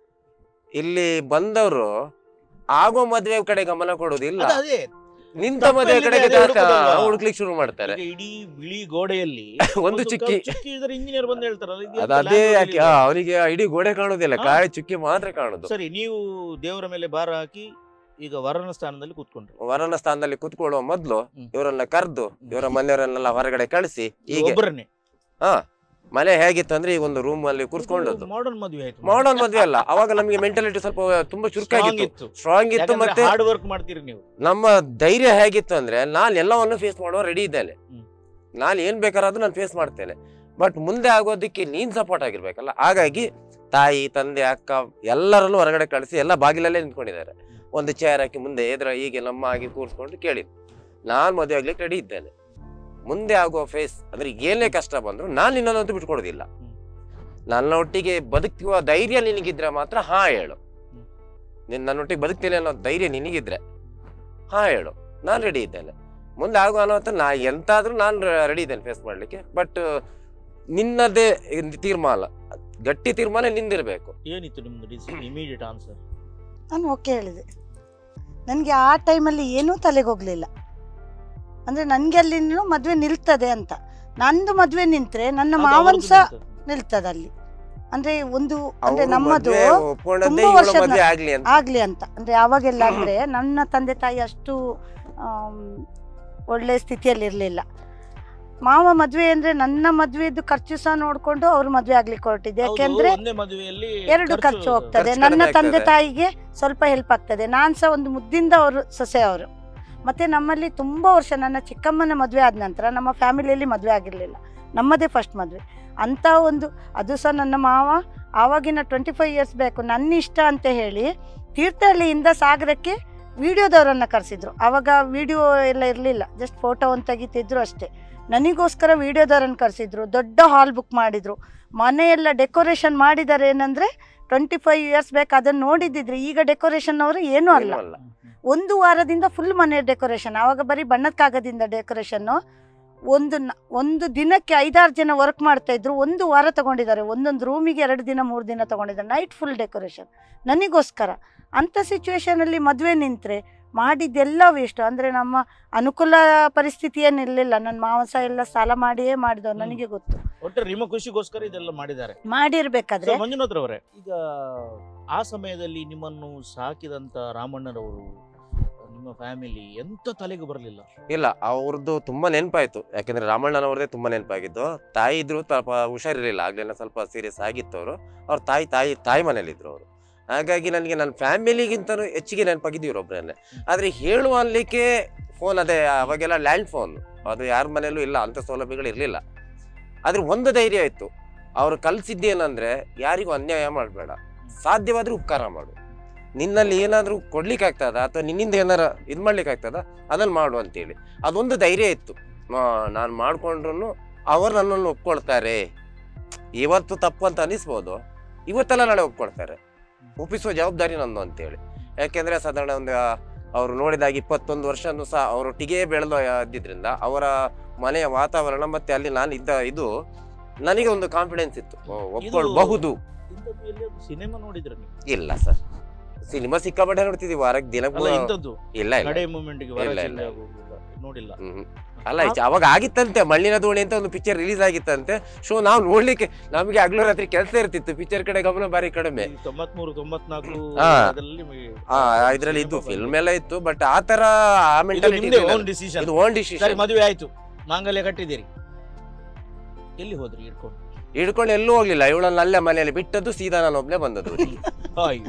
ಇಲ್ಲಿ ಬಂದವರು ಆಗೋ ಮದುವೆ ಕಡೆ ಗಮನ ಕೊಡೋದಿಲ್ಲ ಅದು ಅದೇ ನಿಂತ ತಪ್ಪು ಮದುವೆ ಎಲ್ಲಿದೆ ಕಡೆಗೆ ಅದೇ ಜಾಸ್ತಿ ಹುಡುಕುದಲ್ವಾ? ಹುಡುಕ್ಲಿಕ್ಕೆ ಶುರು ಮಾಡ್ತಾರೆ ಈಗ ಇಡೀ ಬಿಳಿ ಗೋಡೆಯಲ್ಲಿ ಒಂದು ಚುಕ್ಕಿ ಕ- ಚುಕ್ಕಿ ಇದ್ರೆ ಇಂಜಿನಿಯರ್ ಬಂದು ಹೇಳ್ತಾರಲ್ಲ ಇದು ಅದ ಎಂತ ಅದೇ language ಯಾಕೆ ಇದೆ? ಆ, ಅವರಿಗೆ ಇಡೀ ಗೋಡೆ ಕಾಣುದಿಲ್ಲ ಹಾ. ಕಾಯಿ ಚುಕ್ಕಿ ಮಾತ್ರ ಕಾಣುದು ಸರಿ ನೀವು ದೇವರ ಮೇಲೆ ಭಾರ ಹಾಕಿ ಈಗ ವರನ ಸ್ಥಾನದಲ್ಲಿ ಕೂತ್ಕೊಂಡ್ರಿ ವರನ ಸ್ಥಾನದಲ್ಲಿ ಕುತ್ಕೊಳ್ಳುವ ಮೊದ್ಲು ಹ್ಮ್. ಇವರನ್ನ ಕರೆದು ಇವರ ಮನೆಯವರನ್ನೆಲ್ಲ ಹೊರಗಡೆ ಕಳಿಸಿ ಹೀಗೆ ಒಬ್ಬರನ್ನೇ ಹಾ ಮನೆ ಹೇಗಿತ್ತು ಅಂದ್ರೆ ಈಗ ಒಂದು ರೂಮ್ ಅಲ್ಲಿ ಕೂರ್ಸ್ಕೊಂಡದ್ದು ಮಾಡರ್ನ್ ಮದುವೆ ಆಯ್ತು ಮಾಡರ್ನ್ ಮದ್ವೆ ಅಲ್ಲ ಅವಾಗ ನಮಗೆ ಮೆಂಟಾಲಿಟಿ ಸ್ವಲ್ಪ ತುಂಬಾ Strong ಚುರುಕಾಗಿತ್ತು ಇತ್ತು ಸ್ಟ್ರಾಂಗ್ ಇತ್ತು ಮತ್ತೆ ಹಾರ್ಡ್ ವರ್ಕ್ ಮಾಡ್ತೀರಿ ನೀವು ನಮ್ಮ ಧೈರ್ಯ ಹೇಗಿತ್ತು ಅಂದ್ರೆ ನಾನು ಎಲ್ಲವನ್ನು ಫೇಸ್ ಮಾಡುವ ರೆಡಿ ಇದ್ದೇನೆ ಹ್ಮ್. ನಾನು ಏನ್ ಬೇಕಾದ್ರೂ ನಾನು ಫೇಸ್ ಮಾಡ್ತೇನೆ ಬಟ್ ಮುಂದೆ ಆಗೋದಕ್ಕೆ ನೀನ್ ಸಪೋರ್ಟ್ ಆಗಿರ್ಬೇಕಲ್ಲ ಹಾಗಾಗಿ ತಾಯಿ ತಂದೆ ಅಕ್ಕ ಎಲ್ಲರನ್ನು ಹೊರಗಡೆ ಕಳಿಸಿ ಎಲ್ಲ ಬಾಗಿಲಲ್ಲೇ ನಿಂತ್ಕೊಂಡಿದ್ದಾರೆ ಒಂದು ಚೇರ್ ಹಾಕಿ ಮುಂದೆ ಎದುರ ಹೀಗೆ ನಮ್ಮ ಆಗಿ ಕೂರಿಸ್ಕೊಂಡು ಕೇಳಿ ನಾನು ಮದುವೆ ಆಗ್ಲಿಕ್ಕೆ ರೆಡಿ ಇದ್ದೇನೆ ಮುಂದೆ ಆಗುವ ಫೇಸ್ ಅಂದ್ರೆ ಏನೇ ಕಷ್ಟ ಬಂದ್ರು ನಾನು ನಿನ್ನನ್ನಂತೂ ಬಿಟ್ಕೊಡೋದಿಲ್ಲ ಹ್ಮ್. ನನ್ನ ಒಟ್ಟಿಗೆ ಬದುಕುವ ಧೈರ್ಯ ನಿನಗಿದ್ರೆ ಮಾತ್ರ ಹಾ ಹೇಳು ಹ್ಮ್. ನಿನ್ ನನ್ನೊಟ್ಟಿಗೆ ಬದುಕ್ತೇನೆ ಅನ್ನೋ ಧೈರ್ಯ ನಿನಗಿದ್ರೆ ಹಾ ಹೇಳು ನಾನು ರೆಡಿ ಇದ್ದೇನೆ ಮುಂದೆ ಆಗುವ ಅನ್ನೋ ನಾ ಎಂತಾದ್ರೂ ನಾನು ರೆಡಿ ಇದ್ದೇನೆ ಫೇಸ್ ಮಾಡ್ಲಿಕ್ಕೆ ಬಟ್ ನಿನ್ನದೇ ತೀರ್ಮಾನ ಗಟ್ಟಿ ತೀರ್ಮಾನ ನಿಂದಿರ್ಬೇಕು ಏನಿತ್ತು ನಿಮ್ದು ಇಮಿಡಿಯೇಟ್ ಆನ್ಸರ್ ನಾನು ಓಕೆ ಹೇಳಿದೆ ನನಗೆ ಆ ಟೈಮಲ್ಲಿ ಏನೂ ತಲೆಗೆ ಹೋಗಲಿಲ್ಲ ಅಂದರೆ ನನಗೆ ಅಲ್ಲಿ ಮದುವೆ ನಿಲ್ತದೆ ಅಂತ ನಂದು ಮದುವೆ ನಿಂತರೆ ನನ್ನ ಮಾವನ್ ಸಹ ನಿಲ್ತದೆ ಅಲ್ಲಿ ಅಂದರೆ ಒಂದು ಅಂದರೆ ಅವ್ರು ನಮ್ಮದು ಮದ್ವೆ ಒಪ್ಕೊಂಡದ್ದೇ ತುಂಬಾ ಇವಳು ವರ್ಷದ ಮದ್ವೆ ಆಗ್ಲಿ ಅಂತ ಆಗಲಿ ಅಂತ ಅಂದರೆ ಆವಾಗೆಲ್ಲ ಅಂದರೆ ನನ್ನ ತಂದೆ ತಾಯಿ ಅಷ್ಟು ಆಮ್, ಒಳ್ಳೆ ಸ್ಥಿತಿಯಲ್ಲಿ ಇರಲಿಲ್ಲ ಮಾವ ಮದುವೆ ಅಂದರೆ ನನ್ನ ಮದುವೆದು ಖರ್ಚು ಸಹ ನೋಡಿಕೊಂಡು ಅವ್ರು ಮದುವೆ ಆಗ್ಲಿಕ್ಕೆ ಹೊರಟಿದೆ ಯಾಕೆಂದ್ರೆ ಒಂದೇ ಮದುವೆಯಲ್ಲಿ ಎರಡು ಖರ್ಚು ಹೋಗ್ತದೆ ಖರ್ಚು ನನ್ನ ಕಡಿಮೆ ತಂದೆ ಆಗ್ತದೆ. ತಾಯಿಗೆ ಸ್ವಲ್ಪ ಹೆಲ್ಪ್ ಆಗ್ತದೆ ನಾನು ಸಹ ಒಂದು ಮುದ್ದಿಂದ ಅವರು ಸೊಸೆ ಅವರು ಮತ್ತೆ ನಮ್ಮಲ್ಲಿ ತುಂಬ ವರ್ಷ ನನ್ನ ಚಿಕ್ಕಮ್ಮನ ಮದುವೆ ಆದ ನಂತರ ನಮ್ಮ ಫ್ಯಾಮಿಲಿಯಲ್ಲಿ ಮದುವೆ ಆಗಿರಲಿಲ್ಲ ನಮ್ಮದೇ ಫಸ್ಟ್ ಮದುವೆ ಅಂಥ ಒಂದು ಅದು ಸಹ ನನ್ನ ಮಾವ ಆವಾಗಿನ ಟ್ವೆಂಟಿ ಫೈವ್ ಇಯರ್ಸ್ ಬೇಕು ನನ್ನ ಇಷ್ಟ ಅಂತ ಹೇಳಿ ತೀರ್ಥಹಳ್ಳಿಯಿಂದ ಸಾಗರಕ್ಕೆ ವಿಡಿಯೋದವರನ್ನು ಕರೆಸಿದ್ರು ಆವಾಗ ವಿಡಿಯೋ ಎಲ್ಲ ಇರಲಿಲ್ಲ ಜಸ್ಟ್ ಫೋಟೋ ಒಂದು ತೆಗಿತಿದ್ರು ಅಷ್ಟೇ ನನಗೋಸ್ಕರ ವಿಡಿಯೋದವರನ್ನು ಕರೆಸಿದ್ರು ದೊಡ್ಡ ಹಾಲ್ ಬುಕ್ ಮಾಡಿದರು ಮನೆಯೆಲ್ಲ ಡೆಕೋರೇಷನ್ ಮಾಡಿದ್ದಾರೆ ಏನಂದರೆ ಟ್ವೆಂಟಿ ಫೈವ್ ಇಯರ್ಸ್ ಬೇಕು ಅದನ್ನು ನೋಡಿದ್ದಿದ್ರೆ ಈಗ ಡೆಕೋರೇಷನ್ ಅವರು ಏನೂ ಅಲ್ಲ ಏನೂ ಅಲ್ಲ ಒಂದು ವಾರದಿಂದ ಫುಲ್ ಮನೆ ಡೆಕೋರೇಷನ್ ಆವಾಗ ಬರೀ ಬಣ್ಣದ ಕಾಗದಿಂದ ಡೆಕೋರೇಷನ್ನು ಒಂದು ನ- ಒಂದು ದಿನಕ್ಕೆ ಐದಾರು ಜನ ವರ್ಕ್ ಮಾಡ್ತಾ ಇದ್ರು ಒಂದು ವಾರ ತಗೊಂಡಿದ್ದಾರೆ ಒಂದೊಂದು ರೂಮಿಗೆ ಎರಡು ದಿನ ಮೂರು ದಿನ ತಗೊಂಡಿದ್ದಾರೆ ನೈಟ್ ಫುಲ್ ಡೆಕೋರೇಷನ್ ನನಗೋಸ್ಕರ ಅಂಥ ಸಿಚುವೇಶನಲ್ಲಿ ಮದುವೆ ನಿಂತರೆ ಮಾಡಿದ್ದೆಲ್ಲ ವೇಸ್ಟ್ ಅಂದರೆ ನಮ್ಮ ಅನುಕೂಲ ಪರಿಸ್ಥಿತಿ ಏನಿರಲಿಲ್ಲ ನನ್ನ ಮಾವ ಸಹ ಎಲ್ಲ ಸಾಲ ಮಾಡಿಯೇ ಮಾಡಿದವು ಹ್ಮ್. ನನಗೆ ಗೊತ್ತು ಒಟ್ಟು ನಿಮ್ಮ ಖುಷಿಗೋಸ್ಕರ ಇದೆಲ್ಲ ಮಾಡಿದ್ದಾರೆ ಮಾಡಿರ್ಬೇಕಾದ್ರೆ So, ಮಂಜುನಾಥ್ ರವರೇ ಈಗ ಆ ಸಮಯದಲ್ಲಿ ನಿಮ್ಮನ್ನು ಸಾಕಿದಂತ ರಾಮಣ್ಣರವರು ನಿಮ್ಮ ಫ್ಯಾಮಿಲಿ ಎಂತ ತಲೆಗೆ ಬರಲಿಲ್ಲ ಇಲ್ಲ ಅವ್ರದ್ದು ತುಂಬಾ ನೆನಪಾಯ್ತು ಯಾಕಂದ್ರೆ ರಾಮಣ್ಣನವ್ರದೇ ತುಂಬಾ ನೆನಪಾಗಿದ್ದು ತಾಯಿ ಇದ್ರು ಸ್ವಲ್ಪ ಹುಷಾರಿರ್ಲಿಲ್ಲ ಆಗ್ಲೆಲ್ಲ ಸ್ವಲ್ಪ ಸೀರಿಯಸ್ ಆಗಿತ್ತು ಅವರು ಅವ್ರ ತಾಯಿ ತಾಯಿ ತಾಯಿ ಮನೇಲಿದ್ರು ಅವರು ಹಾಗಾಗಿ ನನಗೆ ನನ್ನ ಫ್ಯಾಮಿಲಿಗಿಂತನೂ ಹೆಚ್ಚಿಗೆ ನೆನಪಾಗಿದ್ದು ಇವ್ರೊಬ್ಬರನ್ನೇ ಆದ್ರೆ ಹೇಳುವ ಅನ್ಲಿಕ್ಕೆ ಫೋನ್ ಅದೇ ಅವಾಗೆಲ್ಲ ಲ್ಯಾಂಡ್ ಫೋನ್ ಅದು ಯಾರ ಮನೇಲೂ ಇಲ್ಲ ಅಂತ ಸೌಲಭ್ಯಗಳು ಇರಲಿಲ್ಲ ಆದ್ರೆ ಒಂದು ಧೈರ್ಯ ಇತ್ತು ಅವ್ರು ಕಲ್ಸಿದ್ದೇನಂದ್ರೆ ಯಾರಿಗೂ ಅನ್ಯಾಯ ಮಾಡಬೇಡ ಸಾಧ್ಯವಾದ್ರೆ ಉಪಕಾರ ಮಾಡು ನಿನ್ನಲ್ಲಿ ಏನಾದರೂ ಕೊಡ್ಲಿಕ್ಕೆ ಆಗ್ತದ ಅಥವಾ ನಿನ್ನಿಂದ ಏನಾರ ಇದು ಮಾಡ್ಲಿಕ್ಕೆ ಆಗ್ತದ ಅದನ್ನು ಮಾಡು ಅಂತೇಳಿ ಅದೊಂದು ಧೈರ್ಯ ಇತ್ತು ನಾನು ಮಾಡ್ಕೊಂಡ್ರು ಅವರು ನನ್ನನ್ನು ಒಪ್ಕೊಳ್ತಾರೆ ಇವತ್ತು ತಪ್ಪು ಅಂತ ಅನಿಸ್ಬೋದು ಇವತ್ತೆಲ್ಲ ನಾಳೆ ಒಪ್ಕೊಳ್ತಾರೆ ಒಪ್ಪಿಸುವ ಜವಾಬ್ದಾರಿ ನಂದು ಅಂತೇಳಿ ಯಾಕೆಂದ್ರೆ ಸಾಧಾರಣ ಒಂದು ಅವರು ನೋಡಿದಾಗ ಇಪ್ಪತ್ತೊಂದು ವರ್ಷನೂ ಸಹ ಅವರೊಟ್ಟಿಗೆ ಬೆಳೆದು ಇದ್ದಿದ್ರಿಂದ ಅವರ ಮನೆಯ ವಾತಾವರಣ ಮತ್ತೆ ಅಲ್ಲಿ ನಾನು ಇದ್ದ ಇದು ನನಗೆ ಒಂದು ಕಾನ್ಫಿಡೆನ್ಸ್ ಇತ್ತು ಓ, ಒಪ್ಕೊಳ್ಬಹುದು ಇಂಥದ್ದು ಎಲ್ಲಿಯಾದ್ರೂ ಸಿನಿಮಾ ನೋಡಿದ್ರ ನೀವು ಇಲ್ಲ ಸರ್ ಸಿನಿಮಾ ಸಿಕ್ಕಾಪಟ್ಟೆ ನೋಡ್ತಿದೀವಿ ವಾರಕ್ಕೆ ದಿನ ಅಲ್ಲ ಇಂಥದ್ದು ಇಲ್ಲ ಇಲ್ಲ ನಡೆ ಮೂಮೆಂಟ್ ಗೆ ಇಲ್ಲ, ಇಲ್ಲ. ನೋಡಿಲ್ಲ ಹ್ಮ್. ಅಲ್ಲ ಈಚೆ ಅವಾಗ ಆಗಿತ್ತಂತೆ ಮಣ್ಣಿನ ದೋಣಿ ಅಂತ ಒಂದು ಪಿಕ್ಚರ್ ರಿಲೀಸ್ ಆಗಿತ್ತಂತೆ ಸೊ ನಾವು ನೋಡ್ಲಿಕ್ಕೆ ನಮಗೆ ಹಗ್ಲು ರಾತ್ರಿ ಕೆಲಸ ಇರ್ತಿತ್ತು ಪಿಕ್ಚರ್ ಕಡೆ ಗಮನ ಬಾರಿ ಕಡಿಮೆ ಈ ತೊಂಬತ್ಮೂರು ತೊಂಬತ್ನಾಲ್ಕು ಹಾ. ಅದರಲ್ಲಿ ಆ ಇದ್ರಲ್ಲಿ ಇದ್ದು ಫಿಲ್ಮ್ ಎಲ್ಲ ಇತ್ತು ಬಟ್ ಆ ತರ ಆ ಇದು ಮೆಂಟಾಲಿಟಿ ನಿಮ್ದೇ ಓನ್ ಡಿಸಿಷನ್ ಇದು ಓನ್ ಸರಿ ಡಿಸಿಷನ್ ಮದುವೆ ಆಯ್ತು ಮಾಂಗಲ್ಯ ಕಟ್ಟಿದ್ದೀರಿ ಎಲ್ಲಿ ಹೋದ್ರಿ ಇಟ್ಕೊಂಡು ಹಿಡ್ಕೊಂಡು ಎಲ್ಲೂ ಹೋಗ್ಲಿಲ್ಲ ಇವಳನ್ನ ಅಲ್ಲೇ ಮನೆಯಲ್ಲಿ ಬಿಟ್ಟದ್ದು ಸೀದಾ ನಾನು ಒಬ್ನೇ ಬಂದದ್ದು ಹಾಯ್.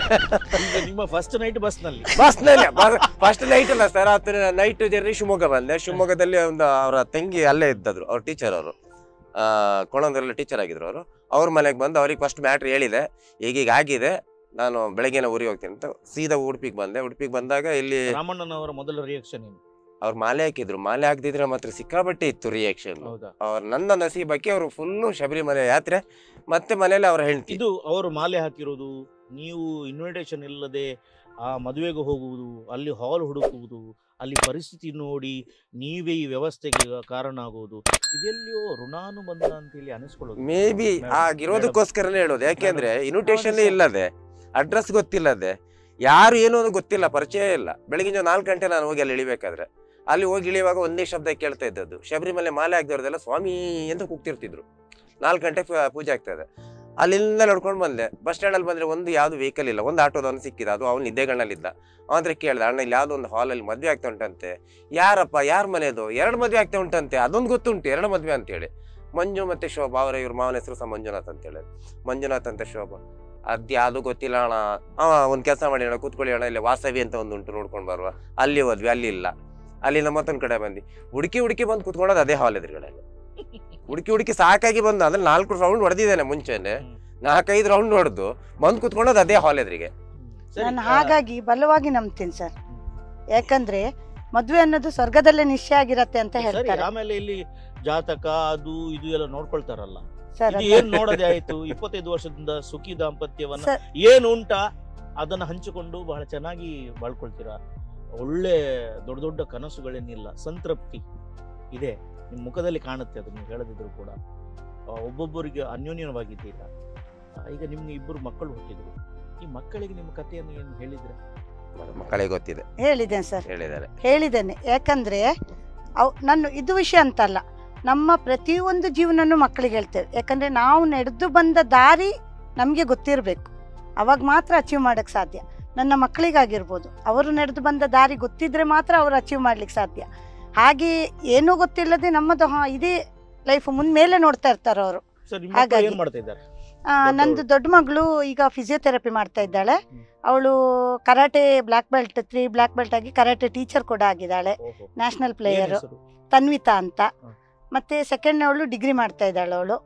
ಈಗ ನಿಮ್ಮ ಫಸ್ಟ್ ನೈಟ್ ಬಸ್ ನಲ್ಲಿ ಬಸ್ ನಲ್ಲಿ ಫಸ್ಟ್ ನೈಟ್ ಅಲ್ಲ ಸರ್ ಆತ ನೈಟ್ ಜರ್ನಿ ಶಿವಮೊಗ್ಗ ಬಂದೆ ಶಿವಮೊಗ್ಗದಲ್ಲಿ ಒಂದು ಅವರ ತಂಗಿ ಅಲ್ಲೇ ಇದ್ದದ್ರು ಅವ್ರ ಟೀಚರ್ ಅವರು ಕೊಳಂದರಲ್ಲಿ ಟೀಚರ್ ಆಗಿದ್ರು ಅವರು ಅವ್ರ ಮನೆಗೆ ಬಂದು ಅವ್ರಿಗೆ ಫಸ್ಟ್ ಮ್ಯಾಟ್ರ್ ಹೇಳಿದೆ ಈಗೀಗ ಆಗಿದೆ ನಾನು ಬೆಳಗ್ಗೆನ ಊರಿಗೆ ಹೋಗ್ತೀನಿ ಅಂತ ಸೀದಾ ಉಡುಪಿಗೆ ಬಂದೆ ಉಡುಪಿಗೆ ಬಂದಾಗ ಇಲ್ಲಿ ರಾಮಣ್ಣನವರ ಮೊದಲ ರಿಯಾಕ್ಷನ್ ಏನು ಅವ್ರು ಮಾಲೆ ಹಾಕಿದ್ರು ಮಾಲೆ ಹಾಕ್ದಿದ್ರೆ ಮಾತ್ರ ಸಿಕ್ಕಾಪಟ್ಟೆ ಇತ್ತು ರಿಯಾಕ್ಷನ್ ಹೌದಾ ಅವ್ರ ನನ್ನ ನಸೀಬಕ್ಕೆ ಅವರು ಫುಲ್ಲು ಶಬರಿಮಲೆ ಯಾತ್ರೆ ಮತ್ತೆ ಮನೇಲಿ ಅವ್ರ ಹೆಂಡತಿ ಇದು ಅವರು ಮಾಲೆ ಹಾಕಿರೋದು ನೀವು ಇನ್ವಿಟೇಷನ್ ಇಲ್ಲದೆ ಆ ಮದುವೆಗೆ ಹೋಗುವುದು ಅಲ್ಲಿ ಹಾಲ್ ಹುಡುಕುವುದು ಅಲ್ಲಿ ಪರಿಸ್ಥಿತಿ ನೋಡಿ ನೀವೇ ಈ ವ್ಯವಸ್ಥೆಗೆ ಕಾರಣ ಆಗುವುದು ಇದೆಲ್ಲಿಯೋ ಋಣಾನುಬಂಧ ಅಂತ ಹೇಳಿ ಅನಿಸ್ಕೊಳ್ಳೋದು ಮೇ ಬಿ Madam, ಆಗಿರೋದಕ್ಕೋಸ್ಕರನೇ ಹೇಳೋದು ಯಾಕೆಂದ್ರೆ ಇನ್ವಿಟೇಷನ್ ಇಲ್ಲದೆ ಅಡ್ರೆಸ್ ಗೊತ್ತಿಲ್ಲದೆ ಯಾರು ಏನು ಅನ್ನೋದು ಗೊತ್ತಿಲ್ಲ ಪರಿಚಯ ಇಲ್ಲ ಬೆಳಗಿನ ನಾಲ್ಕು ಗಂಟೆ ನಾನು ಹೋಗಿ ಅಲ್ಲಿ ಇಳಿಬೇಕಾದ್ರೆ ಅಲ್ಲಿ ಹೋಗಿ ಇಳಿಯುವಾಗ ಒಂದೇ ಶಬ್ದ ಕೇಳ್ತಾ ಇದ್ದದ್ದು ಶಬರಿಮಲೆ ಮಾಲೆ ಹಾಕ್ದವ್ರದೆಲ್ಲ ಸ್ವಾಮಿ ಅಂತ ಕೂಗ್ತಿರ್ತಿದ್ರು ನಾಲ್ಕು ಗಂಟೆ ಪೂ- ಪೂಜೆ ಆಗ್ತದೆ ಅಲ್ಲಿಂದ ನಡ್ಕೊಂಡು ಬಂದೆ ಬಸ್ ಸ್ಟ್ಯಾಂಡಲ್ಲಿ ಬಂದ್ರೆ ಒಂದು ಯಾವ್ದು ವೆಹಿಕಲ್ ಇಲ್ಲ ಒಂದು ಆಟೋದವನು ಸಿಕ್ಕಿದ ಅದು ಅವ್ನು ನಿದ್ದೆಗಣ್ಣಲ್ಲಿದ್ದ ಅಂದ್ರೆ ಕೇಳ್ದೆ ಅಣ್ಣ ಇಲ್ಲಿ ಯಾವ್ದೋ ಒಂದು ಹಾಲಲ್ಲಿ ಮದ್ವೆ ಆಗ್ತಾ ಉಂಟಂತೆ ಯಾರಪ್ಪ ಯಾರ ಮನೆದು ಎರಡು ಮದ್ವೆ ಆಗ್ತಾ ಉಂಟಂತೆ ಅದೊಂದು ಗೊತ್ತುಂಟು ಎರಡು ಮದ್ವೆ ಅಂತೇಳಿ ಮಂಜು ಮತ್ತೆ ಶೋಭಾ ಅವರ ಇವ್ರ ಮಾವನ ಹೆಸರು ಸಹ ಮಂಜುನಾಥ್ ಅಂತ ಹೇಳಿ ಮಂಜುನಾಥ್ ಅಂತ ಶೋಭಾ ಅದ್ಯಾವುದು ಗೊತ್ತಿಲ್ಲ ಅಣ್ಣ ಅವ ಒಂದ್ ಕೆಲಸ ಮಾಡಿ ಅಣ್ಣ ಕೂತ್ಕೊಳ್ಳಿ ಅಣ್ಣ ಇಲ್ಲಿ ವಾಸವಿ ಅಂತ ಒಂದು ಉಂಟು ನೋಡ್ಕೊಂಡು ಬರುವ ಅಲ್ಲಿ ಹೋದ್ವಿ ಅಲ್ಲಿ ಇಲ್ಲ ಅಲ್ಲಿಂದ ಮತ್ತೊಂದ್ ಕಡೆ ಬಂದ್ವಿ ಹುಡುಕಿ ಹುಡುಕಿ ಬಂದು ಕೂತ್ಕೊಳ್ಳೋದು ಅದೇ ಹಾಲ್ ಎದುರುಗಡೆ ಹುಡುಕಿ ಹುಡುಕಿ ಸಾಕಾಗಿ ಬಂದು ಅದ್ರಲ್ಲಿ ನಾಲ್ಕು ರೌಂಡ್ ಹೊಡೆದಿದ್ದೇನೆ ಮುಂಚೆನೆ ಹ್ಮ್. ನಾಲ್ಕೈದು ರೌಂಡ್ ಹೊಡೆದು ಬಂದು ಕೂತ್ಕೊಳ್ಳೋದು ಅದೇ ಹಾಲ್ ಎದುರಿಗೆ ಸರಿ, ನಾನು ಆ, ಹಾಗಾಗಿ ಬಲವಾಗಿ ನಂಬ್ತೀನಿ ಸರ್ ಯಾಕಂದ್ರೆ ಮದ್ವೆ ಅನ್ನೋದು ಸ್ವರ್ಗದಲ್ಲೇ ನಿಶ್ಚಯ ಆಗಿರತ್ತೆ ಅಂತ ಸರಿ ಹೇಳ್ತಾರೆ ಆಮೇಲೆ ಇಲ್ಲಿ ಜಾತಕ ಅದು ಇದು ಎಲ್ಲ ನೋಡ್ಕೊಳ್ತಾರಲ್ಲ ಸರ್ ಇದು ಅದು- ಏನ್ ನೋಡದೆ ಆಯ್ತು ಇಪ್ಪತ್ತೈದು ವರ್ಷದಿಂದ ಸುಖಿ ದಾಂಪತ್ಯವನ್ನ ಸರ್ ಏನು ಉಂಟಾ ಅದನ್ನ ಹಂಚಿಕೊಂಡು ಬಹಳ ಚೆನ್ನಾಗಿ ಬಾಳ್ಕೊಳ್ತೀರಾ ಒಳ್ಳೆ ದೊಡ್ಡ ದೊಡ್ಡ ಕನಸುಗಳೇನಿಲ್ಲ ಸಂತೃಪ್ತಿ ಇದೆ ನಿಮ್ಮ ಮುಖದಲ್ಲಿ ಕಾಣುತ್ತೆ ಅದು ನೀವು ಹೇಳದಿದ್ರು ಕೂಡ ಆ, ಒಬ್ಬೊಬ್ಬರಿಗೆ ಅನ್ಯೋನ್ಯವಾಗಿದ್ದೀರಾ ಆ, ಈಗ ನಿಮ್ಗೆ ಇಬ್ಬರು ಮಕ್ಕಳು ಹುಟ್ಟಿದ್ರು ಈ ಮಕ್ಕಳಿಗೆ ನಿಮ್ಮ ಕಥೆಯನ್ನು ಏನು ಹೇಳಿದ್ರೆ ಮಕ್ಕಳಿಗೆ ಗೊತ್ತಿದೆ ಹೇಳಿದ್ದೇನೆ ಸರ್ ಹೇಳಿದ್ದಾರೆ ಹೇಳಿದ್ದೇನೆ ಯಾಕಂದ್ರೆ ಅವ್ ನನ್ನ ಇದು ವಿಷಯ ಅಂತಲ್ಲ ನಮ್ಮ ಪ್ರತಿಯೊಂದು ಜೀವನನೂ ಮಕ್ಕಳಿಗೆ ಹೇಳ್ತೇವೆ ಯಾಕಂದ್ರೆ ನಾವು ನಡೆದು ಬಂದ ದಾರಿ ನಮಗೆ ಗೊತ್ತಿರಬೇಕು ಅವಾಗ ಮಾತ್ರ ಅಚೀವ್ ಮಾಡೋಕ್ಕೆ ಸಾಧ್ಯ ನನ್ನ ಮಕ್ಕಳಿಗಾಗಿರ್ಬೋದು ಅವರು ನಡೆದು ಬಂದ ದಾರಿ ಗೊತ್ತಿದ್ರೆ ಮಾತ್ರ ಅವರು ಅಚೀವ್ ಮಾಡ್ಲಿಕ್ಕೆ ಸಾಧ್ಯ ಹಾಗೆ ಏನೂ ಗೊತ್ತಿಲ್ಲದೆ ನಮ್ಮದು ಹಾ ಇದೇ ಲೈಫ್ ಮುಂದ್ ಮೇಲೆ ನೋಡ್ತಾ ಇರ್ತಾರೆ ಅವರು ಸರ್ ನಿಮ್ಮ ಮಕ್ಕಳು ಹಾಗಾಗಿ- ಏನ್ ಮಾಡ್ತಾ ಇದ್ದಾರೆ ಆ, ನಂದು ದೊಡ್ಡ ಮಗಳು ಈಗ ಫಿಸಿಯೋಥೆರಪಿ ಮಾಡ್ತಾ ಇದ್ದಾಳೆ ಹ್ಮ್. ಅವಳು karate black belt three black belt ಆಗಿ ಕರಾಟೆ ಟೀಚರ್ ಕೂಡ ಆಗಿದ್ದಾಳೆ ಓಹೋ. ನ್ಯಾಷನಲ್ ಏನ್ ಪ್ಲೇಯರ್ ಹೆಸರು? ತನ್ವಿತಾ ಅಂತ ಹ್ಮ್. ಮತ್ತೆ ಸೆಕೆಂಡ್ ಅವಳು ಡಿಗ್ರಿ ಮಾಡ್ತಾ ಇದ್ದಾಳೆ ಅವಳು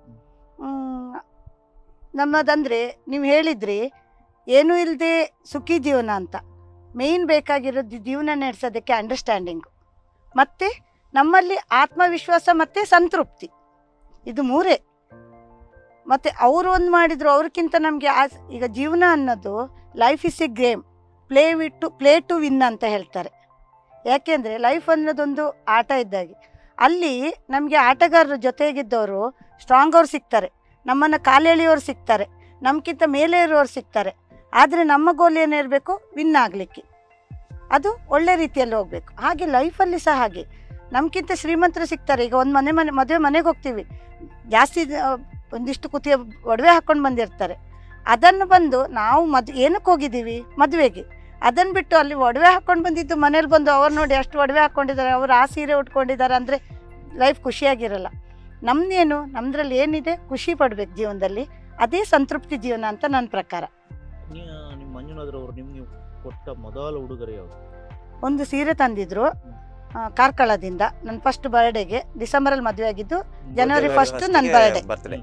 ನಮ್ಮದಂದ್ರೆ ನೀವು ಹೇಳಿದ್ರಿ ಏನೂ ಇಲ್ಲದೆ ಸುಖಿ ಜೀವನ ಅಂತ ಮೇಯ್ನ್ ಬೇಕಾಗಿರೋದು ಜೀವನ ನಡೆಸೋದಕ್ಕೆ ಅಂಡರ್ಸ್ಟ್ಯಾಂಡಿಂಗು ಮತ್ತು ನಮ್ಮಲ್ಲಿ ಆತ್ಮವಿಶ್ವಾಸ ಮತ್ತು ಸಂತೃಪ್ತಿ ಇದು ಮೂರೇ ಮತ್ತು ಅವರು ಒಂದು ಮಾಡಿದ್ರು ಅವ್ರಿಗಿಂತ ನಮಗೆ ಆಸ್ ಈಗ ಜೀವನ ಅನ್ನೋದು life is a game play with to play to win ಅಂತ ಹೇಳ್ತಾರೆ ಯಾಕೆಂದರೆ ಲೈಫ್ ಅನ್ನೋದೊಂದು ಆಟ ಇದ್ದಾಗೆ ಅಲ್ಲಿ ನಮಗೆ ಆಟಗಾರರ ಜೊತೆಗಿದ್ದವರು ಸ್ಟ್ರಾಂಗ್ ಅವ್ರು ಸಿಗ್ತಾರೆ ನಮ್ಮನ್ನು ಕಾಲೆಳೆಯೋರು ಸಿಗ್ತಾರೆ ನಮ್ಗಿಂತ ಮೇಲೆ ಇರೋರು ಸಿಗ್ತಾರೆ ಆದರೆ ನಮ್ಮ ಗೋಲ್ ಏನಿರಬೇಕು ವಿನ್ ಆಗಲಿಕ್ಕೆ ಅದು ಒಳ್ಳೆ ರೀತಿಯಲ್ಲಿ ಹೋಗಬೇಕು ಹಾಗೆ ಲೈಫಲ್ಲಿ ಸಹ ಹಾಗೆ ನಮ್ಗಿಂತ ಶ್ರೀಮಂತರು ಸಿಗ್ತಾರೆ ಈಗ ಒಂದು ಮನೆ ಮನೆ ಮದುವೆ ಮನೆಗೆ ಹೋಗ್ತೀವಿ ಜಾಸ್ತಿ ಆ, ಒಂದಿಷ್ಟು ಕುತಿಯ ಒಡವೆ ಹಾಕ್ಕೊಂಡು ಬಂದಿರ್ತಾರೆ ಅದನ್ನು ಬಂದು ನಾವು ಮದ್ ಏನಕ್ಕೆ ಹೋಗಿದ್ದೀವಿ ಮದುವೆಗೆ ಅದನ್ನು ಬಿಟ್ಟು ಅಲ್ಲಿ ಒಡವೆ ಹಾಕ್ಕೊಂಡು ಬಂದಿದ್ದು ಮನೇಲಿ ಬಂದು ಅವ್ರು ನೋಡಿ ಅಷ್ಟು ಒಡವೆ ಹಾಕ್ಕೊಂಡಿದ್ದಾರೆ ಅವ್ರು ಆ ಸೀರೆ ಉಟ್ಕೊಂಡಿದ್ದಾರೆ ಅಂದರೆ ಲೈಫ್ ಖುಷಿಯಾಗಿರಲ್ಲ ನಮ್ದೇನು ನಮ್ದ್ರಲ್ಲಿ ಏನಿದೆ ಖುಷಿ ಪಡ್ಬೇಕು ಜೀವನದಲ್ಲಿ ಅದೇ ಸಂತೃಪ್ತಿ ಜೀವನ ಅಂತ ನನ್ನ ಪ್ರಕಾರ ನೀ- ನಿಮ್ಮ ಮಂಜುನಾಥ್ರವರು ನಿಮ್ಗೆ ಕೊಟ್ಟ ಮೊದಲ ಉಡುಗೊರೆ ಯಾವುದು ಒಂದು ಸೀರೆ ತಂದಿದ್ರು ಆ, ಕಾರ್ಕಳದಿಂದ ನನ್ನ ಫಸ್ಟ್ ಬರ್ಡೇಗೆ ಡಿಸೆಂಬರಲ್ಲಿ ಮದುವೆ ಆಗಿದ್ದು ಜನವರಿ ಫಸ್ಟ್ ನನ್ನ ಬರ್ಡೇ ಬರ್ತ್ಡೇ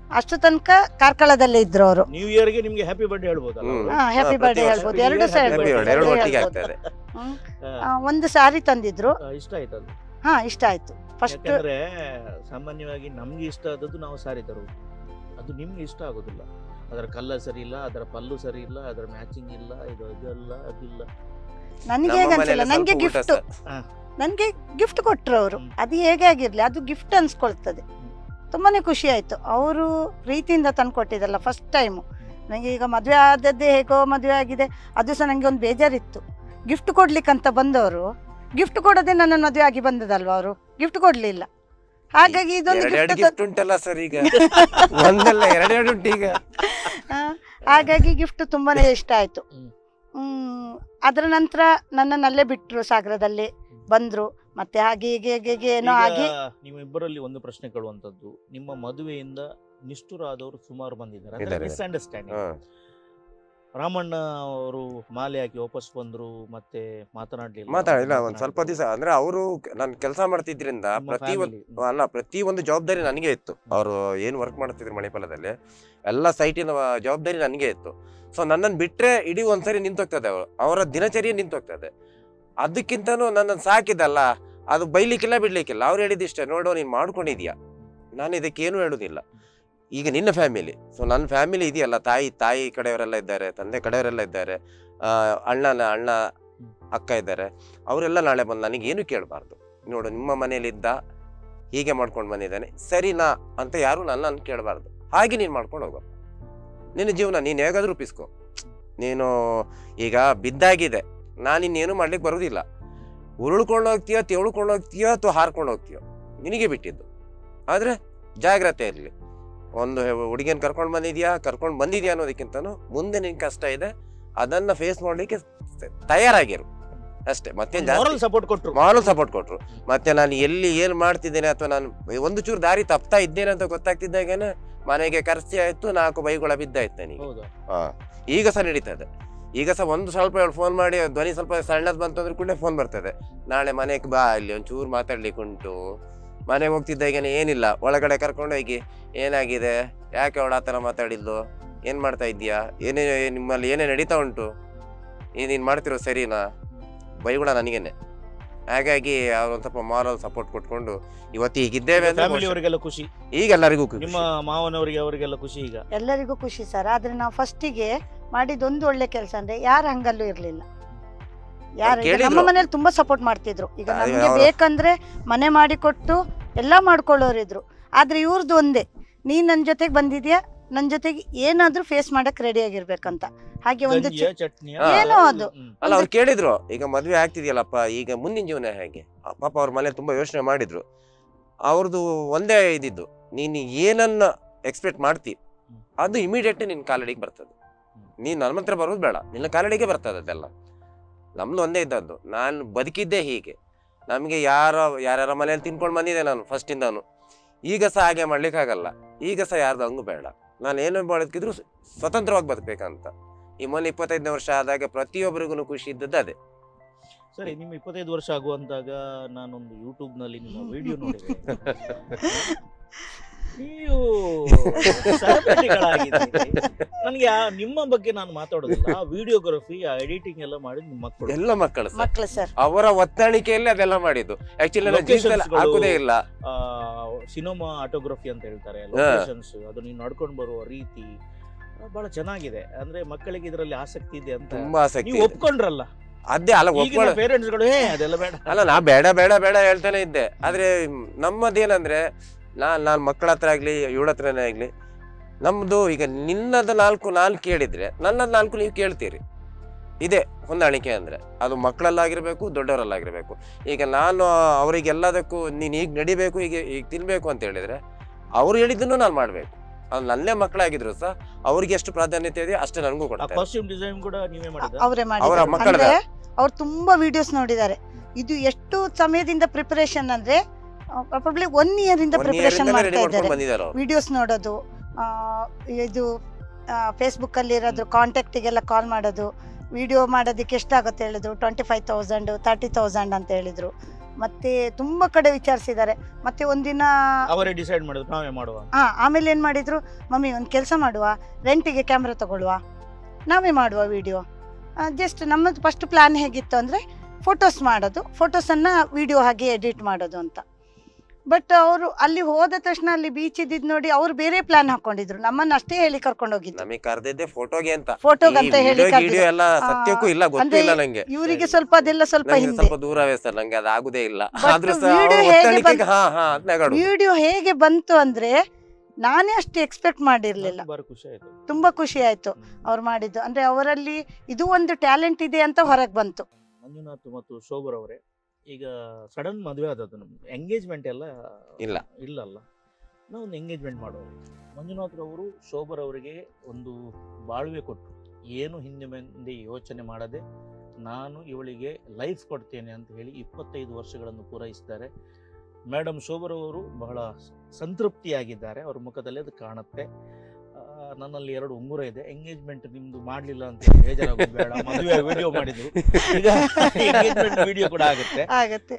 ಅಷ್ಟು ತನಕ ಕಾರ್ಕಳದಲ್ಲೇ ಇದ್ರು ಅವರು ನ್ಯೂ ಇಯರ್ ಗೆ ನಿಮ್ಗೆ ಹ್ಯಾಪಿ ಬರ್ಡೇ ಹೇಳ್ಬೋದಲ್ಲ ಹ್ಮ್. ಅವ್ರು? ಹಾ ಹ್ಯಾಪಿ ಪ್ರತಿ ಬರ್ಡೇ ವರ್ಷ ಹೇಳ್ಬೋದು happy ಎರಡು ಸಹ year, happy ಹೇಳ್ಬೋದು Happy birthday, ಎರಡು ಎರಡು ಒಟ್ಟಿಗೆ ಹೇಳ್ಬೋದು. ಆಗ್ತದೆ ಹ್ಮ್. ಹಾ, ಆ, ಒಂದು ಸಾರಿ ತಂದಿದ್ರು ಆ, ಇಷ್ಟ ಆಯ್ತದು ಹಾ ಇಷ್ಟ ಆಯ್ತು ಫಸ್ಟ್ ಯಾಕಂದ್ರೆ ಸಾಮಾನ್ಯವಾಗಿ ನಮ್ಗೆ ಇಷ್ಟ ಆದದ್ದು ನಾವು ಸಾರಿ ತರುವುದು ಅದು ನಿಮ್ಗೆ ಇಷ್ಟ ಆಗೋದಿಲ್ಲ ಅದರ ಕಲರ್ ಸರಿ ಇಲ್ಲ ಅದರ ಪಲ್ಲು ಸರಿ ಇಲ್ಲ ಅದರ ಮ್ಯಾಚಿಂಗ್ ಇಲ್ಲ ಇದು ಇದಲ್ಲ ಅದಿಲ್ಲ ನನಗೆ ನಮ್ಮ ಹೇಗೆ ಅನ್ಸಿಲ್ಲ ಮನೆಯಲ್ಲಿ ನನಗೆ ಸ್ವಲ್ಪ ಊಟ ಗಿಫ್ಟ್ ಸಹ. ನನಗೆ ಗಿಫ್ಟ್ ಕೊಟ್ರು ಅವರು ಹ್ಮ್. ಅದು ಹೇಗೆ ಆಗಿರ್ಲಿ ಅದು ಗಿಫ್ಟ್ ಅನ್ಸ್ಕೊಳ್ತದೆ ತುಂಬಾನೇ ಖುಷಿ ಆಯ್ತು ಅವರು ಪ್ರೀತಿಯಿಂದ ತಂದು ಕೊಟ್ಟಿದ್ದಲ್ಲ ಫಸ್ಟ್ ಟೈಮು ನನಗೆ ಈಗ ಮದುವೆ ಆದದ್ದೇ ಹೇಗೋ ಮದುವೆ ಆಗಿದೆ ಅದು ಸಹ ನನಗೆ ಒಂದು ಬೇಜಾರಿತ್ತು ಗಿಫ್ಟ್ ಕೊಡ್ಲಿಕ್ಕಂತ ಬಂದವರು ಗಿಫ್ಟ್ ಕೊಡದೆ ನನ್ನ ಮದುವೆ ಆಗಿ ಬಂದದಲ್ವಾ ಅವರು ಗಿಫ್ಟ್ ಕೊಡ್ಲಿಲ್ಲ ಹಾಗಾಗಿ ಇದೊಂದು ಎರಡೆರಡು ಗಿಫ್ಟ್ ಗಿಫ್ಟ್ ಉಂಟಲ್ಲ ಸರ್ ಈಗ ಒಂದಲ್ಲ ಎರಡೆರಡು ಉಂಟು ಈಗ ಹಾಗಾಗಿ ಗಿಫ್ಟ್ ತುಂಬಾನೇ ಇಷ್ಟ ಆಯ್ತು ಹ್ಮ್. ಹ್ಮ್ ಅದರ ನಂತರ ನನ್ನನ್ನು ಅಲ್ಲೇ ಬಿಟ್ರು ಸಾಗರದಲ್ಲಿ ಬಂದ್ರು ಮತ್ತೆ ಹಾಗೆ ಹೀಗೆ ಹೀಗೆ ಹೀಗೆ ಏನೋ ಈಗ ಆಗಿ ನಿಮ್ಮಿಬ್ಬರಲ್ಲಿ ಒಂದು ಪ್ರಶ್ನೆ ಕೇಳುವಂತದ್ದು ನಿಮ್ಮ ಮದುವೆಯಿಂದ ನಿಷ್ಠುರಾದವರು ಸುಮಾರು ಬಂದಿದ್ದಾರೆ ಇದ್ದಾರೆ. ಮಿಸ್ಅಂಡರ್ಸ್ಟ್ಯಾಂಡಿಂಗ್ ಹ್ಮ್. ರಾಮಣ್ಣ ಅವರು ಮಾಲೆ ಹಾಕಿ ವಾಪಸ್ ಬಂದ್ರು ಮತ್ತೆ ಮಾತನಾಡ್ಲಿಲ್ಲ ಮಾತಾಡಿಲ್ಲ ಒಂದ್ ಸ್ವಲ್ಪ ದಿವಸ ಅಂದ್ರೆ ಅವರು ನಾನು ಕೆಲಸ ಮಾಡ್ತಿದ್ರಿಂದ ನಿಮ್ಮ ಪ್ರತಿ ಒಂದು family. ಅಲ್ಲ ಪ್ರತಿ ಒಂದು ಜವಾಬ್ದಾರಿ ನನಗೆ ಇತ್ತು ಅವರು ಏನು ವರ್ಕ್ ಮಾಡ್ತಿದ್ರು ಮಣಿಪಾಲದಲ್ಲಿ ಎಲ್ಲ ಸೈಟಿನ ಜವಾಬ್ದಾರಿ ನನಗೆ ಇತ್ತು ಸೊ ನನ್ನನ್ನು ಬಿಟ್ರೆ ಇಡೀ ಒಂದ್ಸರಿ ನಿಂತೋಗ್ತದೆ ಅವರು ಅವರ ದಿನಚರ್ಯ ನಿಂತೋಗ್ತದೆ ಅದಕ್ಕಿಂತನೂ ನನ್ನನ್ನು ಸಾಕಿದಲ್ಲ ಅದು ಬೈಲಿಕ್ಕಿಲ್ಲ ಬಿಡ್ಲಿಕ್ಕಿಲ್ಲ ಅವ್ರು ಹೇಳಿದಿಷ್ಟೇ ನೋಡು ನೀನು ಮಾಡ್ಕೊಂಡಿದ್ಯಾ ನಾನು ಇದಕ್ಕೇನು ಹೇಳುದಿಲ್ಲ ಈಗ ನಿನ್ನ ಫ್ಯಾಮಿಲಿ ಸೊ ನನ್ನ ಫ್ಯಾಮಿಲಿ ಇದೆಯಲ್ಲ ತಾಯಿ ತಾಯಿ ಕಡೆಯವರೆಲ್ಲ ಇದ್ದಾರೆ ತಂದೆ ಕಡೆಯವರೆಲ್ಲ ಇದ್ದಾರೆ ಆ, ಅಣ್ಣನ ಅಣ್ಣ ಅಕ್ಕ ಇದ್ದಾರೆ ಅವರೆಲ್ಲ ನಾಳೆ ಬಂದು ನನಗೆ ಏನು ಕೇಳಬಾರ್ದು ನೋಡು ನಿಮ್ಮ ಮನೇಲಿದ್ದ ಹೀಗೆ ಮಾಡ್ಕೊಂಡು ಬಂದಿದ್ದಾನೆ ಸರಿನಾ ಅಂತ ಯಾರು ನನ್ನನ್ನು ಕೇಳಬಾರ್ದು ಹಾಗೆ ನೀನು ಮಾಡ್ಕೊಂಡು ಹೋಗು ನಿನ್ನ ಜೀವನ ನೀನು ಹೇಗಾದ್ರೂ ರೂಪಿಸ್ಕೊ ನೀನು ಈಗ ಬಿದ್ದಾಗಿದೆ ನಾನು ಇನ್ನೇನು ಮಾಡ್ಲಿಕ್ಕೆ ಬರೋದಿಲ್ಲ ಉರುಳ್ಕೊಂಡು ಹೋಗ್ತೀಯೋ ತೆವಳ್ಕೊಂಡು ಹೋಗ್ತೀಯೋ ಅಥವಾ ಹಾರ್ಕೊಂಡು ಹೋಗ್ತೀಯೋ ನಿನಗೆ ಬಿಟ್ಟಿದ್ದು ಆದರೆ ಜಾಗ್ರತೆ ಇರಲಿ ಒಂದು ಹುಡುಗಿಯನ್ನು ಕರ್ಕೊಂಡು ಬಂದಿದ್ಯಾ ಕರ್ಕೊಂಡು ಬಂದಿದ್ಯಾ ಅನ್ನೋದಕ್ಕಿಂತನೂ ಮುಂದೆ ನಿನ್ ಕಷ್ಟ ಇದೆ ಅದನ್ನ ಫೇಸ್ ಮಾಡ್ಲಿಕ್ಕೆ ತಯಾರಾಗಿರು ಅಷ್ಟೇ ಮತ್ತೇನ್ ಜಾಸ್ತಿ ಮಾರಲ್ ಸಪೋರ್ಟ್ ಕೊಟ್ರು ಮಾಲು ಸಪೋರ್ಟ್ ಕೊಟ್ರು ಮತ್ತೆ ನಾನು ಎಲ್ಲಿ ಏನ್ ಮಾಡ್ತಿದ್ದೇನೆ ಅಥವಾ ನಾನು ಒಂದು ಚೂರು ದಾರಿ ತಪ್ತಾ ಇದ್ದೇನೆ ಅಂತ ಗೊತ್ತಾಗ್ತಿದ್ದಾಗೇನೆ ಮನೆಗೆ ಖರ್ಚಿ ಆಯ್ತು ನಾಲ್ಕು ಬೈಗಳ ಬಿದ್ದಾಯ್ತು ನನಗೆ ಹೌದಾ ಹಾ ಈಗ ಸಹ ನಡೀತದೆ ಈಗ ಸಹ ಒಂದು ಸ್ವಲ್ಪ ಫೋನ್ ಮಾಡಿ ಧ್ವನಿ ಸ್ವಲ್ಪ ಸಣ್ಣದ್ ಬಂತು ಅಂದ್ರೆ ಕೂಡ ಫೋನ್ ಬರ್ತದೆ ನಾಳೆ ಮನೆಗೆ ಬಾ ಇಲ್ಲಿ ಒಂಚೂರು ಮಾತಾಡ್ಲಿಕ್ಕೆ ಉಂಟು ಮನೆಗೆ ಹೋಗ್ತಿದ್ದಾಗೇನೆ ಏನಿಲ್ಲ ಒಳಗಡೆ ಕರ್ಕೊಂಡು ಹೋಗಿ ಏನಾಗಿದೆ ಯಾಕೆ ಅವಳು ಆ ಥರ ಮಾತಾಡಿದ್ದು ಏನ್ ಮಾಡ್ತಾ ಇದ್ದೀಯಾ ಏನೇ ನಿಮ್ಮಲ್ಲಿ ಏನೇ ನಡೀತಾ ಉಂಟು ಈ ನೀನ್ ಮಾಡ್ತಿರೋ ಸರಿನಾ ಬೈಗುಣ ನನಗೇನೆ ಹಾಗಾಗಿ ಅವ್ರು ಒಂದ್ ಸ್ವಲ್ಪ ಮಾರಲ್ ಸಪೋರ್ಟ್ ಕೊಟ್ಕೊಂಡು ಇವತ್ತು ಹೀಗಿದ್ದೇವೆ ಅಂದ್ರೆ ಫ್ಯಾಮಿಲಿ ಬಹುಶಃ ಅವರಿಗೆಲ್ಲ ಖುಷಿ ಈಗ ಎಲ್ಲರಿಗೂ ಖುಷಿ. ನಿಮ್ಮ ಮಾವನವರಿಗೆ ಅವರಿಗೆಲ್ಲ ಖುಷಿ ಈಗ ಎಲ್ಲರಿಗೂ ಖುಷಿ ಸರ್ ಆದ್ರೆ ನಾವು ಫಸ್ಟಿಗೆ ಮಾಡಿದೊಂದು ಒಳ್ಳೆ ಕೆಲಸ ಅಂದ್ರೆ ಯಾರ ಹಂಗಲ್ಲೂ ಇರ್ಲಿಲ್ಲ ಯಾರು ಈಗ ನಮ್ಮ ಕೇಳಿದ್ರು. ಮನೇಲಿ ತುಂಬಾ ಸಪೋರ್ಟ್ ಮಾಡ್ತಿದ್ರು ಈಗ ಅದೇ ನಮ್ಗೆ ಅವ್ರು- ಬೇಕಂದ್ರೆ ಮನೆ ಮಾಡಿಕೊಟ್ಟು ಎಲ್ಲ ಮಾಡ್ಕೊಳ್ಳೋರಿದ್ರು ಆದ್ರೆ ಇವ್ರದ್ದು ಒಂದೇ ನೀನ್ ನನ್ ಜೊತೆಗೆ ಬಂದಿದ್ಯಾ ನನ್ ಜೊತೆಗೆ ಏನಾದ್ರೂ ಫೇಸ್ ಮಾಡಕ್ ರೆಡಿ ಆಗಿರ್ಬೇಕಂತ ಹಾಗೆ ಒಂದು ಗಂಜಿಯ ಚಿ- ಚಟ್ನಿಯ ಏನೋ ಅದು. ಹ್ಮ್. ಅಲ್ಲ ಅವ್ರು ಕೇಳಿದ್ರು ಈಗ ಮದ್ವೆ ಆಗ್ತಿದ್ಯಲ್ಲಪ್ಪ ಈಗ ಮುಂದಿನ ಜೀವನ ಹೇಗೆ ಆ ಪಾಪ ಅವ್ರ ಮನೇಲಿ ತುಂಬಾ ಯೋಚನೆ ಮಾಡಿದ್ರು ಅವ್ರದ್ದು ಒಂದೇ ಇದಿದ್ದು ನೀನು ಏನನ್ನ ಎಕ್ಸ್ಪೆಕ್ಟ್ ಮಾಡ್ತಿ ಅದು ಇಮಿಡಿಯೇಟ್ ನಿನ್ನ ಕಾಲಡಿಗೆ ಬರ್ತದೆ ನೀನು ನನ್ನ ಹತ್ರ ಬರೋದು ಬೇಡ ನಿನ್ನ ಕಾಲಡಿಗೆ ಬರ್ತದೆ ಅದೆಲ್ಲ ನಮ್ದು ಒಂದೇ ಇದ್ದದ್ದು ನಾನು ಬದುಕಿದ್ದೇ ಹೀಗೆ ನಮಗೆ ಯಾರ ಯಾರ್ಯಾರ ಮನೇಲಿ ತಿನ್ಕೊಂಡು ಬಂದಿದ್ದೆ ನಾನು ಫಸ್ಟಿಂದಾನು ಈಗ ಸಹ ಹಾಗೆ ಮಾಡ್ಲಿಕ್ಕಾಗಲ್ಲ ಈಗ ಸಹ ಯಾರ್ದು ಹಂಗು ಬೇಡ ನಾನು ಏನು ಬದುಕಿದ್ರು ಸ್ವತಂತ್ರವಾಗಿ ಬದುಕಬೇಕಂತ ಈ ಮೊನ್ನೆ ಇಪ್ಪತ್ತೈದನೇ ವರ್ಷ ಆದಾಗ ಪ್ರತಿಯೊಬ್ಬರಿಗೂ ಖುಷಿ ಇದ್ದದ್ದು ಅದೇ ಸರಿ ನಿಮ್ಮ ಇಪ್ಪತ್ತೈದು ವರ್ಷ ಆಗುವಂತಾಗ ನಾನೊಂದು ಯೂಟ್ಯೂಬ್ ನಲ್ಲಿ ನಿಮ್ಮ ವಿಡಿಯೋ ನೋಡಿದೆ ನೀವು ಸೆಲೆಬ್ರಿಟಿಗಳಾಗಿದ್ದೀರಿ ನನಗೆ ಆ- ನಿಮ್ಮ ಬಗ್ಗೆ ನಾನು ಮಾತಾಡೋದಿಲ್ಲ ಆ ವಿಡಿಯೋಗ್ರಫಿ ಆ ಎಡಿಟಿಂಗ್ ಎಲ್ಲ ಮಾಡಿ ನಿಮ್ಮ ಮಕ್ಕಳು ಎಲ್ಲ ಮಕ್ಕಳು ಸರ್ ಮಕ್ಳು ಸರ್ ಅವರ ಒತ್ತಣಿಕೆಯಲ್ಲಿ ಅದೆಲ್ಲ ಮಾಡಿದ್ದು ಆಕ್ಚುಲಿ ನಾನು ಜೀನ್ಸ್ ಎಲ್ಲ Locationsಗಳು- ಹಾಕುದೇ ಇಲ್ಲ ಸಿನಿಮಾ ಆಟೋಗ್ರಫಿ ಅಂತ ಹೇಳ್ತಾರೆ ಲೊಕೇಶನ್ಸ್ ಅದು ನೀವು ನಡ್ಕೊಂಡು ಬರುವ ರೀತಿ ಆ, ಬಹಳ ಚೆನ್ನಾಗಿದೆ ಅಂದ್ರೆ ಮಕ್ಕಳಿಗೆ ಇದರಲ್ಲಿ ಆಸಕ್ತಿ ಇದೆ ಅಂತ ತುಂಬಾ ಆಸಕ್ತಿ ನೀವು ಇದೆ. ಒಪ್ಕೊಂಡ್ರಲ್ಲ ಅದೇ ಅಲ್ಲ ಈಗಿನ ಒಪ್ಕೊಳ್ಳೋ ಪೇರೆಂಟ್ಸ್ ಗಳು ಹೇ ಅದೆಲ್ಲ ಬೇಡ ಅಲ್ಲ ನಾ ಬೇಡ ಬೇಡ ಬೇಡ ಹೇಳ್ತಾನೆ ಇದ್ದೆ ಆದ್ರೆ ನಮ್ಮದೇನಂದ್ರೆ ನಾನ್ ನಾನ್ ಮಕ್ಕಳ ಹತ್ರ ಆಗ್ಲಿ ಇವಳ ಹತ್ರನೇ ಆಗ್ಲಿ ನಮ್ದು ಈಗ ನಿನ್ನದ ನಾಲ್ಕು ನಾನು ಕೇಳಿದ್ರೆ ನನ್ನದ್ ನಾಲ್ಕು ನೀವು ಕೇಳ್ತೀರಿ ಇದೆ ಹೊಂದಾಣಿಕೆ ಅಂದ್ರೆ ಅದು ಮಕ್ಕಳಲ್ಲಾಗಿರ್ಬೇಕು ದೊಡ್ಡವರಲ್ಲಾಗಿರ್ಬೇಕು ಈಗ ನಾನು ಅವರಿಗೆಲ್ಲದಕ್ಕೂ ನೀನು ಈಗ ನಡಿಬೇಕು ಈಗ ಈಗ ತಿನ್ಬೇಕು ಅಂತ ಹೇಳಿದ್ರೆ ಅವ್ರು ಹೇಳಿದ್ದನ್ನು ನಾನು ಮಾಡ್ಬೇಕು ಅದು ನನ್ನೇ ಮಕ್ಕಳಾಗಿದ್ರು ಸಹ ಅವ್ರಿಗೆ ಎಷ್ಟು ಪ್ರಾಧಾನ್ಯತೆ ಇದೆ ಅಷ್ಟೇ ನನಗೂ ಆ ಕೊಡ್ತಾರೆ ಕಾಸ್ಟ್ಯೂಮ್ ಡಿಸೈನ್ ಕೂಡ ನೀವೇ ಮಾಡಿದ ಅವರೇ ಅವರ ಮಾಡಿ ಮಕ್ಕಳದ? ಅಂದ್ರೆ ಅವ್ರು ತುಂಬಾ ವಿಡಿಯೋಸ್ ನೋಡಿದ್ದಾರೆ ಇದು ಎಷ್ಟು ಸಮಯದಿಂದ ಪ್ರಿಪರೇಷನ್ ಅಂದ್ರೆ ಪ್ರಾಬಬ್ಲಿ ಒನ್ ಇಯರ್ ಇಂದ One year ಪ್ರಿಪರೇಷನ್ ಇಂದಲೇ ready ಮಾಡ್ತಾ ಮಾಡ್ಕೊಂಡು ಇದ್ದಾರೆ ಬಂದಿದ್ದಾರೆ ಅವ್ರು. ವಿಡಿಯೋಸ್ ನೋಡೋದು ಆ, ಇದು ಫೇಸ್ಬುಕ್ ಅಲ್ಲಿ ಇರೋದು ಕಾಂಟ್ಯಾಕ್ಟಿಗೆಲ್ಲ ಕಾಲ್ ಮಾಡೋದು ವಿಡಿಯೋ ಮಾಡೋದಕ್ಕೆ ಎಷ್ಟಾಗುತ್ತೆ ಹೇಳಿದ್ರು twenty five thousand thirty thousand ಅಂತ ಹೇಳಿದ್ರು ಮತ್ತೆ ತುಂಬ ಕಡೆ ವಿಚಾರಿಸಿದ್ದಾರೆ ಮತ್ತೆ ಒಂದಿನ ಅವರೇ ಡಿಸೈಡ್ ಮಾಡಿದ್ರು ನಾವೇ ಮಾಡುವ ಹಾ ಆಮೇಲೆ ಏನು ಮಾಡಿದ್ರು ಮಮ್ಮಿ ಒಂದು ಕೆಲಸ ಮಾಡುವ ರೆಂಟಿಗೆ ಕ್ಯಾಮ್ರಾ ತಗೊಳ್ಳುವ ನಾವೇ ಮಾಡುವ ವಿಡಿಯೋ ಜಸ್ಟ್ ನಮ್ಮದು ಫಸ್ಟ್ ಪ್ಲಾನ್ ಹೇಗಿತ್ತು ಅಂದರೆ ಫೋಟೋಸ್ ಮಾಡೋದು ಫೋಟೋಸನ್ನು ವಿಡಿಯೋ ಹಾಗೆ ಎಡಿಟ್ ಮಾಡೋದು ಅಂತ ಬಟ್ ಅವರು ಅಲ್ಲಿ ಹೋದ ತಕ್ಷಣ ಅಲ್ಲಿ ಬೀಚ್ ಇದ್ದಿದ್ದು ನೋಡಿ ಅವ್ರು ಬೇರೆ ಪ್ಲಾನ್ ಹಾಕೊಂಡಿದ್ರು ನಮ್ಮನ್ನು ಅಷ್ಟೇ ಹೇಳಿ ಕರ್ಕೊಂಡು ಹೋಗಿದ್ದು ನಮಗೆ ಕರೆದಿದ್ದೆ ಫೋಟೋಗೆ ಅಂತ ಫೋಟೋಗಂತ ಈ ಹೇಳಿ ವಿಡಿಯೋ ಗಿಡಿಯೋ ಎಲ್ಲ ಆ, ಸತ್ಯಕ್ಕೂ ಇಲ್ಲ ಅಂದ್ರೆ ಗೊತ್ತಿಲ್ಲ ನಂಗೆ ಇವರಿಗೆ ಸ್ವಲ್ಪ ಅದೆಲ್ಲ ಸ್ವಲ್ಪ ನಂಗೆ ಹಿಂದೆ ಸ್ವಲ್ಪ ದೂರವೇ ಸರ್ ನಂಗೆ ಅದು ಆಗುದೇ ಇಲ್ಲ But ಆದ್ರೂ ಸಹ video ಅವ್ರ ಹೇಗೆ ಒತ್ತಡಕ್ಕೆ ಬಂತು? ಹಾ ಹಾ ಅದ್ ನಗಾಡು ವಿಡಿಯೋ ಹೇಗೆ ಬಂತು ಅಂದ್ರೆ ನಾನೇ ಅಷ್ಟು ಎಕ್ಸ್ಪೆಕ್ಟ್ ಮಾಡಿರ್ಲಿಲ್ಲ ಬಾರಿ ಖುಷಿ ಆಯ್ತು ತುಂಬಾ ಖುಷಿ ಆಯ್ತು ಅವ್ರು ಮಾಡಿದ್ದು ಅಂದ್ರೆ ಅವರಲ್ಲಿ ಇದು ಒಂದು ಟ್ಯಾಲೆಂಟ್ ಇದೆ ಅಂತ ಹೊರಗೆ ಬಂತು ಮಂಜುನಾಥ್ ಮತ್ತು ಶೋಭರ್ ಅವರೇ ಈಗ ಸಡನ್ ಮದುವೆ ಆದದ್ದು ನಮ್ದು ಎಂಗೇಜ್ಮೆಂಟ್ ಎಲ್ಲ ಇಲ್ಲ. ಇಲ್ಲಲ್ಲ ನಾವು ಒಂದು ಎಂಗೇಜ್ಮೆಂಟ್ ಮಾಡೋರು ಮಂಜುನಾಥ್ ಅವರು ಶೋಭರ್ ಅವರಿಗೆ ಒಂದು ಬಾಳ್ವೆ ಕೊಟ್ಟು ಏನು ಹಿಂದೆ ಮುಂದೆ ಯೋಚನೆ ಮಾಡದೆ ನಾನು ಇವಳಿಗೆ ಲೈಫ್ ಕೊಡ್ತೇನೆ ಅಂತ ಹೇಳಿ ಇಪ್ಪತ್ತೈದು ವರ್ಷಗಳನ್ನು ಪೂರೈಸಿದ್ದಾರೆ ಮೇಡಮ್ ಶೋಭರ್ ಅವರು ಬಹಳ ಸಂತೃಪ್ತಿಯಾಗಿದ್ದಾರೆ ಅವ್ರ ಮುಖದಲ್ಲಿ ಅದು ಕಾಣುತ್ತೆ ಆ, ನನ್ನಲ್ಲಿ ಎರಡು ಉಂಗುರ ಇದೆ ಎಂಗೇಜ್ಮೆಂಟ್ ನಿಮ್ದು ಮಾಡ್ಲಿಲ್ಲ ಅಂತ ಹೇಳಿ ಬೇಜಾರಾಗೋದು ಬೇಡ ಮದುವೆ ವಿಡಿಯೋ ಮಾಡಿದ್ರು ಈಗ ಎಂಗೇಜ್ಮೆಂಟ್ ವಿಡಿಯೋ ಕೂಡ ಆಗುತ್ತೆ ಆಗತ್ತೆ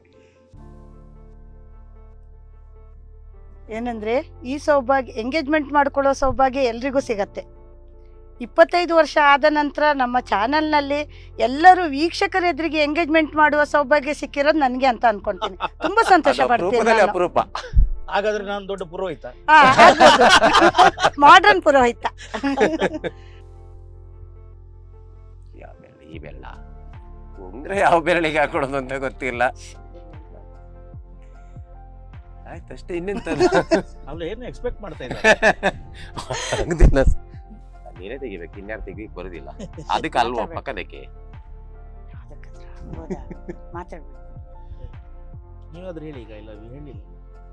ಏನಂದ್ರೆ ಈ ಸೌಭಾಗ್ಯ ಎಂಗೇಜ್ಮೆಂಟ್ ಮಾಡ್ಕೊಳ್ಳೋ ಸೌಭಾಗ್ಯ ಎಲ್ರಿಗೂ ಸಿಗತ್ತೆ ಇಪ್ಪತ್ತೈದು ವರ್ಷ ಆದ ನಂತರ ನಮ್ಮ ಚಾನೆಲ್ನಲ್ಲಿ ಎಲ್ಲರೂ ವೀಕ್ಷಕರ ಎದುರಿಗೆ ಎಂಗೇಜ್ಮೆಂಟ್ ಮಾಡುವ ಸೌಭಾಗ್ಯ ಸಿಕ್ಕಿರೋದು ನನಗೆ ಅಂತ ಅನ್ಕೊಂತೀನಿ ತುಂಬಾ ಸಂತೋಷ ಅದು ಪಡ್ತೀನಿ ಅಪರೂಪದಲ್ಲಿ ನಾನು. ಅಪರೂಪ ಹಾಗಾದ್ರೆ ನಾನು ದೊಡ್ಡ ಪುರೋಹಿತ ಮಾಡರ್ನ್ ಪುರೋಹಿತ ಯಾವ ಬೆರಳು ಈ ಬೆಲ್ಲ ಉಂಗ್ರೆ ಯಾವ ಬೆರಳಿಗೆ ಹಾಕೊಳ್ಳೋದು ಅಂತ ಗೊತ್ತಿಲ್ಲ ಆಯ್ತಷ್ಟೇ ಇನ್ನೆಂತ ಅಲ್ಲ ಏನು ಎಕ್ಸ್ಪೆಕ್ಟ್ ಮಾಡ್ತಾ ಇದ್ದಾರೆ ಹಂಗದಿಲ್ಲ ನೀನೇ ತೆಗಿಬೇಕು ಇನ್ಯಾರು ತೆಗಿಕ್ ಬರುದಿಲ್ಲ ಅದಕ್ಕೆ ಅಲ್ವಾ ಮಾತಾಡ್ಬೇಕು. ಪಕ್ಕದಕ್ಕೆ ಮಾತಾಡ್ಬೇಕು ನೀವಾದ್ರೂ ಹೇಳಿ ಈಗ ಐ ಲವ್ ಯು ಹೇಳಿಲ್ಲ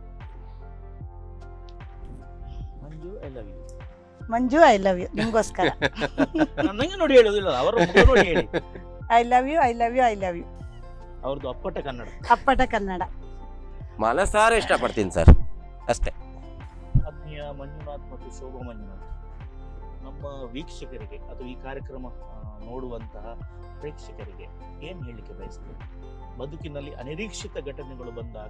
Manju I love you Manju I love you ನಿಮ್ಗೋಸ್ಕರ ನನಗೆ ನೋಡಿ ಹೇಳೋದಿಲ್ಲ ಅವರ ಮುಖ ನೋಡಿ ಹೇಳಿ I love you I love you I love you ಅವ್ರದ್ದು ಅಪ್ಪಟ ಕನ್ನಡ ಅಪ್ಪಟ ಕನ್ನಡ ಮನಸಾರ ಇಷ್ಟಪಡ್ತೀನಿ ಸರ್ ಅಷ್ಟೇ ಆತ್ಮೀಯ ಮಂಜುನಾಥ್ ಮತ್ತು ಶೋಭಾ ಮಂಜುನಾಥ್ ನಮ್ಮ ವೀಕ್ಷಕರಿಗೆ ಅಥವಾ ಈ ಕಾರ್ಯಕ್ರಮ ಆ, ನೋಡುವಂತಹ ಪ್ರೇಕ್ಷಕರಿಗೆ ಏನು ಹೇಳಲಿಕ್ಕೆ ಬಯಸ್ತೇನೆ ಬದುಕಿನಲ್ಲಿ ಅನಿರೀಕ್ಷಿತ ಘಟನೆಗಳು ಬಂದಾಗ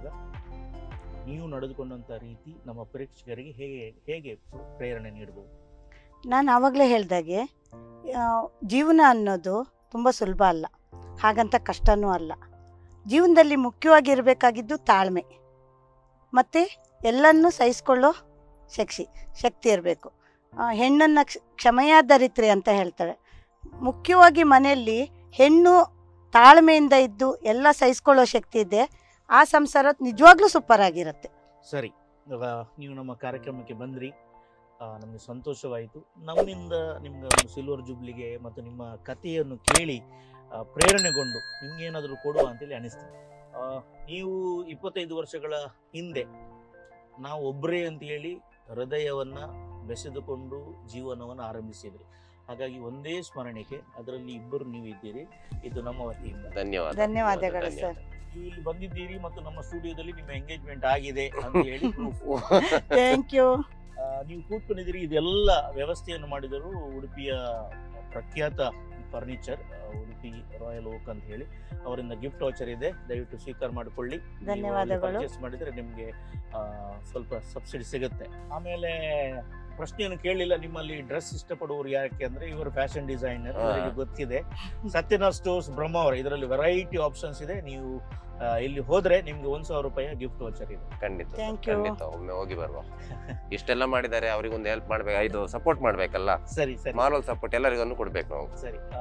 ನೀವು ನಡೆದುಕೊಂಡಂಥ ರೀತಿ ನಮ್ಮ ಪ್ರೇಕ್ಷಕರಿಗೆ ಹೇಗೆ ಹೇಗೆ ಪ್ರೇರಣೆ ನೀಡಬಹುದು ನಾನು ಆವಾಗಲೇ ಹೇಳ್ದಾಗೆ ಆ, ಜೀವನ ಅನ್ನೋದು ತುಂಬ ಸುಲಭ ಅಲ್ಲ ಹಾಗಂತ ಕಷ್ಟನೂ ಅಲ್ಲ ಜೀವನದಲ್ಲಿ ಮುಖ್ಯವಾಗಿರಬೇಕಾಗಿದ್ದು ತಾಳ್ಮೆ ಮತ್ತು ಎಲ್ಲನೂ ಸಹಿಸ್ಕೊಳ್ಳೋ ಶಕ್ತಿ ಶಕ್ತಿ ಇರಬೇಕು ಹೆಣ್ಣನ್ನು ಕ್ಷಮೆಯಾದರಿತ್ರಿ ಅಂತ ಹೇಳ್ತಾರೆ ಮುಖ್ಯವಾಗಿ ಮನೆಯಲ್ಲಿ ಹೆಣ್ಣು ತಾಳ್ಮೆಯಿಂದ ಇದ್ದು ಎಲ್ಲ ಸಹಿಸ್ಕೊಳ್ಳೋ ಶಕ್ತಿ ಇದೆ ಆ ಸಂಸಾರ ನಿಜವಾಗ್ಲೂ ಸೂಪರ್ ಆಗಿರುತ್ತೆ ಸರಿ ಇವಾಗ ನೀವು ನಮ್ಮ ಕಾರ್ಯಕ್ರಮಕ್ಕೆ ಬಂದ್ರಿ ಆ, ನಮಗೆ ಸಂತೋಷವಾಯಿತು ನಮ್ಮಿಂದ ನಿಮ್ಗೆ ಒಂದು ಸಿಲ್ವರ್ ಜುಬ್ಲಿಗೆ ಮತ್ತು ನಿಮ್ಮ ಕಥೆಯನ್ನು ಕೇಳಿ ಆ, ಪ್ರೇರಣೆಗೊಂಡು ನಿಮ್ಗೇನಾದರೂ ಕೊಡುವ ಅಂತೇಳಿ ಅನಿಸ್ತದೆ ಆ, ನೀವು ಇಪ್ಪತ್ತೈದು ವರ್ಷಗಳ ಹಿಂದೆ ನಾವು ಒಬ್ಬರೇ ಅಂತ ಹೇಳಿ ಹೃದಯವನ್ನ ಬೆಸೆದುಕೊಂಡು ಜೀವನವನ್ನು ಆರಂಭಿಸಿದ್ರಿ ಹಾಗಾಗಿ ಒಂದೇ ಸ್ಮರಣಿಕೆ ಅದರಲ್ಲಿ ಇಬ್ಬರು ನೀವು ಇದ್ದೀರಿ ಇದು ನಮ್ಮ ವತಿಯಿಂದ ಧನ್ಯವಾದ ಧನ್ಯವಾದಗಳು ಸರ್ ನೀವು ಇಲ್ಲಿ ಬಂದಿದ್ದೀರಿ ಮತ್ತು ನಮ್ಮ ಸ್ಟುಡಿಯೋದಲ್ಲಿ ನಿಮ್ಮ ಎಂಗೇಜ್ಮೆಂಟ್ ಆಗಿದೆ ಅಂತ ಹೇಳಿ proof. ಥ್ಯಾಂಕ್ ಯು ಆ, ನೀವು ಕೂತ್ಕೊಂಡಿದ್ದೀರಿ ಇದೆಲ್ಲ ವ್ಯವಸ್ಥೆಯನ್ನು ಮಾಡಿದರು ಉಡುಪಿಯ ಪ್ರಖ್ಯಾತ ಫರ್ನಿಚರ್ ಉಡುಪಿ ರಾಯಲ್ ಓಕ್ ಅಂತ ಹೇಳಿ ಅವರಿಂದ ಗಿಫ್ಟ್ ವಾಚರ್ ಇದೆ ದಯವಿಟ್ಟು ಸ್ವೀಕಾರ ಮಾಡಿಕೊಳ್ಳಿ ಧನ್ಯವಾದಗಳು. ಪರ್ಚೇಸ್ ಮಾಡಿದ್ರೆ ನಿಮಗೆ ಸ್ವಲ್ಪ ಸಬ್ಸಿಡಿ ಸಿಗುತ್ತೆ ಆಮೇಲೆ ಪ್ರಶ್ನೆಯನ್ನು ಕೇಳಲಿಲ್ಲ ನಿಮ್ಮಲ್ಲಿ ಡ್ರೆಸ್ ಇಷ್ಟಪಡುವವರು ಯಾಕೆ ಅಂದ್ರೆ ಇವರು ಫ್ಯಾಷನ್ ಡಿಸೈನರ್ ಹಾ. ಇವರಿಗೆ ಗೊತ್ತಿದೆ ಸತ್ಯನಾಥ್ ಸ್ಟೋರ್ಸ್ ಬ್ರಹ್ಮ ಅವರು ಇದರಲ್ಲಿ ವೆರೈಟಿ ಆಪ್ಷನ್ಸ್ ಇದೆ ನೀವು ಆ, ಇಲ್ಲಿ ಹೋದ್ರೆ ನಿಮ್ಗೆ ಒಂದ್ ಸಾವಿರ ರೂಪಾಯಿ ಗಿಫ್ಟ್ ವಾಚರ್ ಇದೆ ಖಂಡಿತ sir, Thank you. ಖಂಡಿತ ಒಮ್ಮೆ ಹೋಗಿ ಬರುವ ಇಷ್ಟೆಲ್ಲ ಮಾಡಿದ್ದಾರೆ ಅವರಿಗೊಂದು ಹೆಲ್ಪ್ ಮಾಡ್ಬೇಕು ಇದು ಸಪೋರ್ಟ್ ಮಾಡ್ಬೇಕಲ್ಲ ಸರಿ ಸರಿ ಮಾರಲ್ ಸಪೋರ್ಟ್ ಎಲ್ಲರಿಗೂ ಕೊಡ್ಬೇಕು ನಾವು ಸರಿ ಆ,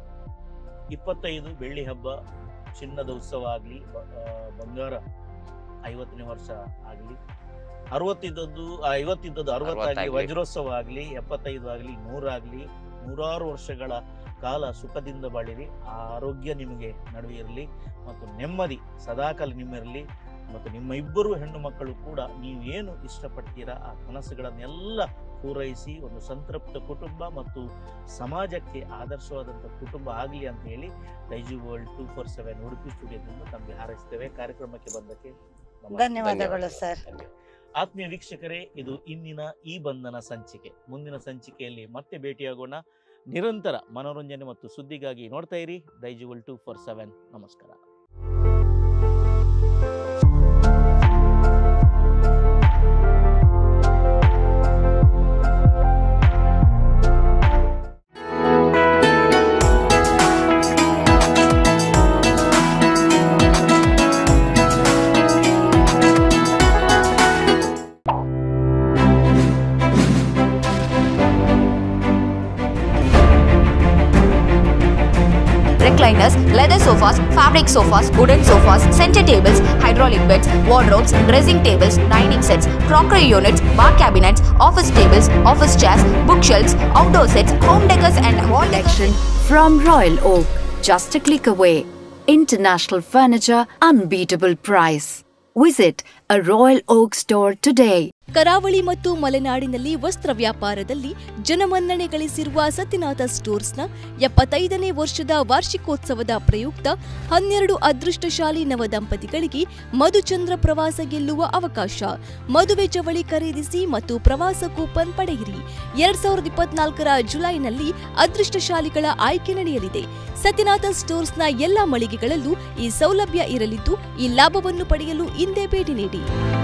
ಇಪ್ಪತ್ತೈದು ಬೆಳ್ಳಿ ಹಬ್ಬ ಚಿನ್ನದ ಉತ್ಸವ ಆಗಲಿ ಬಂಗಾರ ಐವತ್ತನೇ ವರ್ಷ ಆಗಲಿ ಅರವತ್ತಿದ್ದದ್ದು ಆ, ಐವತ್ತಿದ್ದದ್ದು ಅರವತ್ತಾಗಲಿ ಅರವತ್ತಾಗ್ಲಿ. ವಜ್ರೋತ್ಸವ ಆಗಲಿ ಎಪ್ಪತ್ತೈದು ಆಗಲಿ ನೂರಾಗಲಿ ನೂರಾರು ವರ್ಷಗಳ ಕಾಲ ಸುಖದಿಂದ ಬಾಳಿರಿ ಆ ಆರೋಗ್ಯ ನಿಮಗೆ ನಡುವೆ ಇರಲಿ ಮತ್ತು ನೆಮ್ಮದಿ ಸದಾಕಾಲ ನಿಮ್ಮಿರಲಿ ಮತ್ತು ನಿಮ್ಮ ಇಬ್ಬರು ಹೆಣ್ಣು ಮಕ್ಕಳು ಕೂಡ ನೀವು ಏನು ಇಷ್ಟಪಡ್ತೀರಾ ಆ ಕನಸುಗಳನ್ನೆಲ್ಲ ಪೂರೈಸಿ ಒಂದು ಸಂತೃಪ್ತ ಕುಟುಂಬ ಮತ್ತು ಸಮಾಜಕ್ಕೆ ಆದರ್ಶವಾದಂಥ ಕುಟುಂಬ ಆಗಲಿ ಅಂತ ಹೇಳಿ Daijiworld two four seven Udupi ಸ್ಟುಡಿಯೋದಿಂದ ತಮಗೆ ಹಾರೈಸ್ತೇವೆ ಕಾರ್ಯಕ್ರಮಕ್ಕೆ ಬಂದಕ್ಕೆ ನಮಸ್ತೆ. ಧನ್ಯವಾದಗಳು ಸರ್ ಧನ್ಯವಾದ. ಆತ್ಮೀಯ ವೀಕ್ಷಕರೇ ಇದು ಇಂದಿನ ಈ ಬಂಧನ ಸಂಚಿಕೆ ಮುಂದಿನ ಸಂಚಿಕೆಯಲ್ಲಿ ಮತ್ತೆ ಭೇಟಿಯಾಗೋಣ ನಿರಂತರ ಮನೋರಂಜನೆ ಮತ್ತು ಸುದ್ದಿಗಾಗಿ ನೋಡ್ತಾ ಇರಿ ದೈಜುವಲ್ ಟೂ ಫೋರ್ ಸೆವೆನ್ ನಮಸ್ಕಾರ recliners, leather sofas, fabric sofas, wooden sofas, center tables, hydraulic beds, wardrobes, dressing tables, dining sets, crockery units, bar cabinets, office tables, office chairs, bookshelves, outdoor sets, home decors and wall collection from Royal Oak, just a click away. International furniture, unbeatable price. Visit a Royal Oak store today. ಕರಾವಳಿ ಮತ್ತು ಮಲೆನಾಡಿನಲ್ಲಿ ವಸ್ತ್ರ ವ್ಯಾಪಾರದಲ್ಲಿ ಜನಮನ್ನಣೆ ಗಳಿಸಿರುವ ಸತ್ಯನಾಥ ಸ್ಟೋರ್ಸ್ನ ಎಪ್ಪತ್ತೈದನೇ ವರ್ಷದ ವಾರ್ಷಿಕೋತ್ಸವದ ಪ್ರಯುಕ್ತ ಹನ್ನೆರಡು ಅದೃಷ್ಟಶಾಲಿ ನವ ದಂಪತಿಗಳಿಗೆ ಮಧುಚಂದ್ರ ಪ್ರವಾಸ ಗೆಲ್ಲುವ ಅವಕಾಶ ಮದುವೆ ಚವಳಿ ಖರೀದಿಸಿ ಮತ್ತು ಪ್ರವಾಸ ಕೂಪನ್ ಪಡೆಯಿರಿ ಎರಡ್ ಸಾವಿರದ ಇಪ್ಪತ್ನಾಲ್ಕರ ಜುಲೈನಲ್ಲಿ ಅದೃಷ್ಟಶಾಲಿಗಳ ಆಯ್ಕೆ ನಡೆಯಲಿದೆ ಸತ್ಯನಾಥ ಸ್ಟೋರ್ಸ್ನ ಎಲ್ಲಾ ಮಳಿಗೆಗಳಲ್ಲೂ ಈ ಸೌಲಭ್ಯ ಇರಲಿದ್ದು ಈ ಲಾಭವನ್ನು ಪಡೆಯಲು ಇಂದೇ ಭೇಟಿ ನೀಡಿ